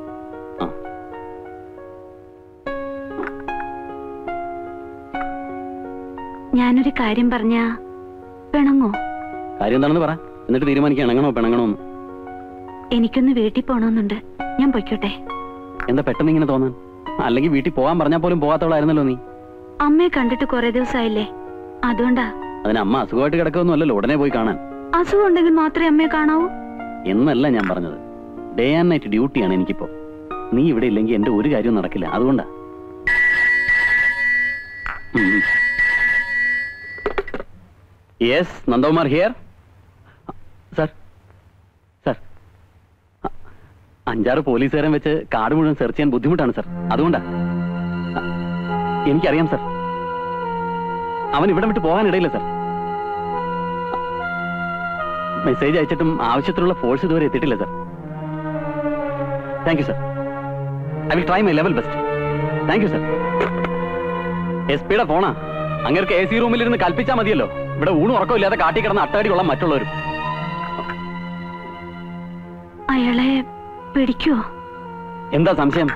ഞാനൊരു കാര്യം പറഞ്ഞ പിണങ്ങോ കാര്യം എന്താണെന്ന് പറ എന്നിട്ട് തീരുമാനിക്കാൻ ഇണങ്ങണോ പിണങ്ങണോ എന്ന്. എനിക്കൊന്ന് വീട്ടിൽ പോണമെന്നുണ്ട് ഞാൻ പൊയ്ക്കോട്ടെ എന്താ പെട്ടെന്ന് ഇങ്ങനെ തോന്നാൻ അല്ലെങ്കിൽ വീട്ടിൽ പോകാൻ പറഞ്ഞാൽ പോലും പോകാത്തവളായിരുന്നല്ലോ നീ അമ്മയെ കണ്ടിട്ട് കുറെ ദിവസമായില്ലേ അതുകൊണ്ടാ അതിന് അമ്മ അസുഖമായിട്ട് കിടക്കൊന്നും അല്ലല്ലോ ഉടനെ പോയി കാണാൻ അസുഖം ഉണ്ടെങ്കിൽ മാത്രമേ അമ്മയെ കാണാവൂ എന്നല്ല ഞാൻ പറഞ്ഞത് ഡേ ആൻഡ് നൈറ്റ് ഡ്യൂട്ടിയാണ് എനിക്കിപ്പോ നീ ഇവിടെ ഇല്ലെങ്കിൽ എന്റെ ഒരു കാര്യവും നടക്കില്ല അതുകൊണ്ടാ yes Nandakumar here sir sir അഞ്ചാറ് പോലീസുകാരൻ വെച്ച് കാട് മുഴുവൻ സെർച്ച് ചെയ്യാൻ ബുദ്ധിമുട്ടാണ് സർ അതുകൊണ്ടാ അ, എനിക്കറിയാം സർ അവൻ ഇവിടെ വിട്ട് പോകാൻ ഇടയില്ല സർ മെസ്സേജ് അയച്ചിട്ടും ആവശ്യത്തിനുള്ള ഫോഴ്സ് ഇതുവരെ എത്തിയിട്ടില്ല sir thank you sir I will try my level best thank you sir S പിയുടെ ഫോണാ അങ്ങേർക്ക് എ സി റൂമിൽ ഇരുന്ന് കൽപ്പിച്ചാൽ മതിയല്ലോ ഇവിടെ ഊണും ഉറക്കമില്ലാതെ കാട്ടി കിടന്ന് അട്ടാടി കൊള്ളാൻ മറ്റുള്ളവരും അയാളെ പിടിക്കുവോ എന്താ സംശയം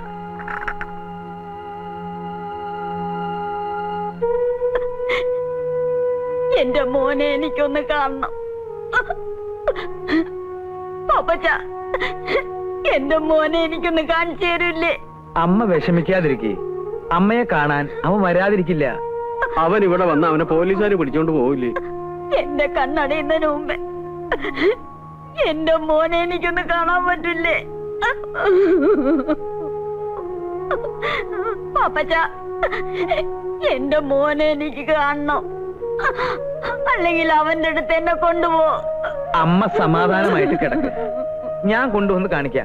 എന്റെ മോനെ എനിക്കൊന്ന് കാണണം പപ്പച്ച എന്റെ മോനെ എനിക്കൊന്ന് കാണിച്ചു തരില്ലേ അമ്മ വിഷമിക്കാതിരിക്കേ അമ്മയെ കാണാൻ അവൻ വരാതിരിക്കില്ല അവൻ ഇവിടെ വന്ന അവനെ പോലീസുകാർ പിടിച്ചോണ്ട് പോവില്ലേ എന്റെ കണ്ണടയുന്നതിന് മുമ്പേ എന്റെ മോനെ എനിക്കൊന്ന് കാണാൻ പറ്റില്ലേ പാപ്പച്ച എന്റെ മോനെ എനിക്ക് കാണണം അല്ലെങ്കിൽ അവന്റെ അടുത്ത് എന്നെ കൊണ്ടുപോ അമ്മ സമാധാനമായിട്ട് കിടക്ക് ഞാൻ കൊണ്ടുവന്ന് കാണിക്കാം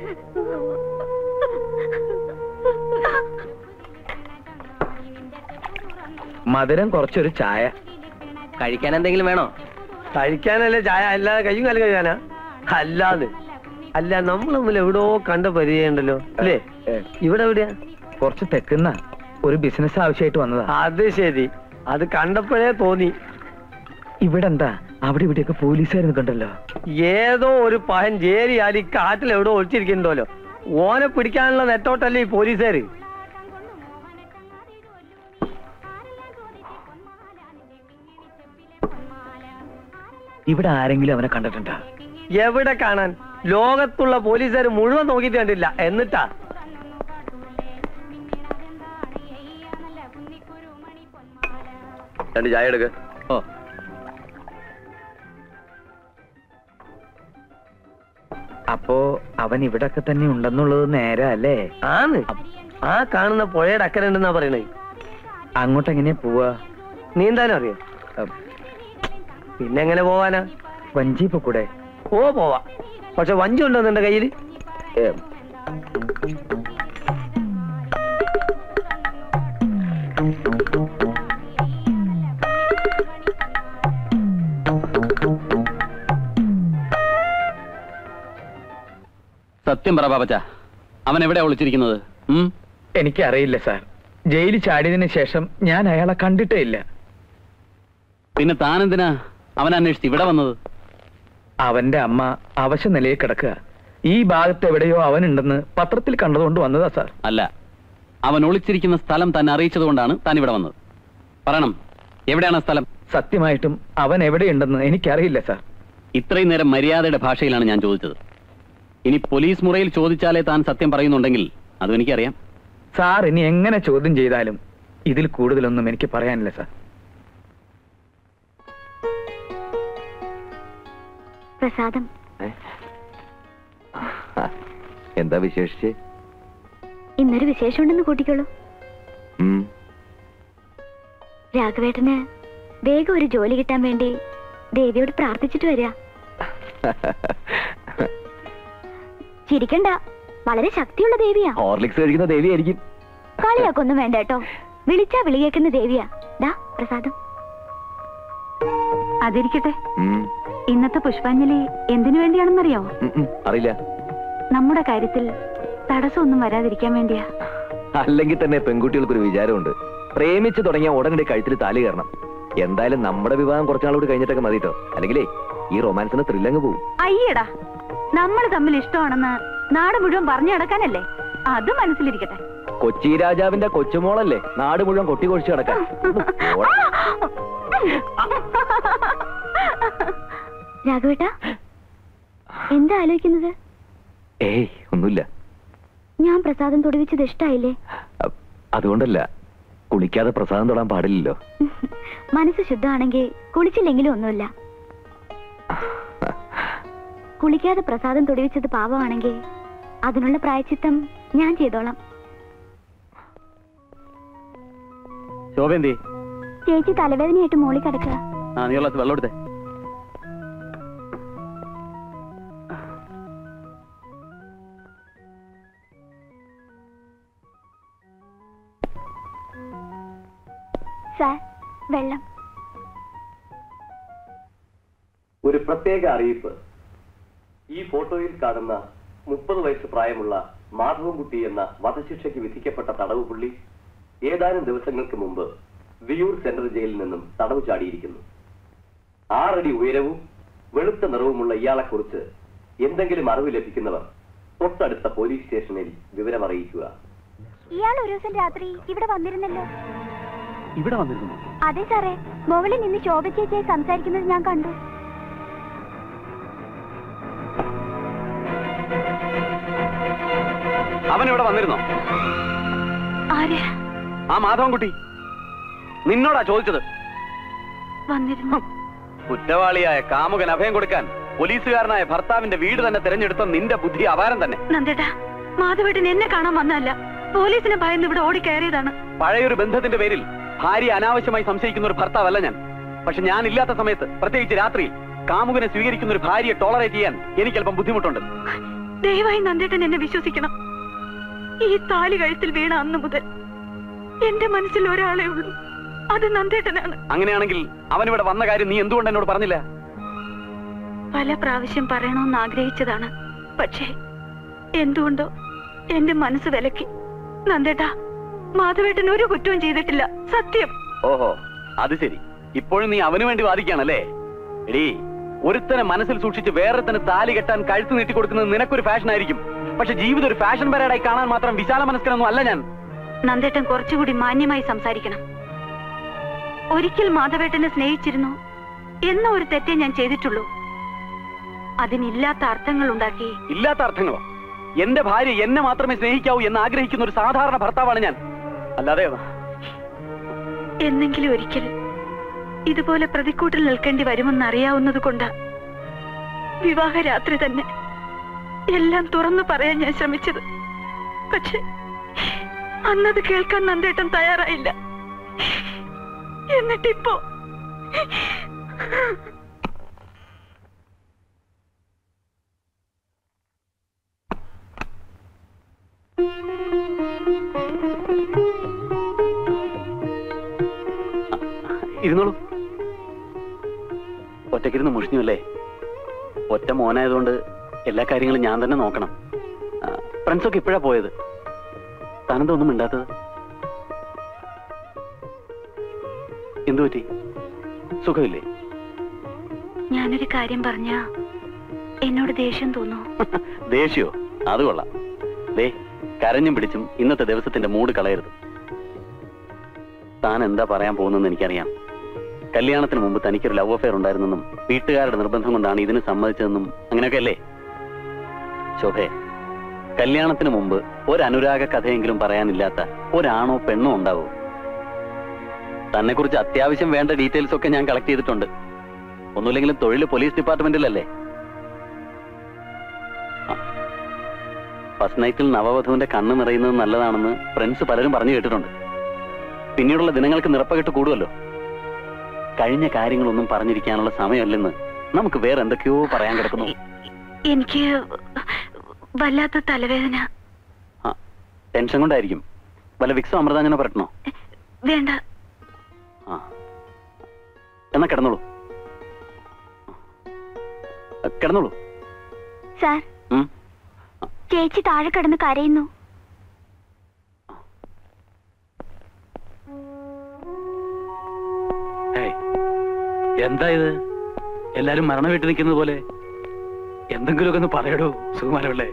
മധുരം കുറച്ചൊരു ചായ കഴിക്കാൻ എന്തെങ്കിലും വേണോ കഴിക്കാനല്ലേ ചായ അല്ലാതെ കയ്യും കാലം കഴിക്കാനാ അല്ലാതെ അല്ല നമ്മൾ തമ്മിൽ എവിടോ കണ്ട പരിചയമുണ്ടല്ലോ അല്ലേ ഇവിടെ എവിടെയാ കുറച്ച് തെക്കുന്ന ഒരു ബിസിനസ് ആവശ്യമായിട്ട് വന്നതാ അത് ശരി അത് കണ്ടപ്പോഴേ തോന്നി ഇവിടെ എന്താ അവിടെ ഇവിടെയൊക്കെ പോലീസുകാർ നിൽക്കണ്ടല്ലോ ഏതോ ഒരു പഹൻ ജേരി ആലി കാട്ടിൽ എവിടോ ഒളിച്ചിരിക്കുന്നുണ്ടല്ലോ ഓനെ പിടിക്കാനുള്ള നെട്ടോട്ടല്ലേ ഈ പോലീസുകാര് ഇവിടെ ആരെങ്കിലും അവനെ കണ്ടിട്ടുണ്ടോ എവിടെ കാണാൻ ലോകത്തുള്ള പോലീസുകാർ മുഴുവൻ നോക്കിയിട്ട് കണ്ടില്ല എന്നിട്ടാ രണ്ട് ചായ എടുക്ക ഓ അപ്പോ അവൻ ഇവിടൊക്കെ തന്നെ ഉണ്ടെന്നുള്ളത് നേരെ അല്ലേ ആണ് ആ കാണുന്ന പുഴയുടെ അക്കരെ ഉണ്ടെന്നാ പറയണേ അങ്ങോട്ട് എങ്ങനെയാ പോവാ നീന്താനും അറിയോ പിന്നെ എങ്ങനെ പോവാനാ വഞ്ചി കൂടെ ഓ പോവാ പക്ഷെ വഞ്ചി ഉണ്ടോ നിന്റെ കയ്യിൽ സത്യം പറ പാപ്പച്ച അവൻ എവിടെയാ ഒളിച്ചിരിക്കുന്നത് ഉം? എനിക്കറിയില്ല സാർ ജയിലിൽ ചാടിയതിനു ശേഷം ഞാൻ അയാളെ കണ്ടിട്ടേ ഇല്ല പിന്നെ താനെന്തിനാ അവൻ അന്വേഷിച്ച് ഇവിടെ വന്നത് അവന്റെ അമ്മ അവശ നിലയിൽ കിടക്കുക ഈ ഭാഗത്ത് എവിടെയോ അവനുണ്ടെന്ന് പത്രത്തിൽ കണ്ടതുകൊണ്ട് വന്നതാ സാർ അല്ല അവൻ ഒളിച്ചിരിക്കുന്ന സ്ഥലം തന്നെ അറിയിച്ചതുകൊണ്ടാണ് താൻ ഇവിടെ വന്നത് പറയണം എവിടെയാണ് ആ സ്ഥലം സത്യമായിട്ടും അവൻ എവിടെയുണ്ടെന്ന് എനിക്കറിയില്ല സാർ ഇത്രയും നേരം മര്യാദയുടെ ഭാഷയിലാണ് ഞാൻ ചോദിച്ചത് ഇനി പോലീസ് മുറയിൽ ചോദിച്ചാലേ താൻ സത്യം പറയുന്നുണ്ടെങ്കിൽ അതും എനിക്കറിയാം സാർ ഇനി എങ്ങനെ ചോദ്യം ചെയ്താലും ഇതിൽ കൂടുതലൊന്നും എനിക്ക് പറയാനില്ല സാർ പ്രസാദം എന്താ വിശേഷിച്ച് ഇന്നൊരു വിശേഷമുണ്ടെന്ന് കൂട്ടിക്കോളൂ ഉം. രാഘവേട്ടന് വേഗം ഒരു ജോലി കിട്ടാൻ വേണ്ടി ദേവിയോട് പ്രാർത്ഥിച്ചിട്ട് വരിക ചിരിക്കണ്ട വളരെ ശക്തിയുള്ള ദേവിയാ ഹോർലിക്സ് കഴിക്കുന്ന ദേവിയായിരിക്കും കളിയാക്കൊന്നും വേണ്ട കേട്ടോ വിളിച്ചാ വിളി കേൾക്കുന്ന ദേവിയാ ദാ പ്രസാദം അതിരിക്കട്ടെ ഉം. ഇന്നത്തെ പുഷ്പാഞ്ജലി എന്തിനു വേണ്ടിയാണെന്നറിയാമോ ഉം, ഉം. അറിയില്ല നമ്മുടെ കാര്യത്തിൽ തടസ്സമൊന്നും വരാതിരിക്കാൻ വേണ്ടിയാ അല്ലെങ്കിൽ തന്നെ പെൺകുട്ടികൾക്കൊരു വിചാരമുണ്ട് പ്രേമിച്ച് തുടങ്ങിയ ഉടനടി കഴുത്തിൽ താലി കയറണം എന്തായാലും നമ്മുടെ വിവാഹം കുറച്ചാളോട് കഴിഞ്ഞിട്ടൊക്കെ മതി കേട്ടോ അല്ലെങ്കിലേ ഈ റൊമാൻസിന് ത്രില്ലങ്ങ് പോകും അയ്യടാ നമ്മൾ തമ്മിൽ ഇഷ്ടമാണെന്ന് നാട് മുഴുവൻ പറഞ്ഞു നടക്കാനല്ലേ അത് മനസ്സിലിരിക്കട്ടെ കൊച്ചി രാജാവിന്റെ കൊച്ചുമോളല്ലേ നാട് മുഴുവൻ കൊട്ടി കൊഴിച്ചു കിടക്കാൻ ഒന്ന് പോടാ. രാഘവേട്ട എന്താ ആലോചിക്കുന്നത് ഏയ് ഒന്നുമില്ല ഞാൻ പ്രസാദം തൊടുവിച്ചത് ഇഷ്ടായില്ലേ അതുകൊണ്ടല്ല കുളിക്കാതെ പ്രസാദം തൊടാൻ പാടില്ലല്ലോ മനസ്സ് ശുദ്ധമാണെങ്കിൽ കുളിച്ചില്ലെങ്കിലും ഒന്നുമില്ല കുളിക്കാതെ പ്രസാദം തൊടിവിച്ചത് പാപമാണെങ്കിൽ അതിനുള്ള പ്രായച്ചിത്തം ഞാൻ ചെയ്തോളാം ശോഭന്തി ചേച്ചി തലവേദനയായിട്ട് മോളി കിടക്കുക ആ നീ ഉള്ളത് വെള്ളം എടുത്തേ സാർ വെള്ളം ഒരു പ്രത്യേക അറിയിപ്പ് ഈ ഫോട്ടോയിൽ കാണുന്ന മുപ്പത് വയസ്സ് പ്രായമുള്ള മാധവൻകുട്ടി എന്ന വധശിക്ഷയ്ക്ക് വിധിക്കപ്പെട്ട തടവ് പുള്ളി ഏതാനും ദിവസങ്ങൾക്ക് മുമ്പ് വിയൂർ സെൻട്രൽ ജയിലിൽ നിന്നും തടവ് ചാടിയിരിക്കുന്നു ആറടി ഉയരവും വെളുത്ത നിറവുമുള്ള ഇയാളെക്കുറിച്ച് എന്തെങ്കിലും അറിവ് ലഭിക്കുന്നവർ തൊട്ടടുത്ത പോലീസ് സ്റ്റേഷനിൽ വിവരമറിയിക്കുക ഇയാൾ ഒരു ദിവസം രാത്രി ഇവിടെ വന്നിരുന്നല്ലോ ഇവിടെ വന്നിരുന്നു അതെ സാറേ മുകളിൽ നിന്ന് ശോഭ ചേച്ചിയായി സംസാരിക്കുന്നത് ഞാൻ കണ്ടു അവൻ ഇവിടെ വന്നിരുന്നോ ആര് ആ മാധവൻകുട്ടി നിന്നോടാ ചോദിച്ചത് വന്നിരുന്നു കുറ്റവാളിയായ കാമുകൻ അഭയം കൊടുക്കാൻ പോലീസുകാരനായ ഭർത്താവിന്റെ വീട് തന്നെ തിരഞ്ഞെടുത്ത നിന്റെ ബുദ്ധി അപാരം തന്നെ നന്ദേട്ടാ മാധവേട്ടൻ എന്നെ കാണാൻ വന്നതല്ല പോലീസിനെ ഭയന്ന് ഇവിടെ ഓടിക്കയറിയതാണ് പഴയൊരു ബന്ധത്തിന്റെ പേരിൽ ഭാര്യ അനാവശ്യമായി സംശയിക്കുന്ന ഒരു ഭർത്താവല്ല ഞാൻ പക്ഷെ ഞാൻ ഇല്ലാത്ത സമയത്ത് പ്രത്യേകിച്ച് രാത്രിയിൽ കാമുകനെ സ്വീകരിക്കുന്ന ഒരു ഭാര്യയെ ടോളറേറ്റ് ചെയ്യാൻ എനിക്ക് അല്പം ബുദ്ധിമുട്ടുണ്ട് ദയവായി നന്ദേട്ടൻ എന്നെ വിശ്വസിക്കണം ഈ താലി കഴുത്തിൽ വീണ അന്ന് മുതൽ എന്റെ മനസ്സിൽ ഒരാളെ ഉള്ളൂ അത് നന്ദേട്ടനാണ് അങ്ങനെയാണെങ്കിൽ അവൻ ഇവിടെ വന്ന കാര്യം നീ എന്തുകൊണ്ട് എന്നോട് പറഞ്ഞില്ല പല പ്രാവശ്യം പറയണമെന്ന് ആഗ്രഹിച്ചതാണ് പക്ഷേ എന്തുകൊണ്ടോ എന്റെ മനസ്സ് വിലക്കി നന്ദേട്ടാ മാധവേട്ടൻ ഒരു കുറ്റവും ചെയ്തിട്ടില്ല സത്യം ഓഹോ അത് ശരി ഇപ്പോഴും നീ അവന് വേണ്ടി വാദിക്കുകയാണല്ലേ എടീ ഒരുത്തനെ മനസ്സിൽ സൂക്ഷിച്ച് വേറൊരുത്തന് താലി കെട്ടാൻ കഴുത്ത് നീട്ടി കൊടുക്കുന്നത് നിനക്കൊരു ഫാഷൻ ആയിരിക്കും പക്ഷെ ജീവിതം ഒരു ഫാഷൻ പരേഡായി കാണാൻ മാത്രം വിശാല മനസ്കനൊന്നും അല്ല ഞാൻ നന്ദേട്ടൻ കുറച്ചുകൂടി മാന്യമായി സംസാരിക്കണം ഒരിക്കൽ മാധവേട്ടനെ സ്നേഹിച്ചിരുന്നു എന്ന ഒരു തെറ്റേ ഞാൻ ചെയ്തിട്ടുള്ളൂ അതിനില്ലാത്ത അർത്ഥങ്ങൾ ഉണ്ടാക്കി ഇല്ലാത്ത അർത്ഥങ്ങളോ എന്റെ ഭാര്യ എന്നെ മാത്രമേ സ്നേഹിക്കാവൂ എന്ന് ആഗ്രഹിക്കുന്ന ഒരു സാധാരണ ഭർത്താവാണ് ഞാൻ അല്ലാതെ എന്നെങ്കിലും ഒരിക്കൽ ഇതുപോലെ പ്രതിക്കൂട്ടിൽ നിൽക്കേണ്ടി വരുമെന്ന് അറിയാവുന്നത് കൊണ്ടാ വിവാഹ രാത്രി തന്നെ എല്ലാം തുറന്നു പറയാൻ ഞാൻ ശ്രമിച്ചത് പക്ഷെ അന്നത് കേൾക്കാൻ നന്ദേട്ടൻ തയ്യാറായില്ല എന്നിട്ടിപ്പോ ഇരുന്നോളൂ ഒറ്റക്കിരുന്ന് മുഷിഞ്ഞു അല്ലേ ഒറ്റ മോനായതുകൊണ്ട് എല്ലാ കാര്യങ്ങളും ഞാൻ തന്നെ നോക്കണം ആ, ഫ്രണ്ട്സൊക്കെ ഇപ്പോഴാ പോയത് താനെന്താ ഒന്നും മിണ്ടാത്തത് എന്തു പറ്റി സുഖമില്ലേ ഞാനൊരു കാര്യം പറഞ്ഞ എന്നോട് ദേഷ്യം തോന്നൂ ദേഷ്യോ അത് കൊള്ളാം ദേ കരഞ്ഞും പിടിച്ചും ഇന്നത്തെ ദിവസത്തിന്റെ മൂഡ് കളയരുത് താൻ എന്താ പറയാൻ പോകുന്നതെന്ന് എനിക്കറിയാം കല്യാണത്തിന് മുമ്പ് തനിക്കൊരു ലവ് അഫെയർ ഉണ്ടായിരുന്നെന്നും വീട്ടുകാരുടെ നിർബന്ധം കൊണ്ടാണ് ഇതിന് സമ്മതിച്ചതെന്നും അങ്ങനെയൊക്കെ അല്ലേ ശോഭേ കല്യാണത്തിന് മുമ്പ് ഒരു അനുരാഗ കഥയെങ്കിലും പറയാനില്ലാത്ത ഒരാണോ പെണ്ണോ ഉണ്ടാവോ തന്നെ കുറിച്ച് അത്യാവശ്യം വേണ്ട ഡീറ്റെയിൽസ് ഒക്കെ ഞാൻ കളക്ട് ചെയ്തിട്ടുണ്ട് ഒന്നുമില്ലെങ്കിലും തൊഴിൽ പോലീസ് ഡിപ്പാർട്ട്മെന്റിലല്ലേ ഫസ്റ്റ് നൈറ്റിൽ നവവധുവിന്റെ കണ്ണ് നിറയുന്നത് നല്ലതാണെന്ന് ഫ്രണ്ട്സ് പലരും പറഞ്ഞു കേട്ടിട്ടുണ്ട് പിന്നീടുള്ള ദിനങ്ങൾക്ക് നിറപ്പകിട്ട് കൂടുമല്ലോ കഴിഞ്ഞ കാര്യങ്ങളൊന്നും പറഞ്ഞിരിക്കാനുള്ള സമയമല്ലെന്ന് നമുക്ക് വേറെ എന്തൊക്കെയോ പറയാൻ കിടക്കുന്നു എനിക്ക് വല്ലാത്ത തലവേദന ടെൻഷൻ കൊണ്ടായിരിക്കും വല്ല വിക്സോ അമൃതാഞ്ജനോ പരട്ടണോ വേണ്ട ആ എന്നാ കിടന്നോളൂ കിടന്നോളൂ സാർ ഉം. ചേച്ചി താഴെ കിടന്ന് കരയുന്നു ഏയ്, എന്താ ഇത് എല്ലാരും മരണ വീട്ടിൽ നിൽക്കുന്നത് പോലെ എന്തെങ്കിലുമൊക്കെ ഒന്ന് പറയടോ സുകുമാരപിള്ളേ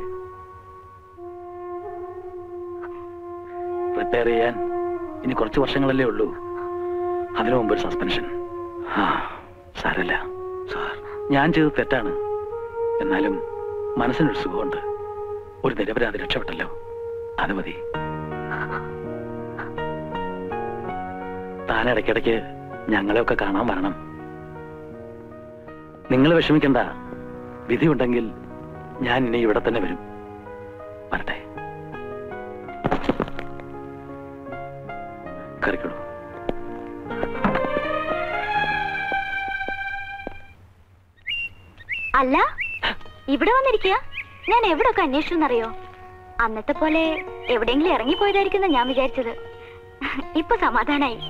റിട്ടയർ ചെയ്യാൻ ഇനി കുറച്ച് വർഷങ്ങളല്ലേ ഉള്ളൂ അതിനു മുമ്പ് ഒരു സസ്പെൻഷൻ ആ സാരല്ല സാർ ഞാൻ ചെയ്തത് തെറ്റാണ് എന്നാലും മനസ്സിനൊരു സുഖമുണ്ട് ഒരു നിരപരാധി രക്ഷപ്പെട്ടല്ലോ അത് മതി താൻ ഇടയ്ക്കിടയ്ക്ക് ഞങ്ങളെയൊക്കെ കാണാൻ വരണം നിങ്ങൾ വിഷമിക്കണ്ട വിധിയുണ്ടെങ്കിൽ ഞാൻ ഇനി ഇവിടെ തന്നെ വരും വരട്ടെ കറിക്കടൂ അല്ല ഇവിടെ വന്നിരിക്കുക ഞാൻ എവിടൊക്കെ അന്വേഷിച്ചെന്നറിയോ അന്നത്തെ പോലെ എവിടെയെങ്കിലും ഇറങ്ങിപ്പോയതായിരിക്കുന്ന ഞാൻ വിചാരിച്ചത് ഇപ്പൊ സമാധാനായി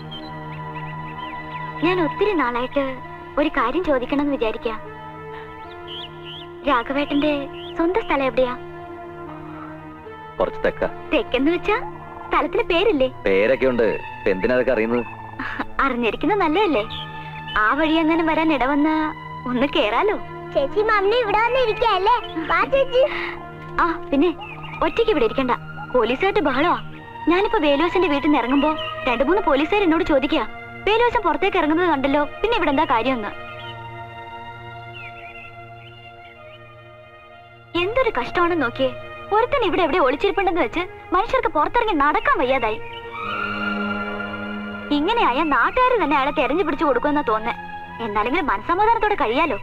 ഞാൻ ഒത്തിരി നാളായിട്ട് ഒരു കാര്യം ചോദിക്കണമെന്ന് വിചാരിക്കാം രാഘവേട്ടന്റെ സ്വന്തം സ്ഥലം എവിടെയാ കുറച്ച് തെക്ക തെക്കെന്ന് വെച്ചാ സ്ഥലത്തിന് പേരില്ലേ പേരൊക്കെ ഉണ്ട് ഇപ്പൊ എന്തിനാ അതൊക്കെ അറിയുന്നത് അറിഞ്ഞിരിക്കുന്നത് നല്ലതല്ലേ ആ വഴി അങ്ങനെ വരാൻ ഇടവന്ന ഒന്ന് കേറാലോ ചേച്ചി മാമിനെ ഇവിടെ വന്നിരിക്കല്ലേ വാ ചേച്ചി ആ പിന്നെ ഒറ്റയ്ക്ക് ഇവിടെ ഇരിക്കണ്ട പോലീസുകാരുടെ ബഹളമാ ഞാനിപ്പോ വേലുവസിന്റെ വീട്ടിൽ നിന്ന് ഇറങ്ങുമ്പോ രണ്ടു മൂന്ന് പോലീസുകാർ എന്നോട് ചോദിക്കുക വേലുവസം പുറത്തേക്ക് ഇറങ്ങുന്നത് കണ്ടല്ലോ പിന്നെ ഇവിടെ എന്താ കാര്യമെന്ന് എന്തൊരു കഷ്ടമാണെന്ന് നോക്കിയേ ഒരുത്തൻ ഇവിടെ എവിടെ ഒളിച്ചിരിപ്പുണ്ടെന്ന് വെച്ച് മനുഷ്യർക്ക് പുറത്തിറങ്ങി നടക്കാൻ വയ്യാതായി ഇങ്ങനെയായ നാട്ടുകാർ തന്നെ അയാളെ തെരഞ്ഞു പിടിച്ചു കൊടുക്കുമെന്നാ തോന്നുന്നേ എന്നാലെങ്കിലും മനസമാധാനത്തോടെ കഴിയാലോ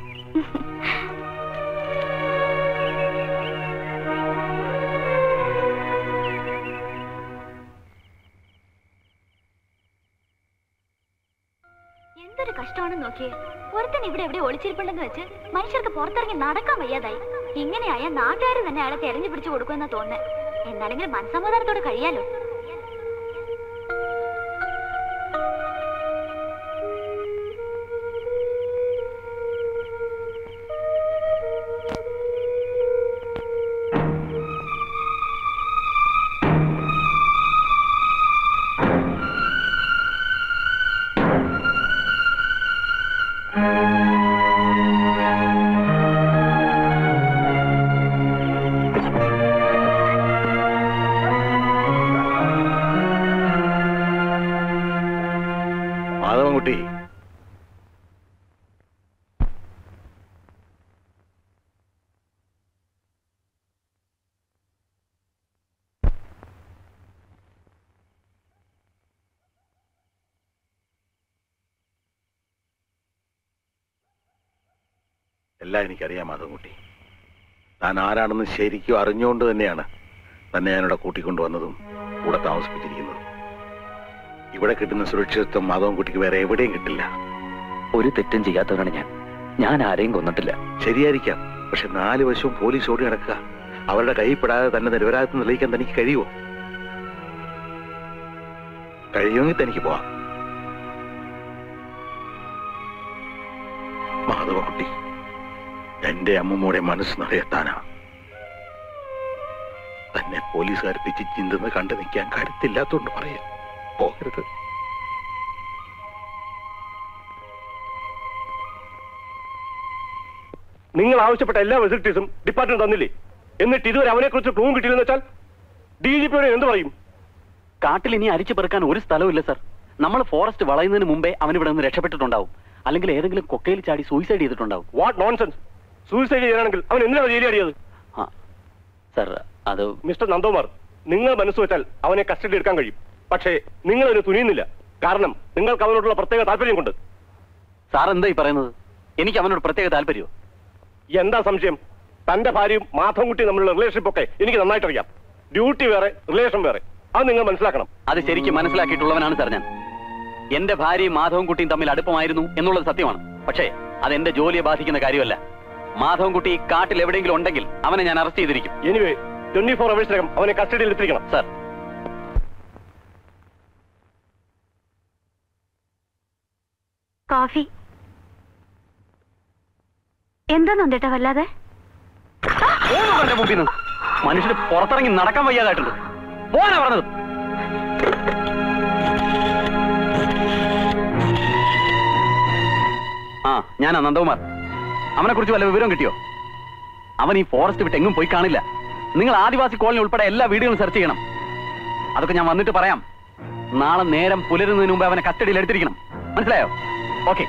എന്തൊരു കഷ്ടമാണെന്ന് നോക്കിയേ ഒരുത്തൻ ഇവിടെ എവിടെ ഒളിച്ചിരിപ്പുണ്ടെന്ന് വെച്ച് മനുഷ്യർക്ക് പുറത്തിറങ്ങി നടക്കാൻ വയ്യാതായി ഇങ്ങനെയായ നാട്ടുകാർ തന്നെ അയാളെ തെരഞ്ഞു പിടിച്ചു കൊടുക്കുമെന്നാ തോന്നുന്നേ എന്നാലെങ്കിലും മനസമാധാനത്തോടെ കഴിയാലോ മാധവൻകുട്ടി എല്ലാം എനിക്കറിയാം മാധവൻകുട്ടി താൻ ആരാണെന്ന് ശരിക്കും അറിഞ്ഞുകൊണ്ട് തന്നെയാണ് തന്നെ ഞാനിവിടെ കൂട്ടിക്കൊണ്ടുവന്നതും കൂടെ താമസിപ്പിച്ചിരിക്കുന്നതും ഇവിടെ കിട്ടുന്ന സുരക്ഷിതത്വം മാധവൻകുട്ടിക്ക് വേറെ എവിടെയും കിട്ടില്ല ഒരു തെറ്റും ചെയ്യാത്തവനാണ് ഞാൻ ഞാൻ ആരെയും കൊന്നിട്ടില്ല ശരിയായിരിക്കാം പക്ഷെ നാല് വശവും പോലീസ് ഓടി നടക്കുക അവരുടെ കൈപ്പെടാതെ തന്നെ നിരപരാധിത്വം തെളിയിക്കാൻ തനിക്ക് കഴിയുമോ കഴിയുമെങ്കിൽ തനിക്ക് പോവാം മാധവക്കുട്ടി എന്റെ അമ്മമ്മയുടെ മനസ്സ് നിറയെത്താനാ തന്നെ പോലീസുകാർ പിച്ച് ചിന്തുന്ന കണ്ടു നിൽക്കാൻ കരുത്തില്ലാത്തോണ്ട് പറയാ പോകരുത് നിങ്ങൾ ആവശ്യപ്പെട്ട എല്ലാ ഫെസിലിറ്റീസും ഡിപ്പാർട്ട്മെന്റ് തന്നില്ലേ എന്നിട്ട് ഇതുവരെ അവനെ കുറിച്ച് ക്ലൂ കിട്ടിയില്ലെന്ന് വെച്ചാൽ ഡി ജി പിയോട് എന്ത് പറയും കാട്ടിൽ ഇനി അരിച്ചു പെറുക്കാൻ ഒരു സ്ഥലവും സർ നമ്മൾ ഫോറസ്റ്റ് വളയുന്നതിന് മുമ്പേ അവൻ ഇവിടെ നിന്ന് രക്ഷപ്പെട്ടിട്ടുണ്ടാവും അല്ലെങ്കിൽ ഏതെങ്കിലും കൊക്കയിൽ ചാടി സൂയിസൈഡ് ചെയ്തിട്ടുണ്ടാവും വാട്ട് നോൺസെൻസ് സൂയിസൈഡ് ചെയ്യാനാണെങ്കിൽ അവൻ എന്തിനാണ് ജയിലടിയത് സർ അത് മിസ്റ്റർ നന്ദകുമാർ നിങ്ങൾ മനസ്സ് വെച്ചാൽ അവനെ കസ്റ്റഡി എടുക്കാൻ കഴിയും പക്ഷേ നിങ്ങൾ അതിന് തുനിയുന്നില്ല കാരണം നിങ്ങൾക്ക് അവനോടുള്ള പ്രത്യേക താല്പര്യം കൊണ്ട് സാർ എന്താ ഈ പറയുന്നത് എനിക്ക് അവനോട് പ്രത്യേക താല്പര്യമോ എന്താ സംശയം തന്റെ ഭാര്യയും മാധവൻകുട്ടിയും തമ്മിലുള്ള റിലേഷൻഷിപ്പ് ഒക്കെ എനിക്ക് നന്നായിട്ട് അറിയാം ഡ്യൂട്ടി വേറെ റിലേഷൻ വേറെ അത് നിങ്ങൾ മനസ്സിലാക്കണം അത് ശരിക്കും മനസ്സിലാക്കിയിട്ടുള്ളവനാണ് സാർ ഞാൻ എന്റെ ഭാര്യയും മാധവൻകുട്ടിയും തമ്മിൽ അടുപ്പമായിരുന്നു എന്നുള്ളത് സത്യമാണ് പക്ഷേ അത് എന്റെ ജോലിയെ ബാധിക്കുന്ന കാര്യമല്ല മാധവൻകുട്ടി കാട്ടിൽ എവിടെയെങ്കിലും ഉണ്ടെങ്കിൽ അവനെ ഞാൻ അറസ്റ്റ് ചെയ്തിരിക്കും എനിവേ ട്വന്റി ഫോർ അവേഴ്സിനകം അവനെ കസ്റ്റഡിയിൽ എത്തിക്കണം സാർ കോഫി എന്താ നന്ദേട്ടാ വല്ലാതെ മനുഷ്യന് പുറത്തിറങ്ങി നടക്കാൻ വയ്യാതായിട്ടുണ്ട് പോകാനാ പറഞ്ഞത് ആ ഞാനാ നന്ദകുമാർ അവനെ കുറിച്ച് വല്ല വിവരം കിട്ടിയോ അവൻ ഈ ഫോറസ്റ്റ് വിട്ട് എങ്ങും പോയി കാണില്ല നിങ്ങൾ ആദിവാസി കോളനി ഉൾപ്പെടെ എല്ലാ വീടുകളും സെർച്ച് ചെയ്യണം അതൊക്കെ ഞാൻ വന്നിട്ട് പറയാം നാളെ നേരം പുലരുന്നതിന് മുമ്പ് അവനെ കസ്റ്റഡിയിൽ എടുത്തിരിക്കണം മനസ്സിലായോ ഓക്കെ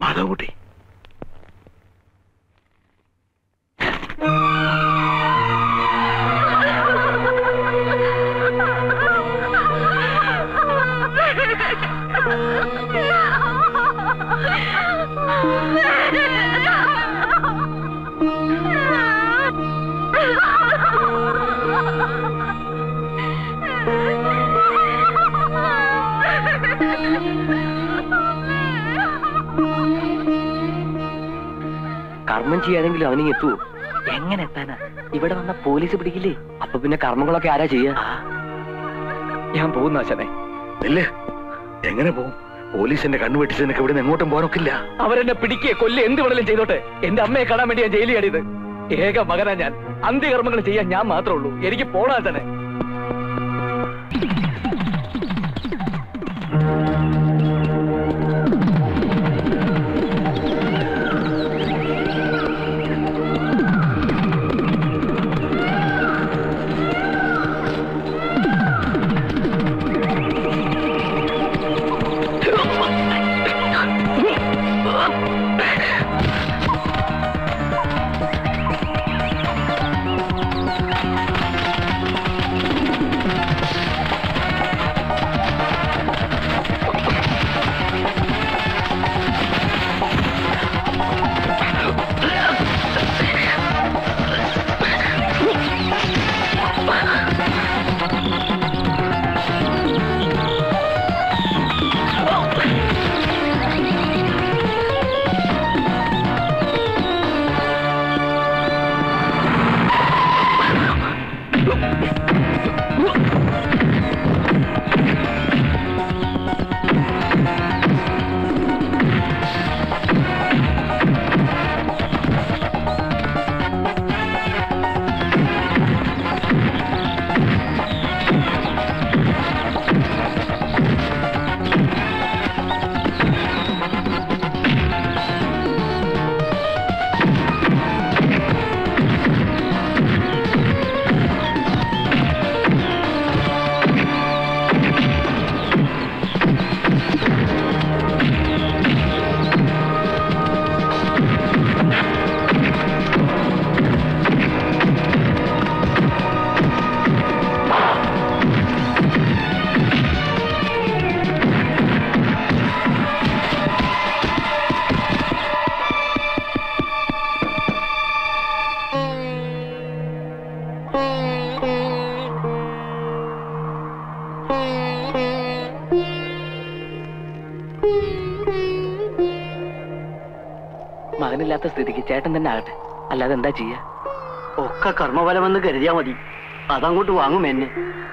മാധവൻകുട്ടി കർമ്മം ചെയ്യാനെങ്കിലും അവനിങ് എത്തുവോ എങ്ങനെ എത്താനാ ഇവിടെ വന്ന പോലീസ് പിടിക്കില്ലേ അപ്പൊ പിന്നെ കർമ്മങ്ങളൊക്കെ ആരാ ചെയ്യാ ഞാൻ പോകുന്നു അച്ഛനെ ഇല്ലേ എങ്ങനെ പോവും പോലീസിന്റെ കണ്ണു വെട്ടിച്ച് നിനക്ക് ഇവിടെ എങ്ങോട്ടും പോകാനൊക്കില്ല അവരെന്നെ പിടിക്കേ കൊല്ലെ എന്ത് വേണേലും ചെയ്തോട്ടെ എന്റെ അമ്മയെ കാണാൻ വേണ്ടി ഞാൻ ജയിലിൽ ചാടിയത് ഏക മകനാ ഞാൻ അന്ത്യകർമ്മങ്ങൾ ചെയ്യാൻ ഞാൻ മാത്രമേ ഉള്ളൂ എനിക്ക് പോണാ തന്നെ മകനില്ലാത്ത സ്ഥിതിക്ക് ചേട്ടൻ തന്നെ ആകട്ടെ അല്ലാതെ എന്താ ചെയ്യാ ഒക്കെ കർമ്മഫലമെന്ന് കരുതിയാ മതി അതങ്ങോട്ട് വാങ്ങും എന്നെ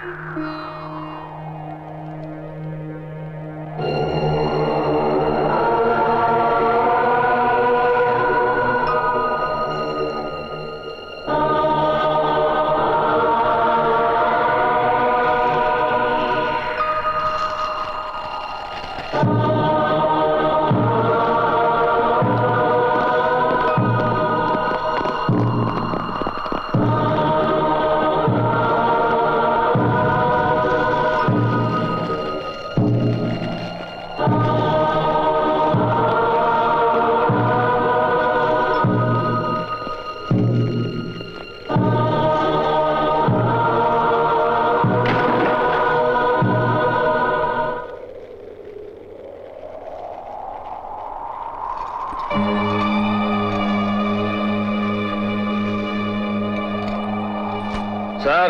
സാർ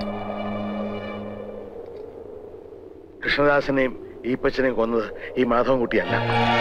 കൃഷ്ണദാസനെയും ഈപ്പച്ചനെയും കൊന്നത് ഈ മാധവൻകുട്ടിയല്ല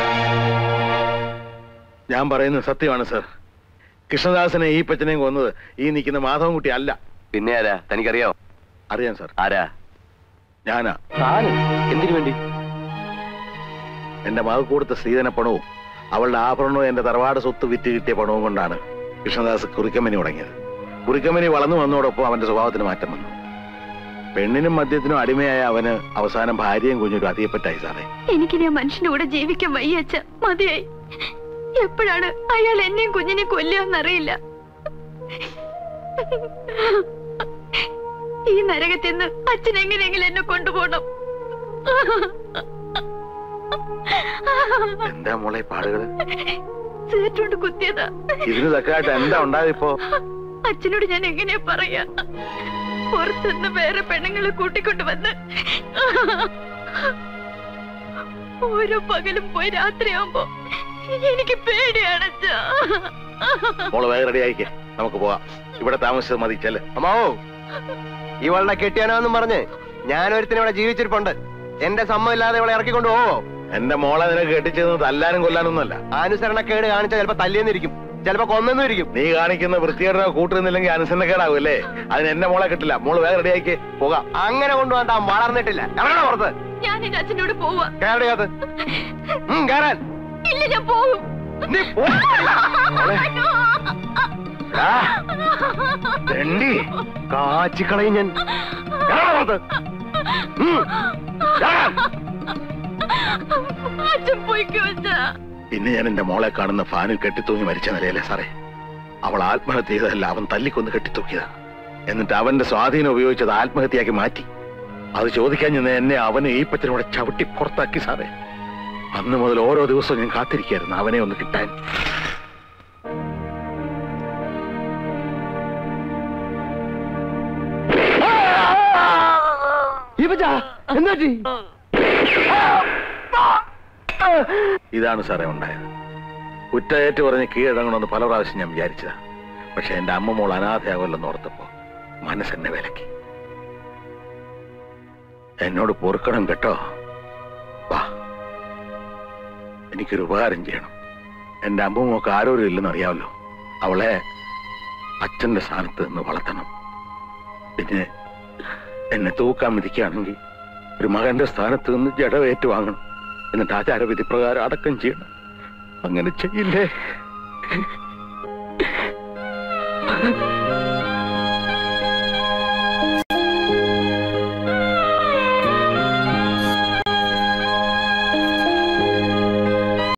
ഞാൻ പറയുന്നത് സത്യമാണ് സാർ കൃഷ്ണദാസനെ ഈപ്പച്ചനെയും കൊന്നത് ഈ നിൽക്കുന്ന മാധവൻകുട്ടി അല്ല പിന്നെ ആരാ തനിക്കറിയാവോ അറിയാം സാർ ആരാ ഞാനാ എന്തിനു വേണ്ടി എന്റെ മകൾ കൊടുത്ത സ്ത്രീധന പണവും അവളുടെ ആഭരണവും എന്റെ തറവാട് സ്വത്ത് വിറ്റ് കിട്ടിയ പണവും കൊണ്ടാണ് കൃഷ്ണദാസ് കുറിക്കമ്പനി തുടങ്ങിയത് കുറിക്കമ്പനി വളർന്നു വന്നതോടൊപ്പം അവന്റെ സ്വഭാവത്തിന് മാറ്റം വന്നു പെണ്ണിനും മദ്യത്തിനും അടിമയായ അവന് അവസാനം ഭാര്യയും കുഞ്ഞൊരു അതിയപ്പറ്റായി സാറേ എനിക്കിനി ആ മനുഷ്യന്റെ കൂടെ ജീവിക്കാൻ വയ്യ അച്ഛ മതിയായി എപ്പോഴാണ് അയാൾ എന്നെയും കുഞ്ഞിനെയും കൊല്ലുകയെന്നറിയില്ല ഈ നരകത്തിൽ നിന്ന് അച്ഛൻ എങ്ങനെയെങ്കിലും എന്നെ കൊണ്ടുപോകണം എന്താ മോളെ പാടുകള് സേറ്റുകൊണ്ട് കുത്തിയതാ ഇതിന് തക്കായിട്ട് എന്താ ഉണ്ടായതിപ്പോ അച്ഛനോട് ഞാൻ എങ്ങനെയാ പറയാ പുറത്തുനിന്ന് വേറെ പെണ്ണുങ്ങളെ കൂട്ടിക്കൊണ്ടുവന്ന് ഓരോ പകലും പോയി രാത്രിയാവുമ്പോ എനിക്ക് പേടിയാണ് അച്ഛാ മോള് വേഗം റെഡി ആയിക്കേ നമുക്ക് പോവാം ഇവിടെ താമസിച്ചത് മതി ചെല്ല് അമ്മാവോ ഇവളുടെ കെട്ടിയാനാന്നും പറഞ്ഞ് ഞാനൊരുത്തിന് ഇവിടെ ജീവിച്ചിരിപ്പുണ്ട് എന്റെ സമ്മതമില്ലാതെ ഇവളെ ഇറക്കിക്കൊണ്ട് പോവോ എന്റെ മോളെ നിനക്ക് കെട്ടിച്ചത് തല്ലാനും കൊല്ലാനൊന്നുമല്ല അനുസരണക്കേട് കാണിച്ച ചിലപ്പോ തല്ലിയെന്നിരിക്കും ചിലപ്പോ കൊന്നെന്നും ഇരിക്കും നീ കാണിക്കുന്ന വൃത്തികേടോ കൂട്ടുന്നില്ലെങ്കിൽ അനുസരണക്കേടാവും അല്ലേ അതിന് എന്റെ മോളെ കിട്ടില്ല മോള് വേഗം റെഡി ആയിക്കേ പോകാം അങ്ങനെ കൊണ്ടുപോകാൻ താൻ വളർന്നിട്ടില്ല ഇറങ്ങണ പുറത്ത് ഞാൻ എന്റെ അച്ഛനോട് പോവാ കേരളീയത്ത് കയറാൻ ഇല്ല ഞാൻ പോകും നീ പോകില്ല. ആ, തെണ്ടി കാച്ചിക്കളയും ഞാൻ ഇറങ്ങണ പുറത്ത് ഉം, ഇറങ്ങാൻ. അച്ഛൻ പോയിക്കോ അച്ഛാ പിന്നെ ഞാൻ എന്റെ മോളെ കാണുന്ന ഫാനിൽ കെട്ടിത്തൂങ്ങി മരിച്ച നിലയല്ലേ സാറേ അവൾ ആത്മഹത്യ ചെയ്തതല്ല അവൻ തല്ലിക്കൊന്ന് കെട്ടിത്തൂക്കിയതാ എന്നിട്ട് അവന്റെ സ്വാധീനം ഉപയോഗിച്ചത് ആത്മഹത്യയാക്കി മാറ്റി അത് ചോദിക്കാൻ ചെന്ന് എന്നെ അവനെ ഈ പറ്റിനോടെ ചവിട്ടി പുറത്താക്കി സാറേ അന്ന് മുതൽ ഓരോ ദിവസവും ഞാൻ കാത്തിരിക്കായിരുന്നു അവനെ ഒന്ന് കിട്ടാൻ എന്താ ഇതാണ് സാറേ ഉണ്ടായത് കുറ്റയേറ്റ് പറഞ്ഞ് കീഴടങ്ങണമെന്ന് പല പ്രാവശ്യം ഞാൻ വിചാരിച്ചതാ പക്ഷെ എന്റെ അമ്മ മോൾ അനാഥയാകുമല്ലെന്ന് ഓർത്തപ്പോ മനസ്സെന്നെ വിലക്കി എന്നോട് പൊറുക്കണം കേട്ടോ വാ എനിക്കൊരു ഉപകാരം ചെയ്യണം എന്റെ അമ്മമ്മക്ക് ആരോരും ഇല്ലെന്ന് അറിയാമല്ലോ അവളെ അച്ഛന്റെ സ്ഥാനത്ത് നിന്ന് വളർത്തണം പിന്നെ എന്നെ തൂക്കാൻ വിധിക്കുകയാണെങ്കിൽ ഒരു മകന്റെ സ്ഥാനത്ത് നിന്ന് ജഡവേറ്റ് വാങ്ങണം എന്നിട്ട് ആചാരവിധി പ്രകാരം അടക്കം ചെയ്യണം അങ്ങനെ ചെയ്യില്ലേ